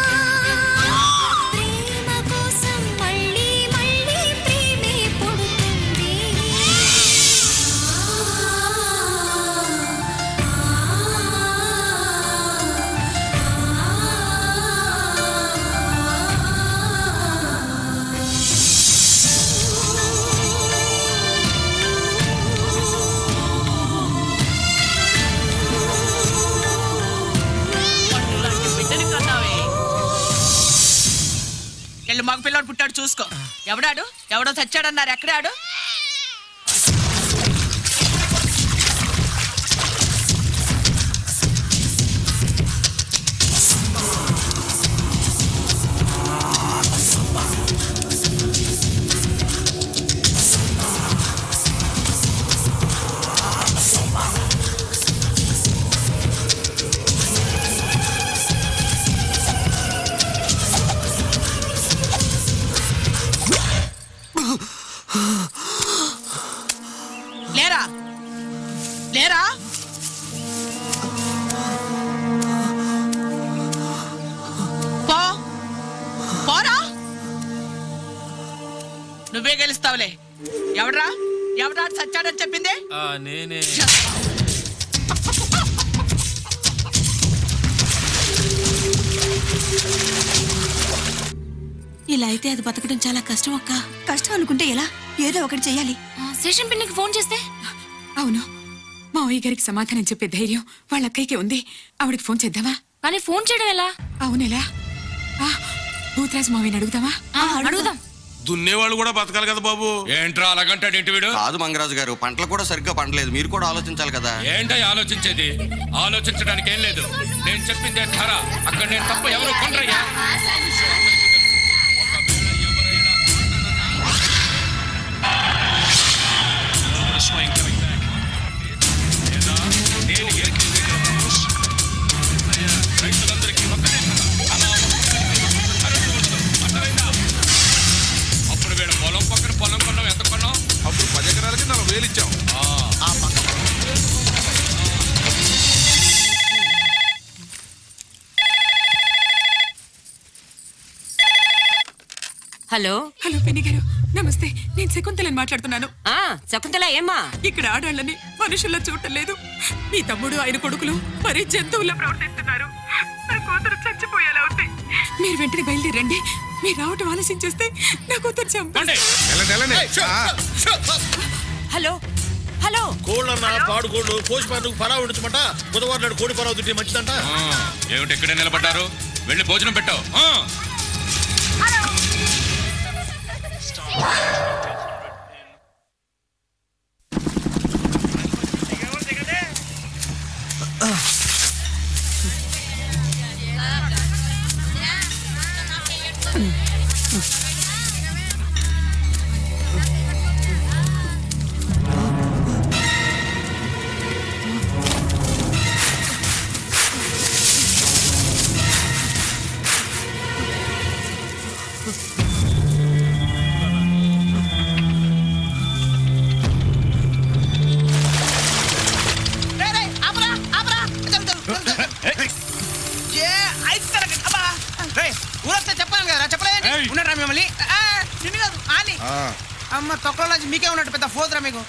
ప్రేమ కోసం మళ్ళీ మళ్ళీ ప్రేమే పుడుతుంది బిడ్డని కన్నావే ఎల్లు మగ పిల్లోడు పుట్టాడు చూసుకో ఎవడాడు ఎవడో చచ్చాడన్నారు ఎక్కడాడు లేరా లేరా పో పోరా నువ్వే గెలుస్తావులే ఎవడ్రా ఎవడ్రా సచ్చాడని చెప్పింది ఆ, నేనే ఇలా అయితే అది బతకడం చాలా కష్టం అక్క కష్టం అనుకుంటే ఎలా ఏదో ఒకటి చెయ్యాలి శేషన్ పిన్నికి ఫోన్ చేస్తే అవును మా అయ్య గారికి సమాధానం చెప్పే ధైర్యం వాళ్ళ అక్కయ్యకి ఉంది ఆవిడకి ఫోన్ చేద్దామా కానీ ఫోన్ చేయడం ఎలా అవునెలా ఆ, భూతరాజు మావిని అడుగుదామా అడుగుదాం దున్నేవాళ్ళు కూడా బతకాలి కదా బాబు ఏంట్రా అలాగంటాడు ఇంటి వీడు కాదు మంగరాజు గారు పంటలు కూడా సరిగ్గా పండలేదు మీరు కూడా ఆలోచించాలి కదా ఏంటో ఆలోచించేది ఆలోచించడానికి ఏం లేదు నేను చెప్పిందే ధర అక్కడ నేను తప్ప ఎవరు కొనరయ్యా అప్పుడు వీళ్ళ పొలం పక్కన పొలం కొన్నాం ఎంత కొన్నాం అప్పుడు పది ఎకరాలకి నలభై వేలు ఇచ్చాం హలో హలో పెన్ని గారు నమస్తే నేను శకుంతలని మాట్లాడుతున్నాను శకుంతల ఏమ్మా ఇక్కడ ఆడాళ్ళని మనుషుల్లో చూడటం లేదు మీ తమ్ముడు ఆయన కొడుకులు మరీ జంతువుల్లో ప్రవర్తిస్తున్నారు నా కూతురు చచ్చిపోయేలా ఉంది మీరు వెంటనే బయలుదేరండి మీరు రావటం ఆలస్యం చేస్తే నా కూతురు చంపండి హలో హలో కోళ్ళన్న పాడుకోళ్ళు కోసి పండుగ పరావు ఉంచమంట బుధవారం నాడు కోడి పరావు తింటే మంచిదంట ఆ, ఏమిటి ఇక్కడే నిలబడ్డారు వెళ్ళి భోజనం పెట్టావు రేయ్, రేయ్, ఆపరా, ఆపరా. చల్, చల్, చల్, చల్. ఏ, అయిపోతారా, అబ్బా. రేయ్, ఊరొస్తే చెప్పాను కదరా చెప్పలేదండి ఉన్నారా మిమ్మల్ని ఆ, నిన్ను కాదు ఆని అమ్మ తొక్కలో నుంచి మీకే ఉన్నట్టు పెద్ద ఫోదురా మీకు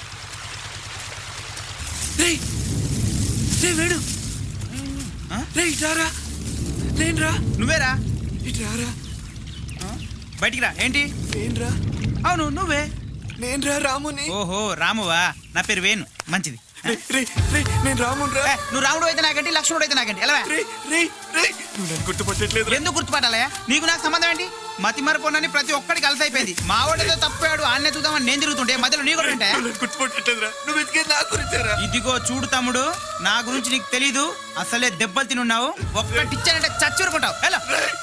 రే వేడు రే ఇటారా నేనురా నువ్వేరా ఇటు రారా బయటికి రా ఏంటి నేనురా అవును నువ్వే నేనురా రాముని ఓహో రామువా నా పేరు వేణు మంచిది నేను రాముని రా నువ్వు రాముడు అయితే నాకంటి లక్ష్మణుడు అయితే నాకంటి ఎలా నువ్వు నన్ను గుర్తుపట్టట్లేదు ఎందుకు గుర్తుపట్టాలయ్యా నీకు నాకు సంబంధం ఏంటి మతి మరపోనని ప్రతి ఒక్కడికి కలిసి అయిపోయింది మా వాడితో తప్పాడు ఆన్నే చూద్దామని నేను తిరుగుతుంటే మధ్యలో నీ కూడా ఉంటే గుర్తుపట్టట్లేదురా నువ్వు ఎతికేది నా గురించారా ఇదిగో చూడు తమ్ముడు నా గురించి నీకు తెలీదు అసలే దెబ్బలు తినున్నావు ఒక్కటి ఇచ్చానంటే చచ్చి ఊరుకుంటావు హలో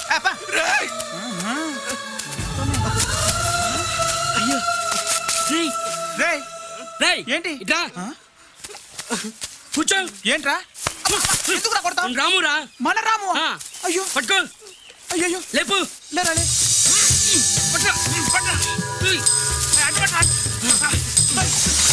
అయ్యో రేయ్ రేయ్ రేయ్ ఏంటి ఇట్రా కూర్చో ఏంట్రా ఎందుకురా కొడతావు రామురా మన రాము అయ్యో పట్టుకో అయ్యో లేపు లేరా లే పట్టురా పట్టురా ఉయ్. అటు పట్టురా, అటు.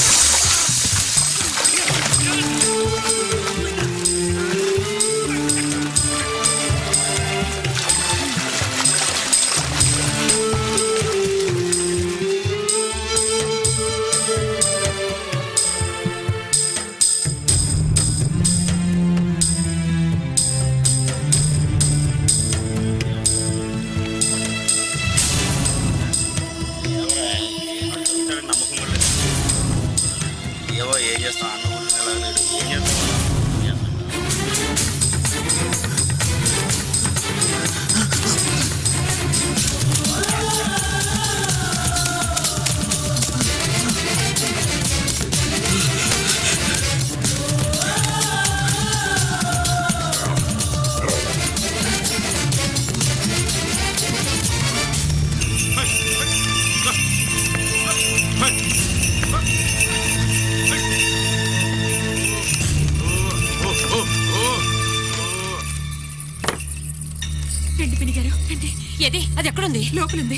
ఏవో ఏం చేస్తాం అన్న ఊరిని ఎలా లేడు ఏం చేస్తాం రండి పిన్ని గారు రండి ఏది అది ఎక్కడుంది లోపలుంది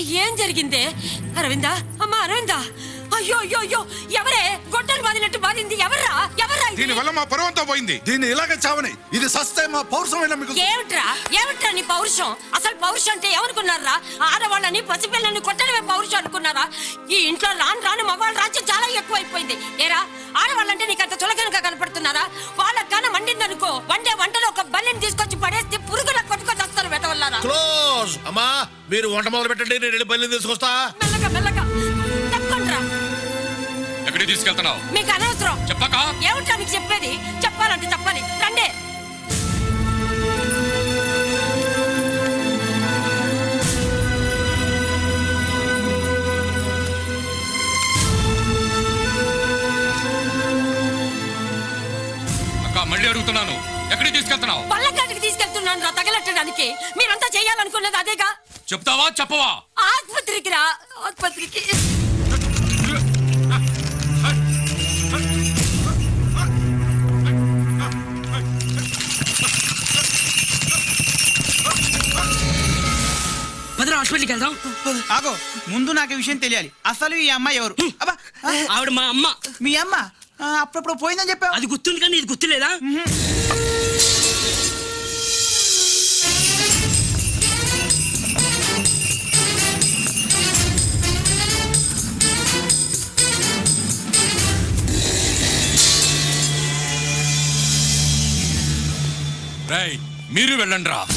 ఏం జరిగిందే అరవిందా అమ్మా అరవిందా అయ్యో అయ్యో అయ్యో ఎవరే గొడ్డలు బాదినట్టు బాధింది ఎవర్రా ఎవర్రా ఇది? దీని వల్ల మా పరువంతా పోయింది దీన్ని ఇలాగే చావని ఇది సస్తే మా పౌరుషమైన మీకు ఏమిట్రా ఏమిట్రా నీ పౌరుషం అసలు పౌరుషం అంటే ఏమనుకున్నారా ఆడవాళ్ళని పసిపిల్లల్ని కొట్టడమే పౌరుషం అనుకున్నారా ఈ ఇంట్లో రాను రాను మగవాళ్ళ రాజ్యం చాలా ఎక్కువైపోయింది ఏరా ఆడవాళ్ళంటే నీకు అంత చులకనగా కనపడుతున్నారా వాళ్ళకి కాన మండిందనుకో వండే వంటలో ఒక బల్లిని తీసుకొచ్చి పడేస్తే పురుగుల కొట్టుకొని వస్తారు వెటవల్లారా క్లోజ్ అమ్మా మీరు వంట మొదలు పెట్టండి నేను వెళ్ళి బయలు తీసుకొస్తా మెల్లగా మెల్లగా తప్పకుండా ఎక్కడికి తీసుకెళ్తున్నావు మీకు అనవసరం చెప్పక ఏమిట్రా మీకు చెప్పేది చెప్పాలంటే చెప్పాలి రండి అక్క మళ్ళీ అడుగుతున్నాను ఎక్కడికి తీసుకెళ్తున్నావు పల్లెకాటికి తీసుకెళ్తున్నాను రా తగలెట్టడానికి మీరంతా చేయాలనుకున్నది అదేగా చెప్తావా చెప్పవా ఆసుపత్రికి రా ఆసుపత్రికి పదరా హాస్పిటల్కి వెళ్దాం ఆగో ముందు నాకు ఈ విషయం తెలియాలి అసలు ఈ అమ్మాయి ఎవరు అబ్బా ఆవిడ మా అమ్మ మీ అమ్మ ఆ, అప్పుడప్పుడు పోయిందని చెప్పావు అది గుర్తుంది కానీ ఇది గుర్తులేదా రేయ్ మీరు వెళ్ళండి రా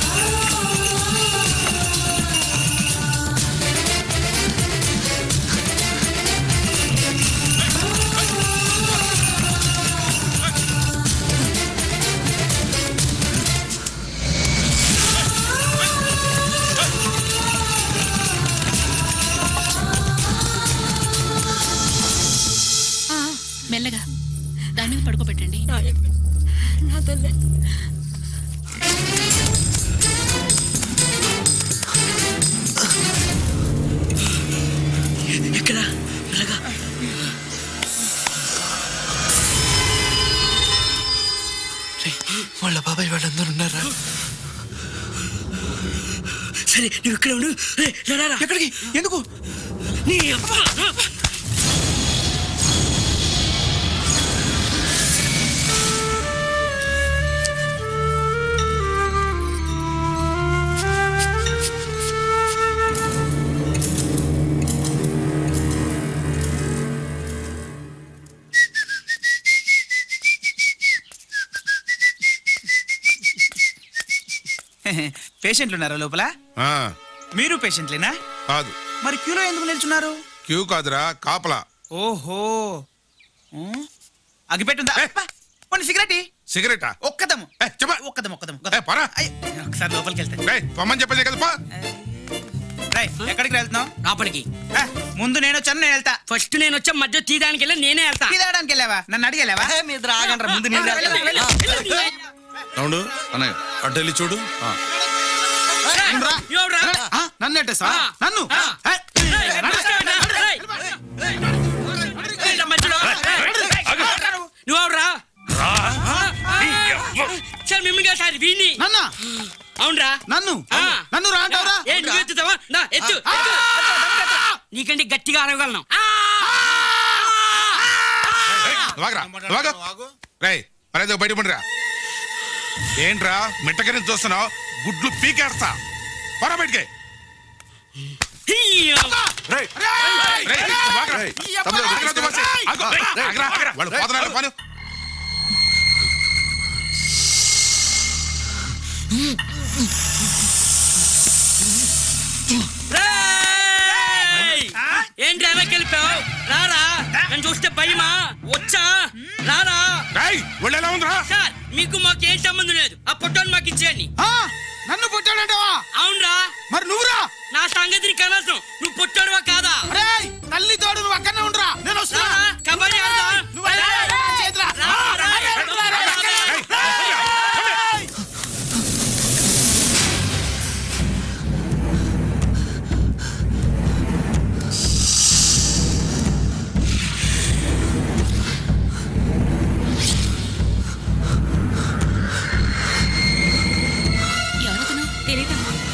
ఆ, మెల్లగా దాని మీద పడుకోబెట్టండి నా తల్లి ఎక్కడ మెల్లగా వాళ్ళ బాబాయ్ వాళ్ళందరూ ఉన్నారా సరే నువ్వు ఇక్కడ ఉండు రే, రా, రా, రా. ఎక్కడికి ఎందుకు నీ అబ్బా పేషెంట్లు ఉన్నారా లోపల ఆ, మీరు పేషెంట్లేనా కాదు మరి క్యూలో ఎందుకు నిల్చున్నారు క్యూ కాదురా కాపలా ఓహో ఉమ్, అగిపెట్టుందా అబ్బా, పోనీ సిగరెట్ ఇయ్యి. సిగరెటా ఒక్కదము ఒక్కదము ఒక్కదము పరా ఒకసారి లోపలికి వెళ్తే పొమ్మని చెప్పేది కదా పో రేయ్, ఎక్కడికి వెళ్తున్నావు లోపలికి ముందు నేను వచ్చాను నేను వెళ్తా ఫస్ట్ నేను వచ్చా మధ్య తీయడానికి వెళ్ళి నేనే వెళ్తా తీయడానికి వెళ్ళావా నన్ను అడిగేలేవా మీ ఇద్దరు ఆగండ్రా, ముందు నేను వెళ్తా. అవును అన్నయ్య అడ్డు వెళ్ళి చూడు ఆ. నన్ను ఎట్టే సార్ నన్ను నువ్వురా సార్ మిమ్మల్ని సార్ వీణి నన్నా అవునరా నన్ను నన్ను రా అంటావురా ఏ నువ్వు ఎత్తుతావా నా ఎత్తు ఎత్తు. నీకంటే గట్టిగా అరవగలను వాగరా వాగు రేయ్ మరేదో బయట పండిరా ఏంట్రా మిట్టకని చూస్తున్నావు గుడ్లు పీకేస్తా పరా బయటికి రేయ్, రేయ్, వాగరా. తమ్ముడు, వాగరా, తుమ్మసి. ఆగు, ఆగరా, ఆగరా. వాళ్ళు పోతున్నారు పని రేయ్! ఏంటి వెనక్కి వెళ్ళిపోయావు రారా నన్ను చూస్తే భయమా వచ్చా రారా వాళ్ళు ఎలా ఉందిరా సార్ మీకు మాకు ఏం సంబంధం లేదు ఆ పొట్టోని మాకు ఇచ్చేయండి నన్ను పుట్టాడంటావా అవునరా మరి నువ్వురా నా సంగతిని కనవసరం నువ్వు పుట్టాడువా కాదా రేయ్ తల్లి తోడు నువ్వు అక్కడనే ఉండరా నేను వస్తున్నా రారా, కబడ్డీ ఆడదాం. నువ్వు రా, రా, చేతురా. రా, రా, రా, రా, రా, రా. ఎవరతను తెలీదా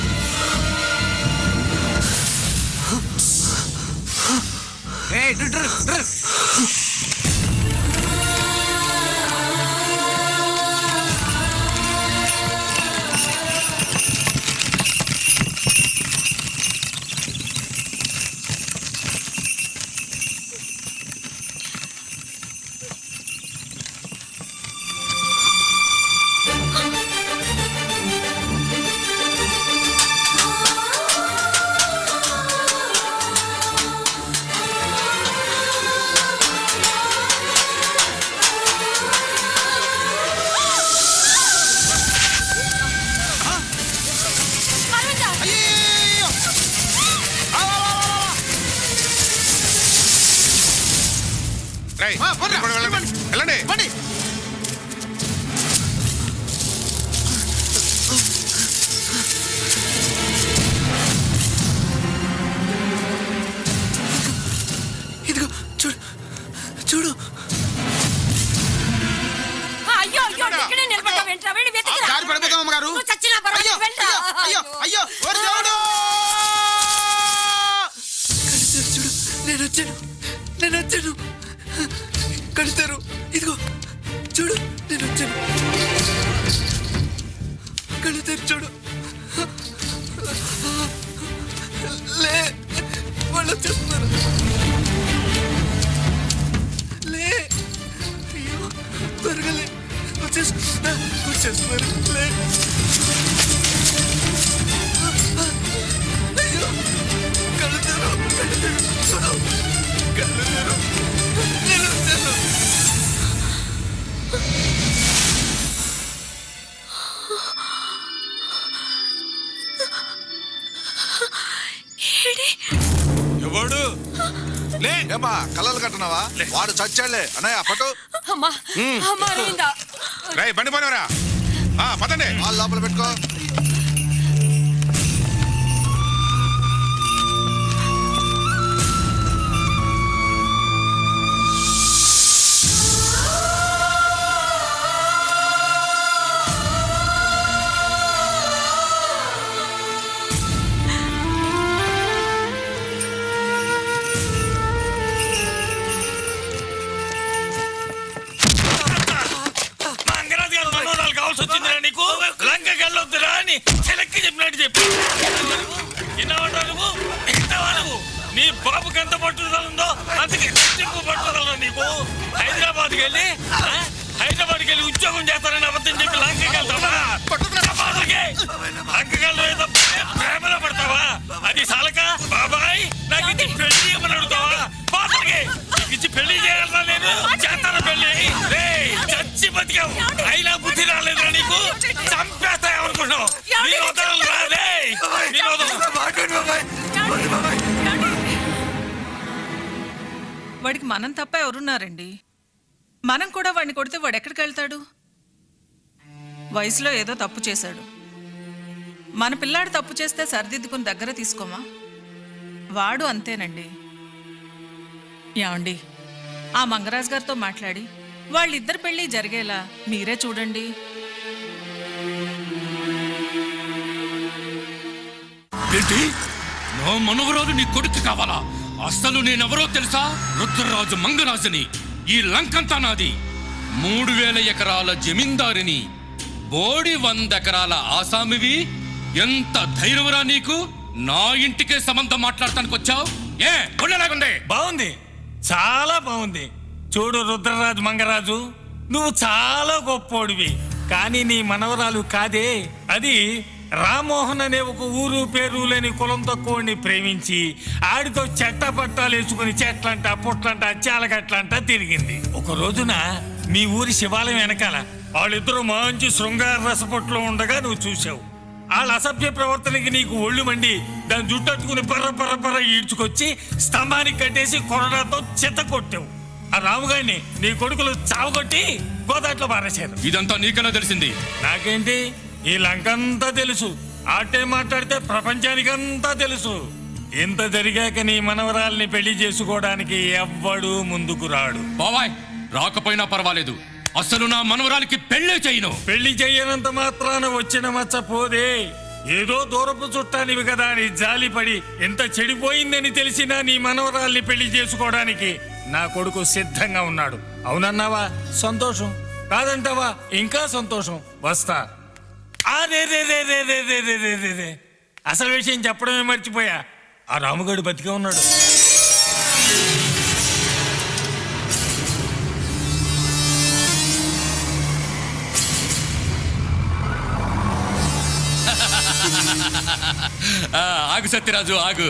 మీద పడిపోతాం అమ్మగారు నువ్వు చచ్చినా పర్వాలేదు, అయ్యో వెళ్ళరా. అయ్యో అయ్యో ఓరి దేవుడు చూడు నేను వచ్చాను నేను వచ్చాను కడతారు ఇదిగో చూడు నేను వచ్చాను కడతారు చూడు లే వాళ్ళు వచ్చేస్తున్నారు లే అయ్యో త్వరగా లే వచ్చేస్తున్నారు వచ్చేస్తున్నారు లే అయ్యో కడతారు కడతారు చూడు కడతారు నేను వచ్చాను ఎవడు లే ఏమా కళ్ళలు కట్టున్నావా వాడు చచ్చాడులే అన్నయ్య పట్టు అమ్మా అమ్మా అరవిందా రై బండి పోనివరా పదండి వాళ్ళు లోపల పెట్టుకో మంగరాజు గారు మనోరాలు కావాల్సి వచ్చిందిరా నీకు లంకకి వెళ్ళొద్దురా అని చెలక్కి చెప్పినట్టు చెప్పి విన్నావంటావు నువ్వు విన్నావా నువ్వు నీ బాబుకి ఎంత పట్టుదల ఉందో అందుకే చెప్పు పట్టుదల నీకు హైదరాబాద్కి వెళ్ళి ఆ? హైదరాబాద్కి వెళ్ళి ఉద్యోగం చేస్తానని అబద్ధం చెప్పి లంకకి వెళ్తావా బాబాకి లంకకి వెళ్ళడం ప్రేమలో పడతావా అది సాలక బాబాయ్ నాకు ఇది పెళ్లి చేయమని అడుగుతావా బాబాకి నీకు ఇచ్చి పెళ్లి చేయాలన్నా నేను చేస్తాను పెళ్లి రేయ్, చచ్చి బతికావు అయినా బుద్ధి రాలేదురా నీకు చంపేస్తా అనుకున్నావు నేను వదలను రా, రేయ్. నేను వదలను. వాడికి మనం తప్ప ఎవరున్నారండి మనం కూడా వాడిని కొడితే వాడు ఎక్కడికి వెళ్తాడు వయసులో ఏదో తప్పు చేశాడు మన పిల్లాడు తప్పు చేస్తే సరిదిద్దుకుని దగ్గర తీసుకోమా వాడు అంతేనండి ఏమండి ఆ మంగరాజు గారితో మాట్లాడి వాళ్ళిద్దరు పెళ్లి జరిగేలా మీరే చూడండి ఏంటి నా మనవరాలు నీ కొడుకు కావాలా అసలు నేనెవరో తెలుసా రుద్రరాజు మంగరాజుని ఈ లంకంతా నాది మూడు వేల ఎకరాల జమీందారిని బోడి వంద ఎకరాల ఆసామివి ఎంత ధైర్యవరా నీకు నా ఇంటికే సంబంధం మాట్లాడటానికి వచ్చావు ఏ ఉండలాగుండే బాగుంది చాలా బాగుంది చూడు రుద్రరాజు మంగరాజు నువ్వు చాలా గొప్పోడివి కానీ నీ మనవరాలు కాదే అది రామ్మోహన్ అనే ఒక ఊరు పేరు లేని కులం తక్కువని ప్రేమించి ఆడితో చెట్ట పట్టాలు వేసుకుని చెట్లంట పుట్లంట చాలగట్లంట తిరిగింది ఒక రోజున మీ ఊరి శివాలయం వెనకాల వాళ్ళిద్దరూ మంచి శృంగార రసపొట్లో ఉండగా నువ్వు చూసావు వాళ్ళ అసభ్య ప్రవర్తనకి నీకు ఒళ్ళు మండి దాన్ని జుట్టట్టుకుని పర్ర పర్ర పర్ర ఈడ్చుకొచ్చి స్తంభానికి కట్టేసి కొరడాతో చెత్త కొట్టావు ఆ రాముగాడిని నీ కొడుకులు చావగొట్టి గోదాట్లో పారేశారు ఇదంతా నీకన్నా తెలిసింది నాకేంటి ఈ లంకంతా తెలుసు ఆటే మాట్లాడితే ప్రపంచానికంతా తెలుసు ఇంత జరిగాక నీ మనవరాల్ని పెళ్లి చేసుకోవడానికి ఎవ్వడు ముందుకు రాడు బాబాయ్ రాకపోయినా పర్వాలేదు అసలు నా మనవరాలికి పెళ్ళే చేయను పెళ్లి చెయ్యనంత మాత్రాన వచ్చిన మచ్చ పోదే ఏదో దూరపు చుట్టానివి కదా అని జాలిపడి ఎంత చెడిపోయిందని తెలిసినా నీ మనవరాల్ని పెళ్లి చేసుకోవడానికి నా కొడుకు సిద్ధంగా ఉన్నాడు అవునన్నావా సంతోషం కాదంటావా ఇంకా సంతోషం వస్తా ఆ రే రే రే రే రే రే రే రే రే రే. అసలు విషయం చెప్పడమే మర్చిపోయా ఆ రాముగడు బతికే ఉన్నాడు ఆ, ఆగు సత్యరాజు ఆగు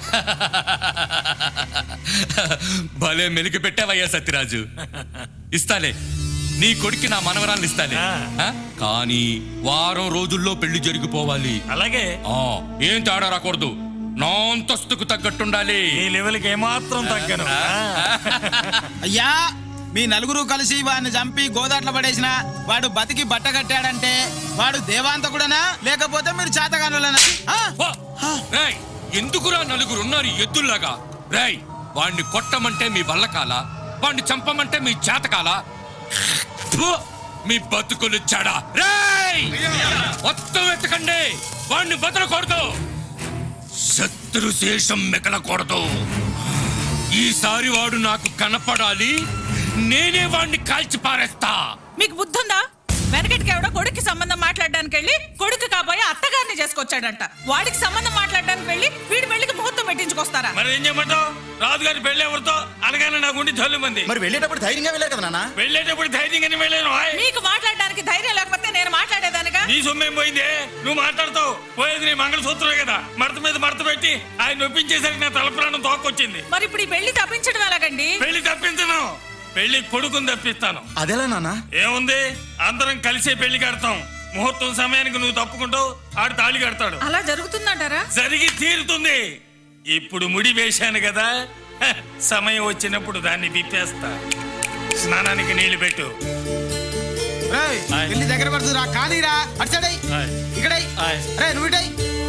భలే మెలికి పెట్టావయ్యా సత్యరాజు ఇస్తాలే నీ కొడుక్కి నా మనవరాలను ఇస్తాలే ఆ? కానీ వారం రోజుల్లో పెళ్లి జరిగిపోవాలి అలాగే ఆ, ఏం తేడా రాకూడదు నా అంతస్తుకు తగ్గట్టుండాలి ఈ లెవెల్కి ఏమాత్రం తగ్గను అయ్యా మీ నలుగురు కలిసి వాడిని చంపి గోదాట్లో పడేసిన వాడు బతికి బట్ట కట్టాడంటే వాడు దేవాంతకుడనా లేకపోతే మీరు చేతగానులనా రేయ్ ఎందుకురా నలుగురు ఉన్నారు ఎద్దుల్లాగా రేయ్ వాణ్ణి కొట్టమంటే మీ వల్లకాల వాణ్ణి చంపమంటే మీ చేతకాల థు! మీ బతుకులు చెడ రేయ్ మొత్తం ఎత్తకండి వాడిని బతలకూడదు శత్రు శేషం మిగలకూడదు ఈసారి వాడు నాకు కనపడాలి నేనే వాడిని కాల్చి పారేస్తా మీకు బుద్ధుందా వెనకటికి ఎవడో కొడుక్కి సంబంధం మాట్లాడడానికి వెళ్ళి కొడుకు కాబోయే అత్తగారిని చేసుకొచ్చాడంట వాడికి సంబంధం మాట్లాడడానికి వెళ్ళి వీడి పెళ్లికి ముహూర్తం పెట్టించుకొస్తారా మరి ఏం చేయమంటావు రాజుగారి పెళ్లి ఎవరితో అనగానే నాకు ఉండి జల్లు మంది మరి వెళ్ళేటప్పుడు ధైర్యంగా వెళ్ళారు కదా నాన్న వెళ్ళేటప్పుడు ధైర్యంగానే వెళ్ళాను ఆయ్. మీకు మాట్లాడడానికి ధైర్యం లేకపోతే నేను మాట్లాడేదానిగా నీ సొమ్మేం పోయింది నువ్వు మాట్లాడతావు పోయేది నీ మంగళసూత్రమే కదా మడత మీద మడత పెట్టి ఆయన నొప్పించేసరికి నా తలప్రాణం తోకొచ్చింది మరి ఇప్పుడు ఈ పెళ్లి తప్పించడం ఎలాగండి పెళ్లి తప్పించను పెళ్లి కొడుకుని తప్పిస్తాను అదేలా నాన్న ఏముంది అందరం కలిసే పెళ్లి కడతాం ముహూర్తం సమయానికి నువ్వు తప్పుకుంటావు ఆడు తాళి కడతాడు అలా జరుగుతుందంటారా జరిగి తీరుతుంది ఇప్పుడు ముడి వేశాను కదా హ, సమయం వచ్చినప్పుడు దాన్ని విప్పేస్తా స్నానానికి నీళ్లు పెట్టు రేయ్, పెళ్లి దగ్గర పడుతుందిరా కానీరా అటు సైడ్ అయ్. ఇక్కడ అయ్. రే నువ్వు ఇటు అయ్.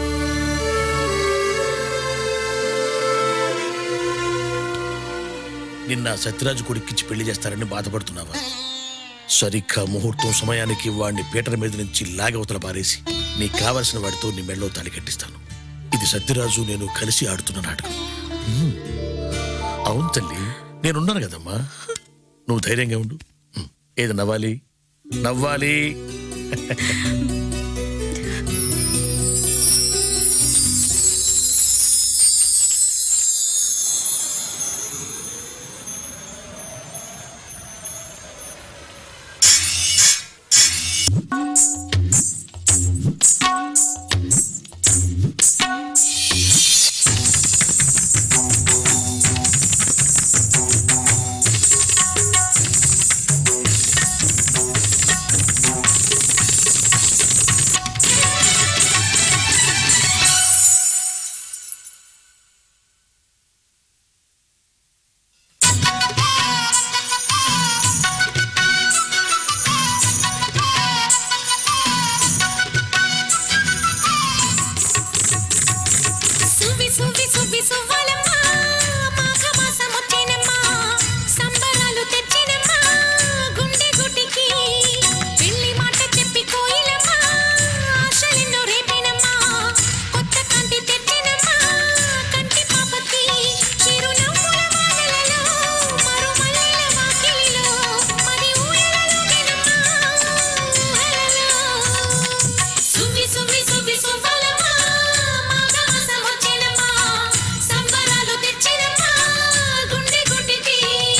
నిన్న సత్యరాజు కొడుక్కిచ్చి పెళ్లి చేస్తారని బాధపడుతున్నావా సరిగ్గా ముహూర్తం సమయానికి వాడిని పీటల మీద నుంచి లాగవతల పారేసి నీకు కావలసిన వాడితో నీ మెళ్ళో తాళి కట్టిస్తాను ఇది సత్యరాజు నేను కలిసి ఆడుతున్న నాటకం హ్మ్. అవును తల్లి నేనున్నాను కదమ్మా నువ్వు ధైర్యంగా ఉండు హ్మ్. ఏది నవ్వాలి నవ్వాలి సువి సువి సువి సువ్వలమ్మ మాఘ మాసం వచ్చేనమ్మా సంబరాలు తెచ్చినమ్మా గుండె గుటికి పెళ్లి మాట చెప్పి కోయిలమ్మ ఆశలెన్నో రేపినమ్మా కొత్త కంటి తెచ్చినమ్మా కంటి పాపకి చిరునవ్వుల వానలలో మరుమల్లెల వాకిలిలో మరి ఊయలలోగినమ్మా ఊహలలో సువి సువి సువి సువ్వలమ్మ మాఘ మాసం వచ్చేనమ్మా సంబరాలు తెచ్చినమ్మా గుండె గుటికి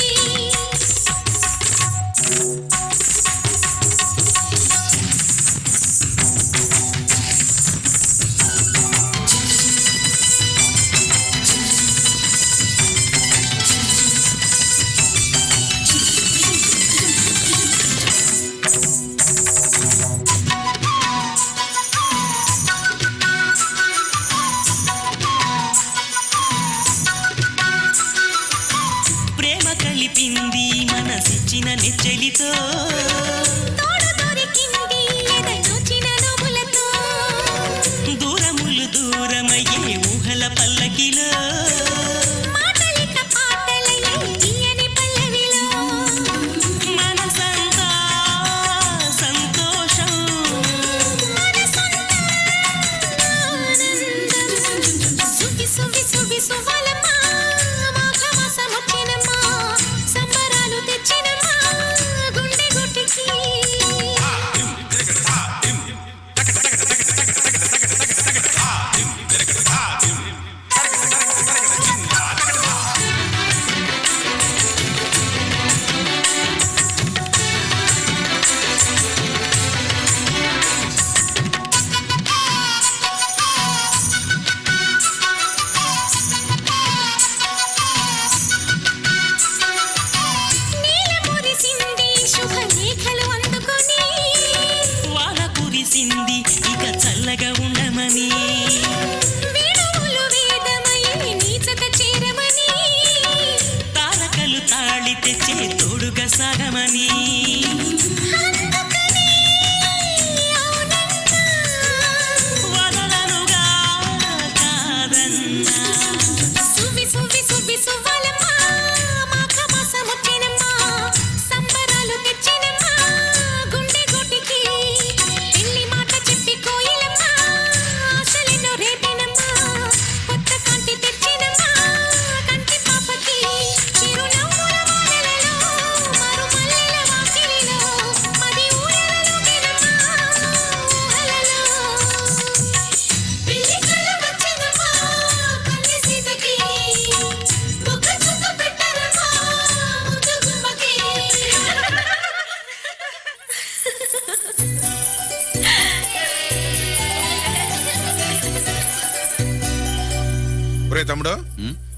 ప్రేమ కలిపింది మనసిచ్చిన నెచ్చలితో తోడు దొరికింది ఎదనొచ్చిన నవ్వులతో దూరములు దూరమయ్యే ఊహల పల్లకిలో మాటలిక పాటలయ్యే తీయని పల్లవిలో మనసంతా సంతోషం సువి సువి సువి సువ్వలమ్మ మాఘ మాసం వచ్చేనమ్మా సంబరాలు తెచ్చినమ్మా గుండె గుటికి నీల మురిసింది శుభలేఖలు అందుకొని వాన కురిసింది ఇక చల్లగా ఉండమని వేణువులు వేదమయ్యి నీచత చేరమని తారకలు తాళి తెచ్చే తోడుగా సాగమని అందుకని అవునన్నా వదలనుగా కాదన్నా సువి సువి సువి సువ్వలమ్మ మాఘ మాసం వచ్చేనమ్మా సంబరాలు తెచ్చినమ్మా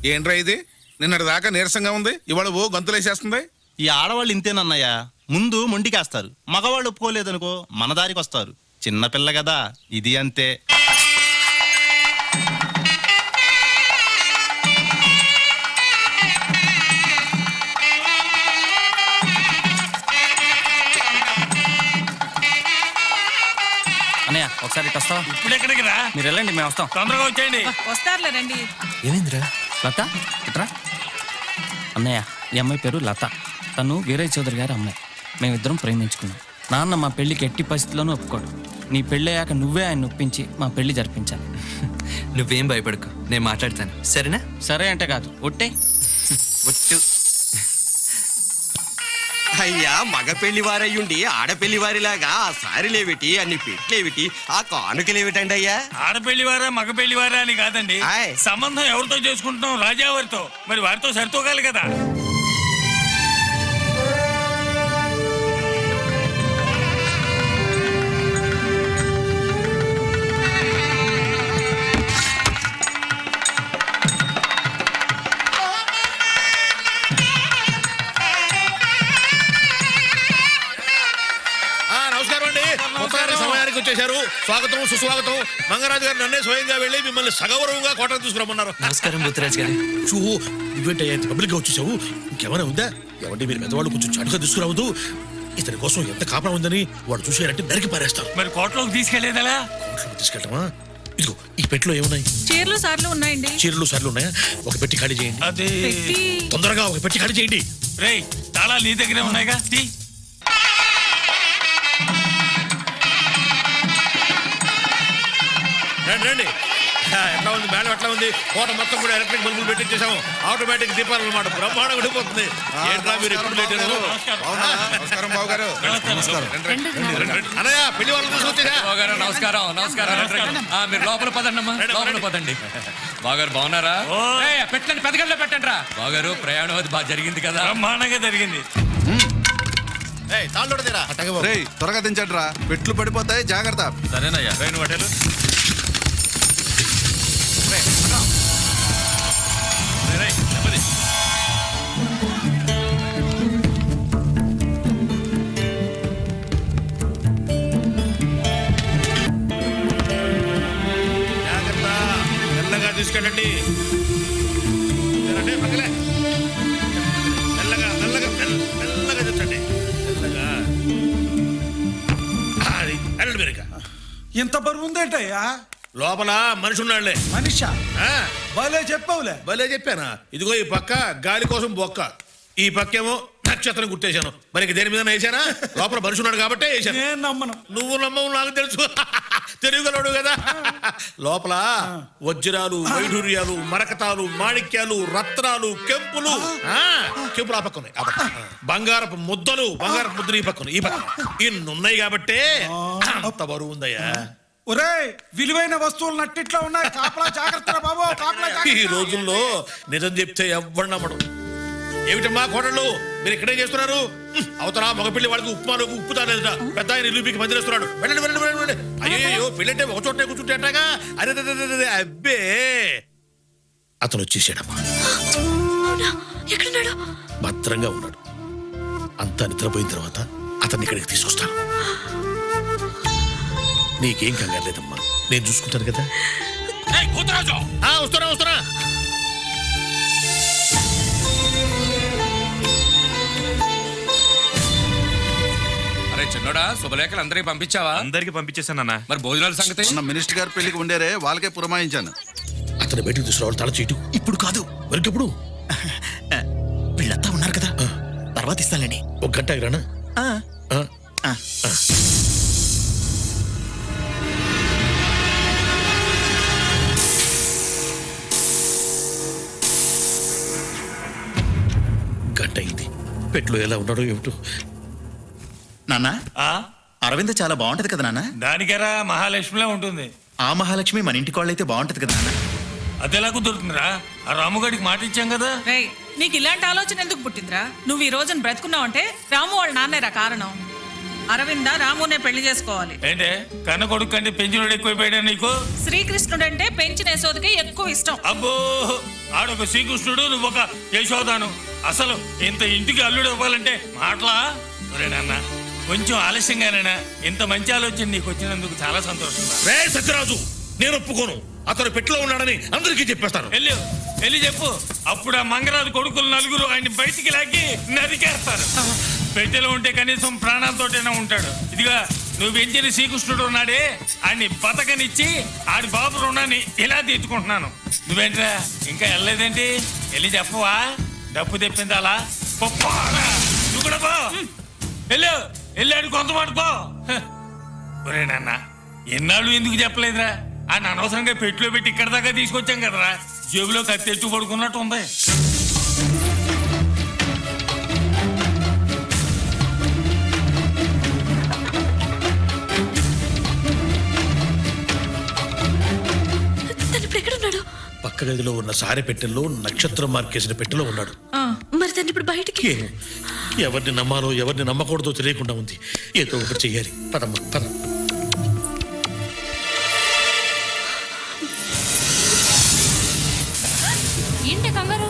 ఏంట్రా ఇది నిన్నటి దాకా నీరసంగా ఉంది ఇవాళ ఓ గంతులేసేస్తుంది ఈ ఆడవాళ్ళు ఇంతేనన్నయ్య ముందు మొండికేస్తారు మగవాళ్ళు ఒప్పుకోలేదనుకో మన దారికి వస్తారు చిన్నపిల్ల కదా ఇది అంతే అన్నయ్య ఒకసారి ఇటు వస్తావా ఇప్పుడు ఎక్కడికి రా మీరు వెళ్ళండి మేము వస్తాం తొందరగా వచ్చేయండి వస్తారులే రండి ఏమైందిరా లత ఇట్రా అన్నయ్య ఈ అమ్మాయి పేరు లత తను వీరయ్య చౌదరి గారి అమ్మాయి మేమిద్దరం ప్రేమించుకున్నాం నాన్న మా పెళ్లికి ఎట్టి పరిస్థితుల్లోనూ ఒప్పుకోడు నీ పెళ్ళి అయ్యాక నువ్వే ఆయన ఒప్పించి మా పెళ్లి జరిపించాలి నువ్వేం భయపడకు నేను మాట్లాడతాను సరేనా సరే అంటే కాదు ఒట్టే ఒట్టు అయ్యా మగ పెళ్లి వారయ్యుండి ఆడపెళ్లి వారిలాగా ఆ సారీలేమిటి అన్ని పెట్లేమిటి ఆ కానుకలేమిటండి అయ్యా ఆడపెళ్లి వారా మగ పెళ్లి వారా అని కాదండి సంబంధం ఎవరితో చేసుకుంటున్నాం రాజా వారితో మరి వారితో సరితూగాలి కదా ఆ, నమస్కారం అండి మొత్తాన్ని సమయానికి వచ్చేశారు స్వాగతం సుస్వాగతం మంగరాజు గారు నన్నే స్వయంగా వెళ్ళి మిమ్మల్ని సగౌరవంగా కోటకు తీసుకురమ్మన్నారు నమస్కారం బుద్ధరాజు గారు చూ ఇవేంటయ్యా ఇంత పబ్లిక్ గా వచ్చేసావు ఇంకెవరైనా ఉందా ఎవండి మీరు పెద్దవాళ్ళు కొంచెం చాటుగా తీసుకురావద్దు ఇతని కోసం ఎంత కాపలా ఉందని వాడు చూసారంటే నరికి పారేస్తారు మరి కోటలోకి తీసుకెళ్లేదలా కోట్లోకి తీసుకెళ్ళటమా ఇదిగో ఈ పెట్టిలో ఏమున్నాయి చీరలు సార్లు ఉన్నాయండి చీరలు సార్లు ఉన్నాయా ఒక పెట్టి ఖాళీ చేయండి అదే పెట్టి తొందరగా ఒక పెట్టి ఖాళీ చేయండి రేయ్ తాళాలు నీ దగ్గరే ఉన్నాయిగా తీ రండి రండి ఆ, ఎట్లా ఉంది మేడం ఎట్లా ఉంది కోట మొత్తం కూడా ఎలక్ట్రిక్ బల్బులు పెట్టించేసాము ఆటోమేటిక్ దీపాలు అనమాట బ్రహ్మాండం ఉండిపోతుంది ఏంట్రా మీరు ఎప్పుడు లేట్ అయ్యారు? నమస్కారం బాబు గారు అన్నయ్య పెళ్లి వాళ్ళు తీసుకొచ్చేసా బాగారు నమస్కారం నమస్కారం ఆ, మీరు లోపల పదండి అమ్మా లోపల పదండి బాగారు బాగున్నారా ఏయ్, పెట్టండి పెద్దగల్లో పెట్టండి రా బాగారు ప్రయాణం అది బాగా జరిగింది కదా బ్రహ్మాండంగా జరిగింది రేయ్ త్వరగా దించండి రా పెట్లు పడిపోతాయి జాగ్రత్త సరేనయ్యా రైలు హోటల్ జాగ్రత్త మెల్లగా తీసుకెళ్ళండి రండి, పక్కలే. మెల్లగా మెల్లగా మెల్ల- మెల్లగా తెచ్చండి మెల్లగా ఆ, అది వెళ్ళండి మీరు ఇక. ఇంత బరువు ఉందేంటయ్యా లోపల మనిషి ఉన్నాడులే మనిషా ఆ, భలే చెప్పవులే భలే చెప్పానా ఇదిగో ఈ పక్క గాలి కోసం బొక్క ఈ పక్కేమో నక్షత్రం గుర్తేశాను మరి ఇంక దేని మీద వేసానా లోపల మనిషి ఉన్నాడు కాబట్టే వేసాను నేను నమ్మను నువ్వు నమ్మవు నాకు తెలుసు తెలుగులోడు కదా లోపల వజ్రాలు వైఢూర్యాలు మరకతాలు మాణిక్యాలు రత్నాలు కెంపులు ఆ, కెంపులు ఆ పక్క ఉన్నాయి ఆ పక్క. బంగారపు ముద్దలు బంగారపు ముద్దలు ఈ పక్కన ఈ పక్క ఇన్ని ఉన్నాయి కాబట్టే అంత బరువు ఉందయ్యా ఒరేయ్ విలువైన వస్తువులు నట్టిట్లో ఉన్నాయి కాపలా జాగ్రత్త బాబు కాపలా ఈ జాగ్రత్త రోజుల్లో నిజం చెప్తే ఎవ్వడు నమ్మడు ఏమిటమ్మా కోడళ్ళు మీరు ఇక్కడే చేస్తున్నారు హ్మ్, అవతల మగపిల్లి వాళ్ళకి ఉప్మాలో ఉప్పు తానేదట పెద్ద ఆయన ఇల్లు మీకు మందిరేస్తున్నాడు వెళ్ళండి వెళ్ళండి వెళ్ళండి వెళ్ళండి అయ్యో పెళ్ళంటే ఒక చోటే కూర్చుంటే అట్టాగా అరే అరే, అరే, అరే, అబ్బే అతను వచ్చేసాడమ్మా అవునా ఎక్కడున్నాడు భద్రంగా ఉన్నాడు అంతా నిద్రపోయిన తర్వాత అతన్ని ఇక్కడికి తీసుకొస్తాను నీకేం కంగారు లేదమ్మా నేను చూసుకుంటాను కదా ఆ, వస్తున్నా వస్తున్నా అరే చిన్నోడా శుభలేఖలు అందరికి పంపించావా అందరికి పంపించేశానన్నా మరి భోజనాల సంగతి మొన్న మినిస్టర్ గారి పెళ్లికి ఉండేరే వాళ్ళకే పురమాయించాను అతను బయటకు తీసుకురావాలి తల చేయటం ఇప్పుడు కాదు మరికెప్పుడు వీళ్ళంతా ఉన్నారు కదా తర్వాత ఇస్తానండి ఒక గంట ఆగిరానా ఆ? ఆ. గంట అయింది పెట్లో ఎలా ఉన్నాడో ఏమిటో నాన్న అరవింద్ చాలా బాగుంటది కదా నాన్న దానికెరా మహాలక్ష్మిలా ఉంటుంది ఆ మహాలక్ష్మి మన ఇంటి కోళ్ళైతే బాగుంటది కదా నాన్న అదెలా కుదురుతుందిరా ఆ రాముగాడికి మాట ఇచ్చాం కదా రేయ్ నీకు ఇలాంటి ఆలోచన ఎందుకు పుట్టిందిరా నువ్వు ఈ రోజున బ్రతుకున్నావంటే రాము వాళ్ళ నాన్నేరా కారణం అరవింద రామునే పెళ్లి చేసుకోవాలి ఏంటే కన్న కొడుకు కంటే పెంచినోడు ఎక్కువైపోయాడా నీకు శ్రీకృష్ణుడంటే పెంచిన యశోదకి ఎక్కువ ఇష్టం అబ్బో ఆడొక శ్రీకృష్ణుడు నువ్వు ఒక యశోదాను అసలు ఇంత ఇంటికి అల్లుడు అవ్వాలంటే మాటలా ఒరే నాన్న కొంచెం ఆలస్యంగానైనా ఇంత మంచి ఆలోచన నీకు వచ్చినందుకు చాలా సంతోషం రే సత్యరాజు నేను ఒప్పుకోను అతను పెట్టిలో ఉన్నాడని అందరికీ చెప్పేస్తాను వెళ్ళు వెళ్ళి చెప్పు అప్పుడు ఆ మంగరాజు కొడుకులు నలుగురు ఆయన బయటికి లాగి నరికేస్తారు పెట్టెలో ఉంటే కనీసం ప్రాణాలతోటైనా ఉంటాడు ఇదిగా నువ్వు పెంచిన శ్రీకృష్ణుడు ఉన్నాడే ఆయన్ని బతకనిచ్చి ఆడి బాబు రుణాన్ని ఇలా తీర్చుకుంటున్నాను నువ్వేంట్రా ఇంకా వెళ్ళలేదేంటి వెళ్ళి చెప్పవా డబ్బు తెప్పిందాలా పప్పారా నువ్వు కూడా పో వెళ్ళు వెళ్ళాడు కొంతమాట పో హ. ఒరే నాన్న ఎన్నాళ్ళు ఎందుకు చెప్పలేదురా ఆయన అనవసరంగా పెట్టులో పెట్టి ఇక్కడ దాకా తీసుకొచ్చాం కదరా జేబులో కత్తెట్టు పడుకున్నట్టు ఉంది తను ఇప్పుడు ఎక్కడున్నాడు పక్క గదిలో ఉన్న సారె పెట్టెల్లో నక్షత్రం మార్కేసిన పెట్టెలో ఉన్నాడు మరి తను ఇప్పుడు బయటికి ఏమో, ఎవరిని నమ్మాలో ఎవరిని నమ్మకూడదో తెలియకుండా ఉంది ఏదో ఒకటి చెయ్యాలి పదమ్మా పద ఏంటి కంగారు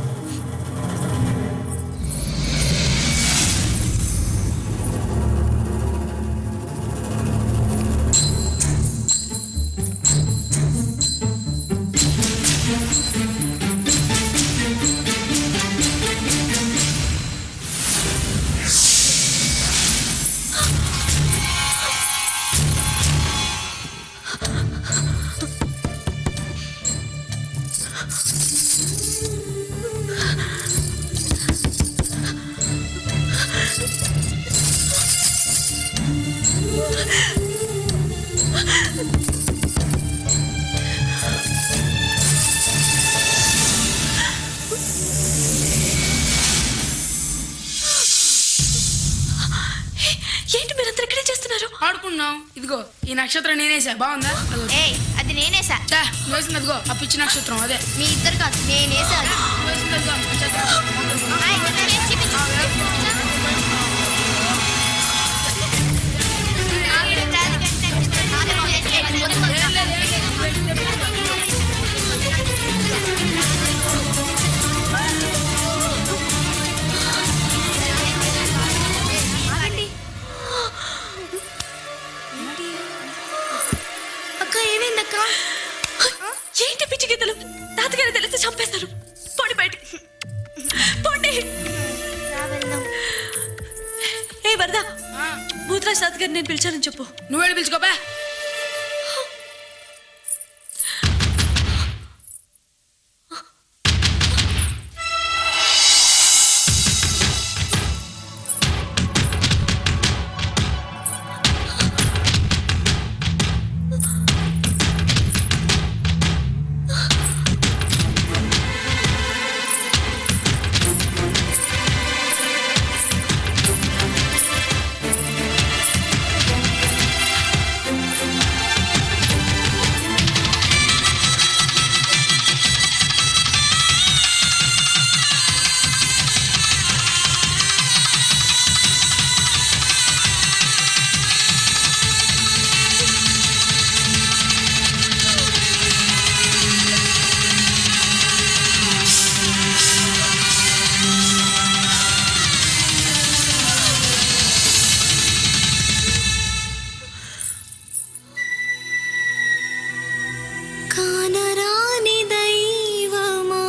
ఏంటి మీరందరూ ఇక్కడే చేస్తున్నారు ఆడుకున్నాం ఇదిగో ఈ నక్షత్రం నేనేసా బాగుందా ఏయ్ అది నేనేసా ఛా, నువ్వు వేసింది అదిగో ఆ పిచ్చి నక్షత్రం అదే మీ ఇద్దరు కాదు నేనేసా అది నువ్వు వేసింది అదిగో ఆ నక్షత్రం. అక్క ఏమైంది అక్క ఏంటి పిచ్చి గీతలు తాతగారు తెలిస్తే చంపేస్తారు పోండి బయటికి పోండి ఏ వరద భూతరాజ్ తాతగారిని నేను పిలిచానని చెప్పు నువ్వేడు పిలుచుకోపా కానరాని దైవమా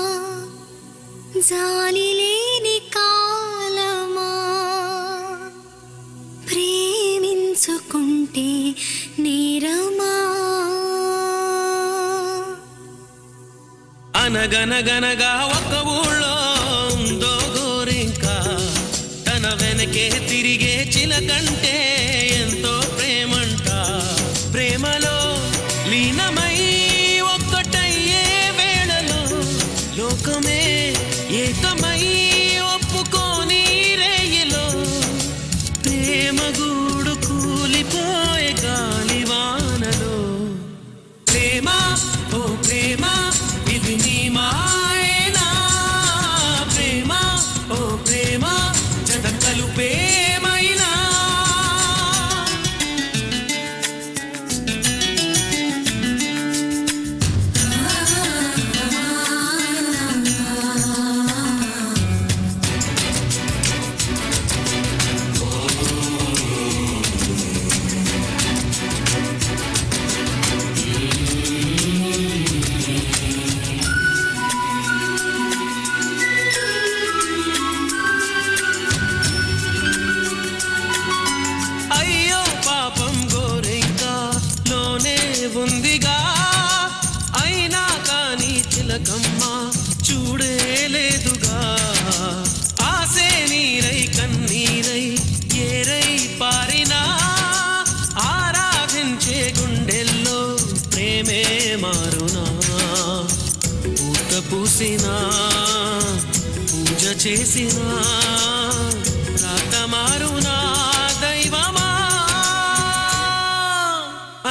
జాలి లేని కాలమా ప్రేమించుకుంటే నేరమా అనగనగనగా ఒక ఊళ్ళో ఉందో గోరింక తన వెనకే తిరిగే చిలకంటే ఎంతో ప్రేమంట ప్రేమలో లీనమై ఒక్కటయ్యే వేళలో లోకమే ఏకమై ఒప్పుకోని రేయిలో ప్రేమ గూడు కూలిపోయే గాలివానలో ప్రేమ ఓ ప్రేమ ఇది నీ మాయేనా ప్రేమ ఓ ప్రేమ జత కలుపేమైనా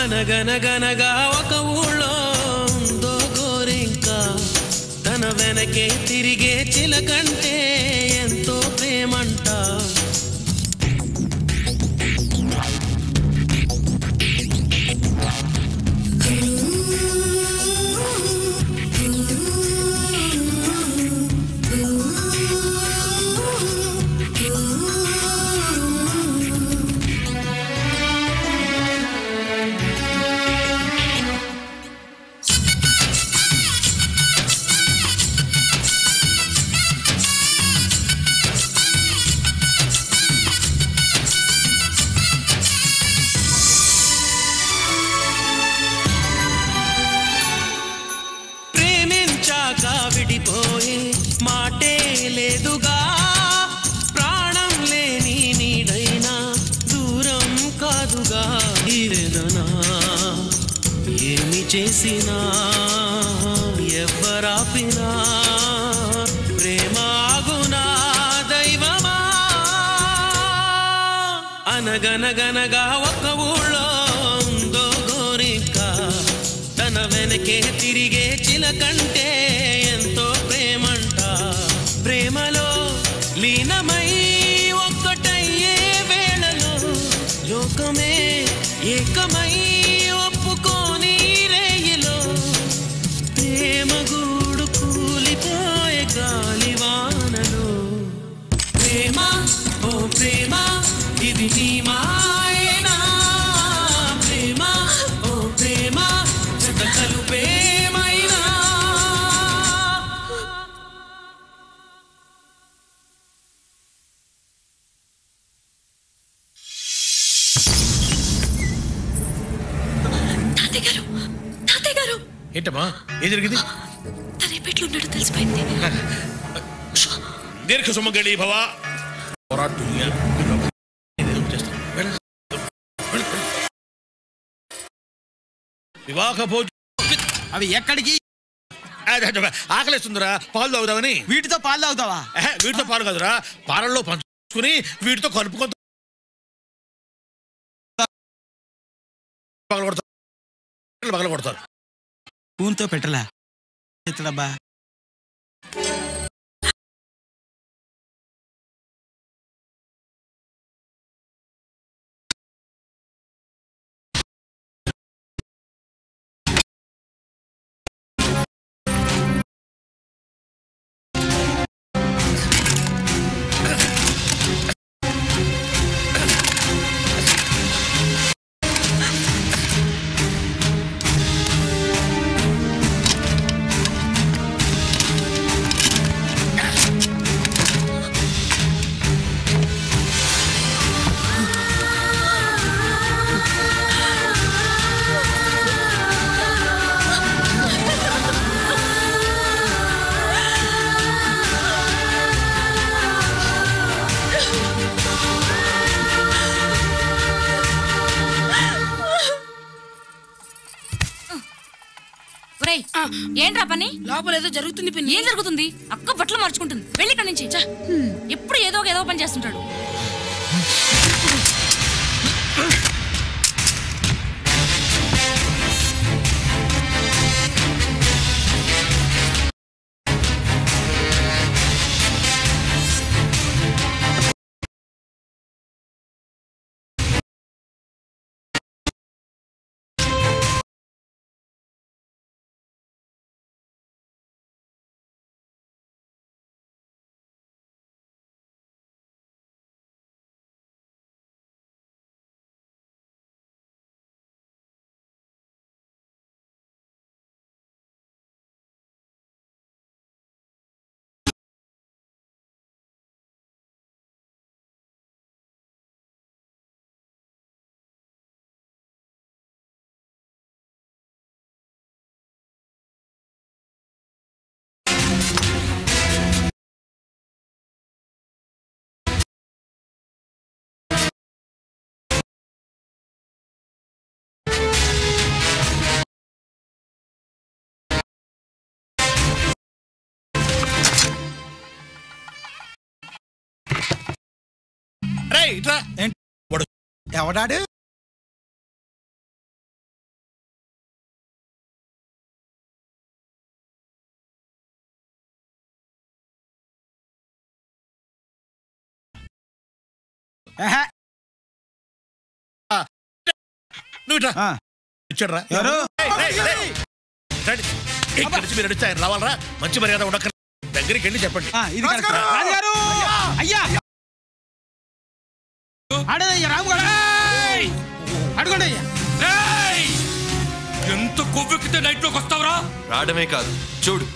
అనగనగనగా ఒక ఊళ్ళో ఉందో గోరింక తన వెనకే తిరిగే చిలకంటే ఎంతో ప్రేమంట ప్రేమించాక విడిపోయే మాటే లేదుగా ప్రాణం లేని నీడైనా దూరం కాదుగా ఈ వేదన ఏమి చేసినా ఎవ్వరాపినా ప్రేమ ఆగునా దైవమా అనగనగనగా ఒక ఊళ్ళో ఉందో గోరిక తన వెనకే తిరిగే చిలకంటే ఎంతో ప్రేమంట ప్రేమలో లీనమై ఒక్కటయ్యే వేళలో లోకమే ఏకమై ఒప్పుకోని రేయిలో ప్రేమ గూడు కూలిపోయే గాలివానలో ప్రేమ ఓ ప్రేమ ఇది నీ మాయేనా ప్రేమ ఓ ప్రేమ జత కలుపేమైనా తాతయ్య గారు తాతయ్య గారు ఏంటమ్మా ఏం జరిగింది తన ఎప్పట్లో ఉన్నాడో తెలిసిపోయింది దీర్ఘ సుమంగళి భవ పోరాటు వివాహ భోజ అవి ఎక్కడికి ఆకలిస్తుందిరా పాలు తాగుదామని వీటితో పాలు తాగుతావా ఎహె, వీటితో పాలు కాదురా పాలల్లో పంచుకుని వీటితో కలుపుకొని పగల కొడతారు పగల కొడతారు పూన్తో పెట్టలా ఎత్తడబ్బా ఒరేయ్ ఏంట్రా పని లోపల ఏదో జరుగుతుంది పిన్ని ఏం జరుగుతుంది అక్క బట్టలు మార్చుకుంటుంది వెళ్ళి ఇక్కడి నుంచి ఛ! ఎప్పుడు ఏదో ఒక ఏదో పని చేస్తుంటాడు రేయ్ ఇట్రా ఎవడాడు నువ్వు ఇట్రా ఇచ్చాడు ఎవరు? ఇక్కడి నుంచి మీరు నడిచి ఆయన రావాలరా మంచి మర్యాద ఉండక దగ్గరికి వెళ్ళి చెప్పండి ఇది కరెక్ట్. రాజుగారు అయ్యా ఆడదయ్యా రాము గారు అడగండి అయ్యా ఎంత కొవ్వెక్కితే నైట్ లోకి వస్తావురా రావడమే కాదు చూడు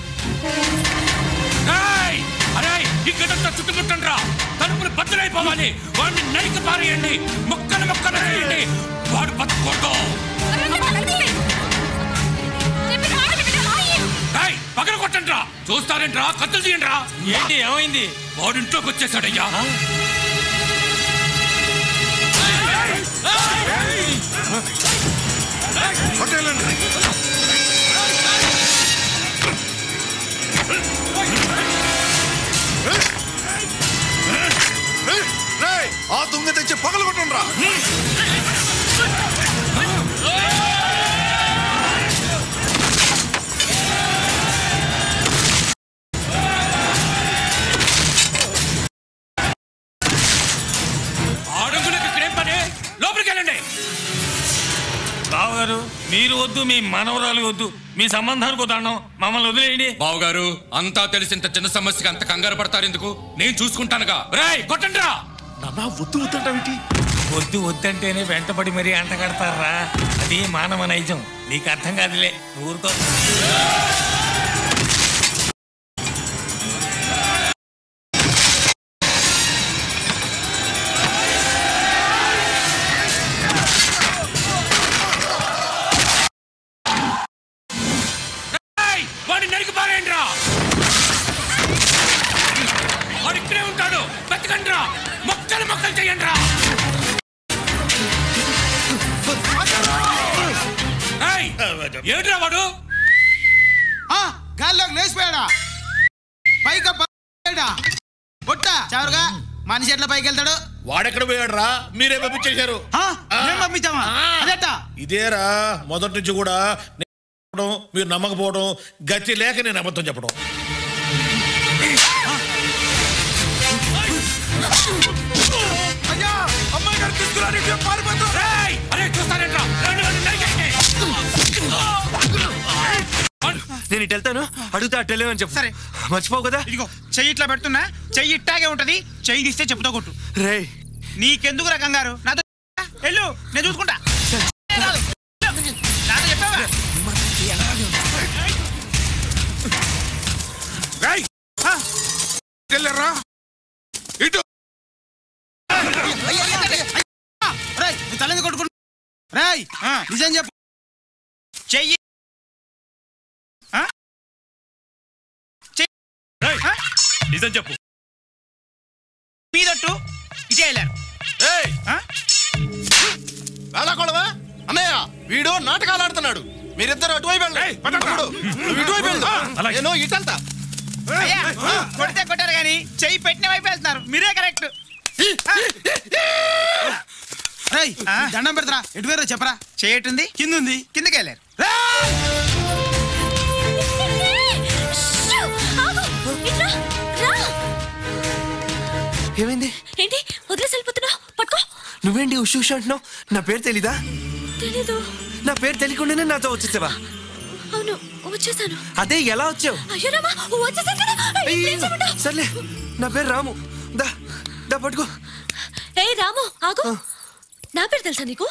ఏయ్! అరే ఇక్కడంతా చుట్టుముట్టండి రా తలుపులు బద్దలైపోవాలి వాడిని నరికి పారేయండి మొక్కలు మొక్కలు చేయండి వాడు బతుకోడు ఏయ్, పగల కొట్టండి రా చూస్తారేంట్రా కత్తులు తీయండి రా ఏంటి ఏమైంది వాడు ఇంట్లోకి వచ్చేసాడయ్యా రేయ్, ఆ దుంగ తెచ్చి పగలు కొట్టండి ఆడంగులకు ఇక్కడేం పని లోపలికి వెళ్ళండి బావగారు మీరు వద్దు మీ మనవరాలు వద్దు మీ సంబంధానికి వద్దాం మమ్మల్ని వదిలేయండి బావగారు అంతా తెలిసి ఇంత చిన్న సమస్యకి అంత కంగారు పడతారు ఎందుకు నేను చూసుకుంటానుగా రేయ్ కొట్టండి రా నాన్న వద్దు వద్దంటావేంటి వద్దు వద్దంటేనే వెంటబడి మరీ అంట కడతారా అది మానవ నైజం నీకు అర్థం కాదులే ఊరుకో ఏయ్! వాడిని నరికి పారేయండి రా వాడు ఇక్కడే ఉంటాడు బతకండి రా మొక్కలు మొక్కలు చేయండి రా ఏయ్! ఏంట్రా వాడు ఆ, గాల్లోకి లేచిపోయాడా పైకి పైడా పొట్ట చవరుగా మనిషి ఎట్లా పైకి వెళ్తాడు వాడెక్కడ పోయాడు రా మీరే పంపించేశారు మేము పంపించామా అదేట ఇదేరా మొదటి నుంచి కూడా నేను చెప్పడం, మీరు నమ్మకపోవడం గతి లేక నేను అబద్ధం చెప్పడం అయ్యా అమ్మాయి గారు తీసుకురాని పారిపోతున్నారు అరే చూస్తారేంట్రా రండి, రండి, నరికేయండి. నేను ఇటు వెళ్తాను అడుగుతా అటు వెళ్ళామని చెప్పు సరే మర్చిపోవు కదా ఇదిగో చెయ్యి ఇట్లా పెడుతున్నా చెయ్యి ఇట్టాగే ఉంటది చెయ్యి తీస్తే చెప్పుతో కొట్టు రే నీకెందుకు రా కంగారు నాతో వెళ్ళు నేను చూసుకుంటా నాతో చెప్పావా వెళ్ళరా ఇటు రేయ్ నీ తలని కొట్టుకుంటా రేయ్ నిజం చెప్పు చెయ్యి ఆ? చెయ్యి ఆ? నిజం చెప్పు మీదట్టు ఇటే వెళ్ళారు వేళాకోళవా అన్నయ్య వీడు నాటకాలు ఆడుతున్నాడు మీరిద్దరు అటువైపు వెళ్ళండి తమ్ముడు, నువ్వు ఇటువైపు వెళ్ళు నేను ఇటంతా అయ్యా, కొడితే కొట్టారు కానీ చెయ్యి పెట్టిన వైపు వెళ్తున్నారు మీరే కరెక్ట్ రేయ్ దండం పెడతారా ఎటు వేరో చెప్పరా చేయటుంది కింద ఉంది కిందకి వెళ్ళారు ఏమైంది ఏంటి వదిలేసి వెళ్ళిపోతున్నావు పట్టుకో నువ్వేంటి ఉషు ఉషు అంటున్నావు నా పేరు తెలీదా తెలీదు నా పేరు తెలియకుండానే నాతో వచ్చేసావా అవును వచ్చేసాను అదే ఎలా వచ్చావు అయ్యో రామా వచ్చేసాను కదా ఇప్పుడు ఏం చేయమంటావ్? సర్లే నా పేరు రాము దా దా పట్టుకో ఏ రాము ఆగు నా పేరు తెలుసా నీకు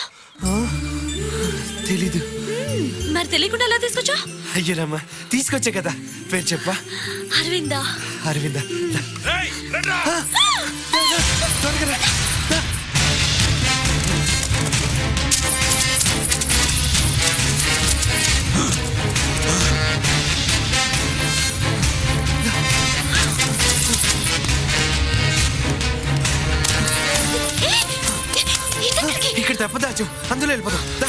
తెలీదు మ్మ్, మరి తెలియకుండా ఎలా తీసుకొచ్చా అయ్యో రామా తీసుకొచ్చా కదా పేరు చెప్పా అరవిందా అరవింద దా. ఆ, త్వరగా రా. దా. ఇక్కడ తప్పదాచు అందులో వెళ్ళిపోదాం దా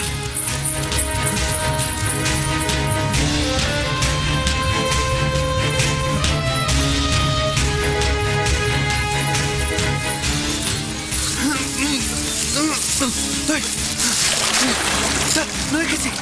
Daj! Da, no hay que sí.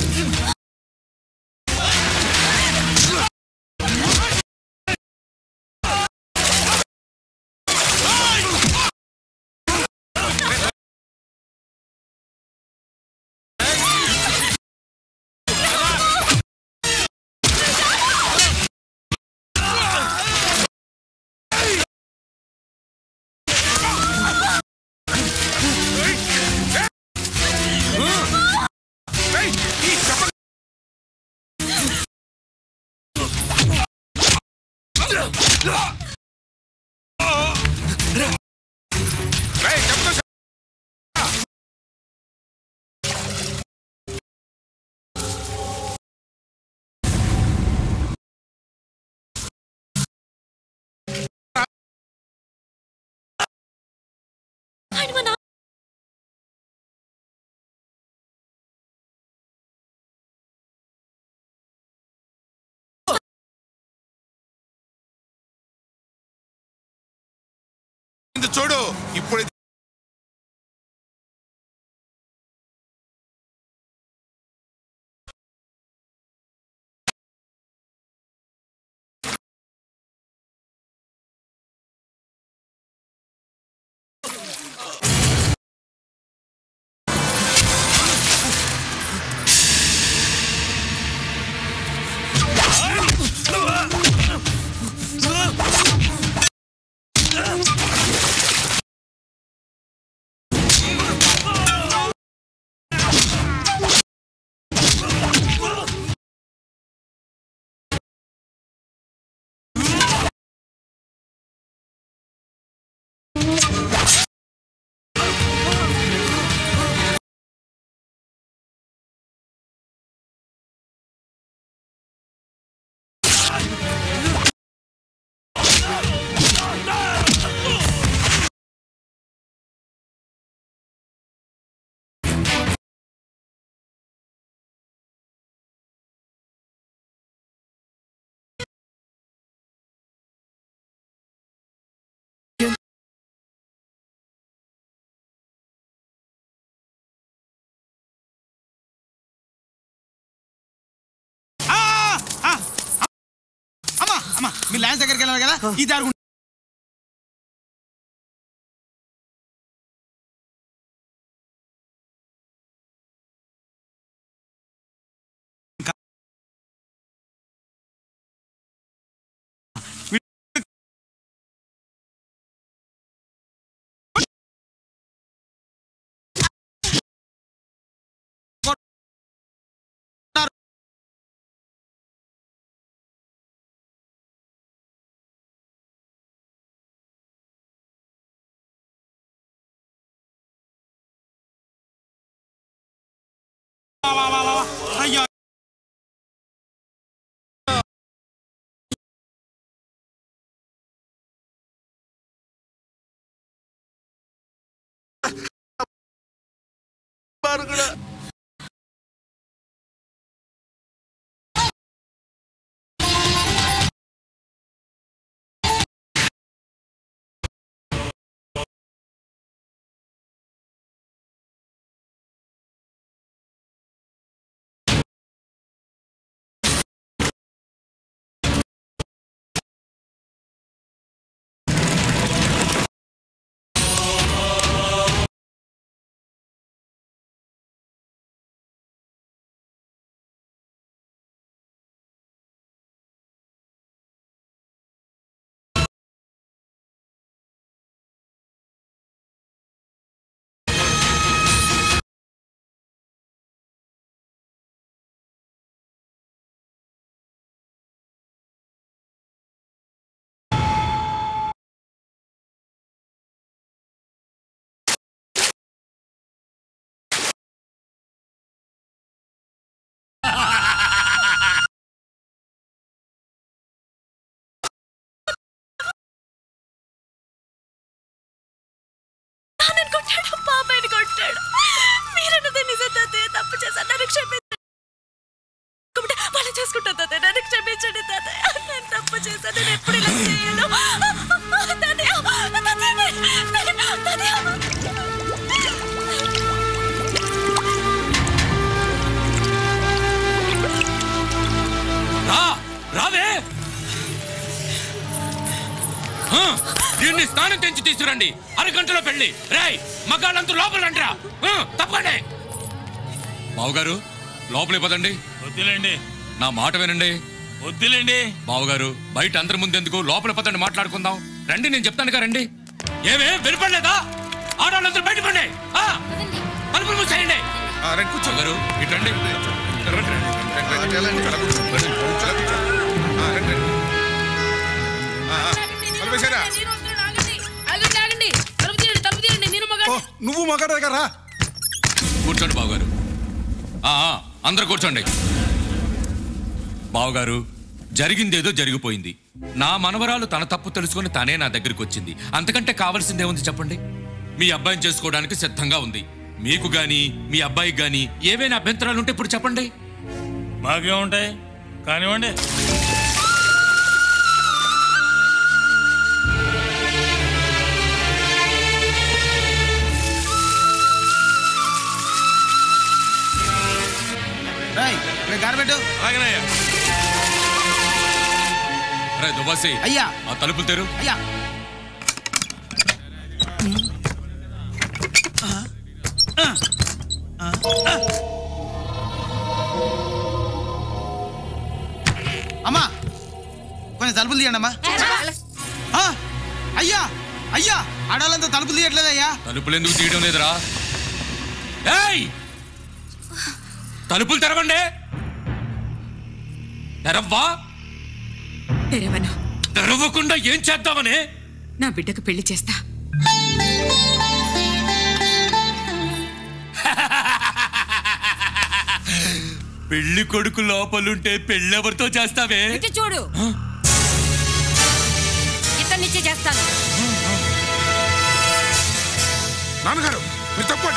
ఆయన మా నాన్న ఇది చూడు ఇప్పుడు ఆ! ఆ! అమ్మా అమ్మా మీ ల్యాండ్ దగ్గరికి వెళ్ళాలి కదా ఈ దారి గుండా. అయ్యో నాన్నని కొట్టాడు బాబాయ్ని కొట్టాడు మీరన్నదే నిజం తాతయ్య తప్పు చేశాను నన్ను క్షమించండి వాళ్ళు చేసుకుంటాను తాతయ్య నన్ను క్షమించండి తాతయ్య నేను తప్పు చేశాను నేను ఎప్పుడు ఇలా చేయను తాతయ్య తాతయ్య తాతయ్య ఆ, దీన్ని స్నానం తెంచి తీసుకురండి అరగంటలో పెళ్లి రేయ్ మగాళ్ళంతా లోపల రండిరా ఆ, తప్పండి బావగారు లోపలికి పదండి వద్దులేండి నా మాట వినండి వద్దులేండి బావగారు బయట అందరి ముందెందుకు లోపల పదండి మాట్లాడుకుందాం రండి నేను చెప్తానుగా రండి ఏమే వినపడలేదా ఆడవాళ్ళందరూ బయట పండి తలుపులు మూసేయండి కూర్చోగారు ఇటు రండి ఆగండి ఆగండి తలుపు తీయండి తలుపు తీయండి నేను మగాడిని. నువ్వు మగాడు దగ్గర రా కూర్చోండి బావగారు ఆ, ఆ, అందరూ కూర్చోండి బావగారు జరిగిందేదో జరిగిపోయింది నా మనవరాలు తన తప్పు తెలుసుకొని తనే నా దగ్గరికి వచ్చింది అంతకంటే కావాల్సిందే ఉంది చెప్పండి మీ అబ్బాయిని చేసుకోవడానికి సిద్ధంగా ఉంది మీకు గాని మీ అబ్బాయికి గాని ఏవైనా అభ్యంతరాలు ఉంటే ఇప్పుడు చెప్పండి మాకేముంటాయి కానివ్వండి గారబెట్టు అలాగేనయ్యా రే దుబాసి అయ్యా ఆ తలుపులు తెరు అయ్యా అమ్మా కొంచెం తలుపులు తీయండి అమ్మా ఆ, అయ్యా అయ్యా ఆడవాళ్ళంతా తలుపులు తీయట్లేదయ్యా తలుపులు ఎందుకు తీయడం లేదురా ఏయ్ తలుపులు తెరవండి తెరవ్వా తెరవను తెరవకుండా ఏం చేద్దామని నా బిడ్డకు పెళ్లి చేస్తా పెళ్లి కొడుకు లోపలుంటే పెళ్ళెవరితో చేస్తావే ఇటు చూడు ఇతన్నిచ్చి చేస్తాను నాన్నగారు మీరు తప్పండి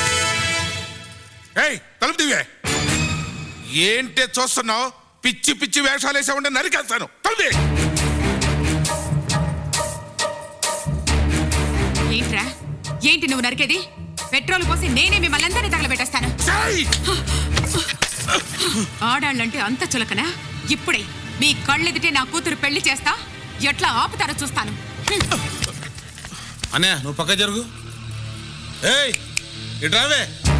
ఏయ్ తలుపు దివే ఏంటే చూస్తున్నావు పిచ్చి పిచ్చి వేషాలు వేసా ఉంటే నరికేస్తాను తలుపు ఏంట్రా ఏంటి నువ్వు నరికేది పెట్రోల్ పోసి నేనే మిమ్మల్ని అందరినీ తగలబెట్టేస్తాను ఆడాళ్ళంటే అంత చులకనా ఇప్పుడే మీ కళ్ళెదిటే నా కూతురు పెళ్లి చేస్తా ఎట్లా ఆపుతారో చూస్తాను అన్నయ్య నువ్వు పక్క జరుగు ఏయ్ ఇటు రావే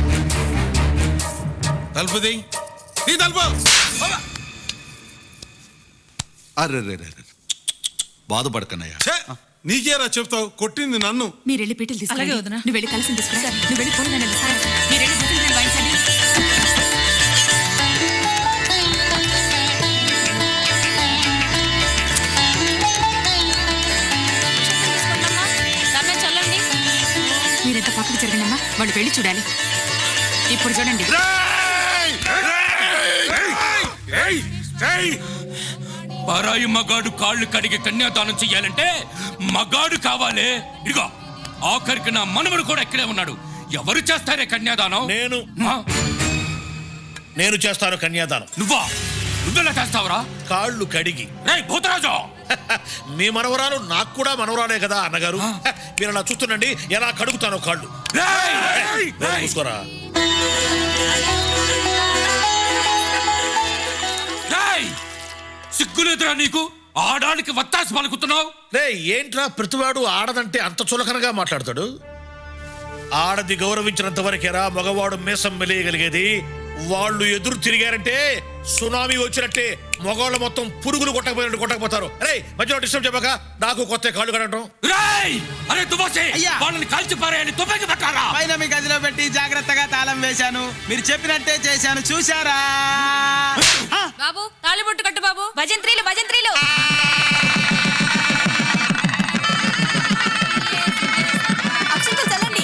తలుపు దియ్ నీ తలుపు అరే రే రే బాధపడకన్నయ్య ఛే, నీకేరా చెప్తావు కొట్టింది నన్ను మీరు వెళ్ళి పీటలు తీసుకురండి అలాగే వదినా. నువ్వు వెళ్ళి కలిసి తీసుకురా నువ్వు వెళ్ళి పూలదండలు తీసుకురా మీరు వెళ్ళి భజన నీళ్ళు వాయించండి చల్లండి మీరంతా పక్కకు జరగండి అమ్మా వాళ్ళు వెళ్ళి చూడాలి ఇప్పుడు చూడండి ఏయ్ ఏయ్ పరాయి మగాడు కాళ్ళు కడిగి కన్యాదానం చెయ్యాలంటే మగాడు కావాలే ఇదిగో ఆఖరికి నా మనవడు కూడా ఇక్కడే ఉన్నాడు ఎవరు చేస్తారే కన్యాదానం నేను నేను చేస్తాను కన్యాదానం నువ్వా నువ్వెలా చేస్తావురా కాళ్ళు కడిగి రేయ్ భూతరాజు మీ మనవరాలు నాకు కూడా మనవరాలే కదా అన్నగారు మీరు అలా చూస్తుండండి ఎలా కడుగుతానో కాళ్ళు నోరు మూసుకోరా రేయ్! సిగ్గులేదురా నీకు ఆడానికి వత్తాసి పలుకుతున్నావు రే ఏంట్రా ప్రతివాడు ఆడదంటే అంత చులకనగా మాట్లాడతాడు ఆడది గౌరవించినంత వరకేరా మగవాడు మీసం మెలియగలిగేది వాళ్ళు ఎదురు తిరిగారంటే సునామీ వచ్చినట్టే మగవాళ్ళు మొత్తం పురుగులు కొట్టకపోయినట్టు కొట్టకపోతారు అరే మధ్యలో డిస్టర్బ్ చెప్పక నాకు కొత్త కాళ్ళు కడటం రేయ్! అరే దుబాసే వాళ్ళని కాల్చి పారేయని తుపాకి పట్టారా పైన మీ గదిలో పెట్టి జాగ్రత్తగా తాళం వేశాను మీరు చెప్పినట్టే చేశాను చూశారా బాబు తాళిబొట్టు కట్టు బాబు భజంత్రీలు భజంత్రీలు అక్షంతలు చల్లండి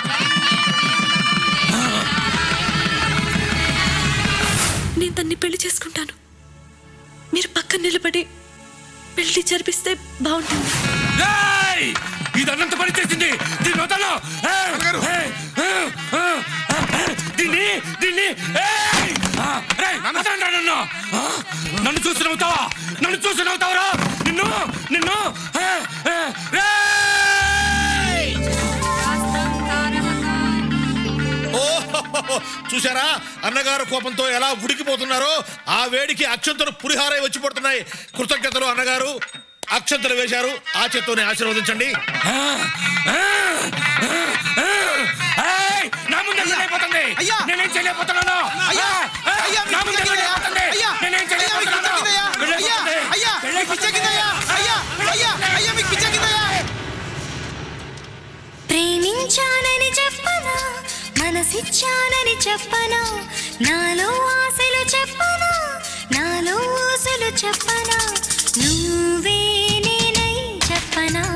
నేను తన్ని పెళ్లి చేసుకుంటాను మీరు పక్కన నిలబడి పెళ్లి జరిపిస్తే బాగుంటుంది రేయ్! ఇది అన్నంత పని చేసింది దీన్ని వదలు ఏయ్! ఏయ్! ఏయ్! ఏయ్! దీన్ని దీన్ని ఏయ్! ఆ, రేయ్, వదలండ్రా నన్ను ఆ, నన్ను చూసి నవ్వుతావా నన్ను చూసి నవ్వుతావరా నిన్ను నిన్ను ఏయ్! ఏయ్! రేయ్! ఓహో చూసారా అన్నగారు కోపంతో ఎలా ఉడికిపోతున్నారో ఆ వేడికి అక్షంతలు పులిహారై వచ్చి పడుతున్నాయి కృతజ్ఞతలు అన్నగారు అక్షంతలు వేశారు ఆ చేత్తోనే ఆశీర్వదించండి ఏయ్, నా ముందు ఎందుకు అయిపోతుంది అయ్యా! నేనేం చేయలేకపోతున్నాను అయ్యా! ఆ, అయ్యా, నా మీకు ముందు ఎందుకు పిచ్చెక్కిందయ్యా? అయిపోతుంది అయ్యా! నేనేం అయ్యా, మీకు చేయలేకపోతున్నాను పిచ్చెక్కిందయ్యా? అయ్యా! అయ్యా, మీకు పిచ్చెక్కిందయ్యా? అయ్యా! అయ్యా! అయ్యా, మీకు పిచ్చెక్కిందయ్యా? ప్రేమించానని చెప్పనా మనసిచ్చానని చెప్పనా నాలో ఆశలు చెప్పనా నాలో ఊసులు చెప్పనా నువ్వే నేనై చెప్పనా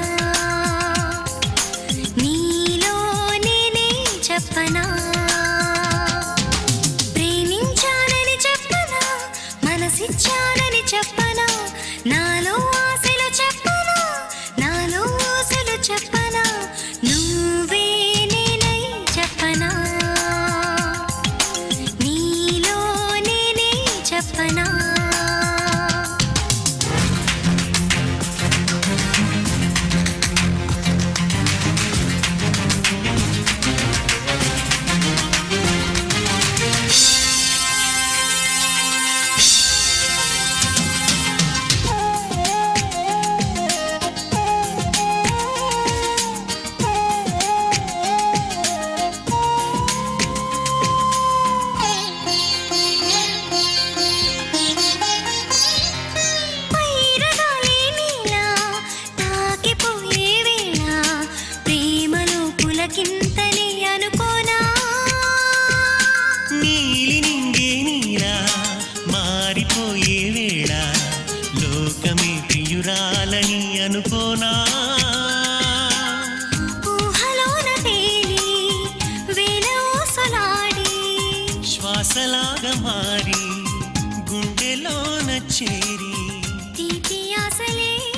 నీలో నేనే చెప్పనా ప్రేమించానని చెప్పనా మనసిచ్చానని చెప్పనా నాలో ఆశలు చెప్పనా నాలో ఊసులు చెప్పనా నువ్వే నేనై చెప్పనా నీలో నేనే చెప్పనా పైరగాలి నీలా తాకిపోయే వేళ ప్రేమలో పులకింతని అనుకోనా నీలి నింగే నీలా మారిపోయే వేళ లోకమే ప్రియురాలని అనుకోనా ఊహలోన తేలి వేల ఊసలాడి శ్వాసలాగా మారి గుండెలోన చేరి తీపి ఆశలే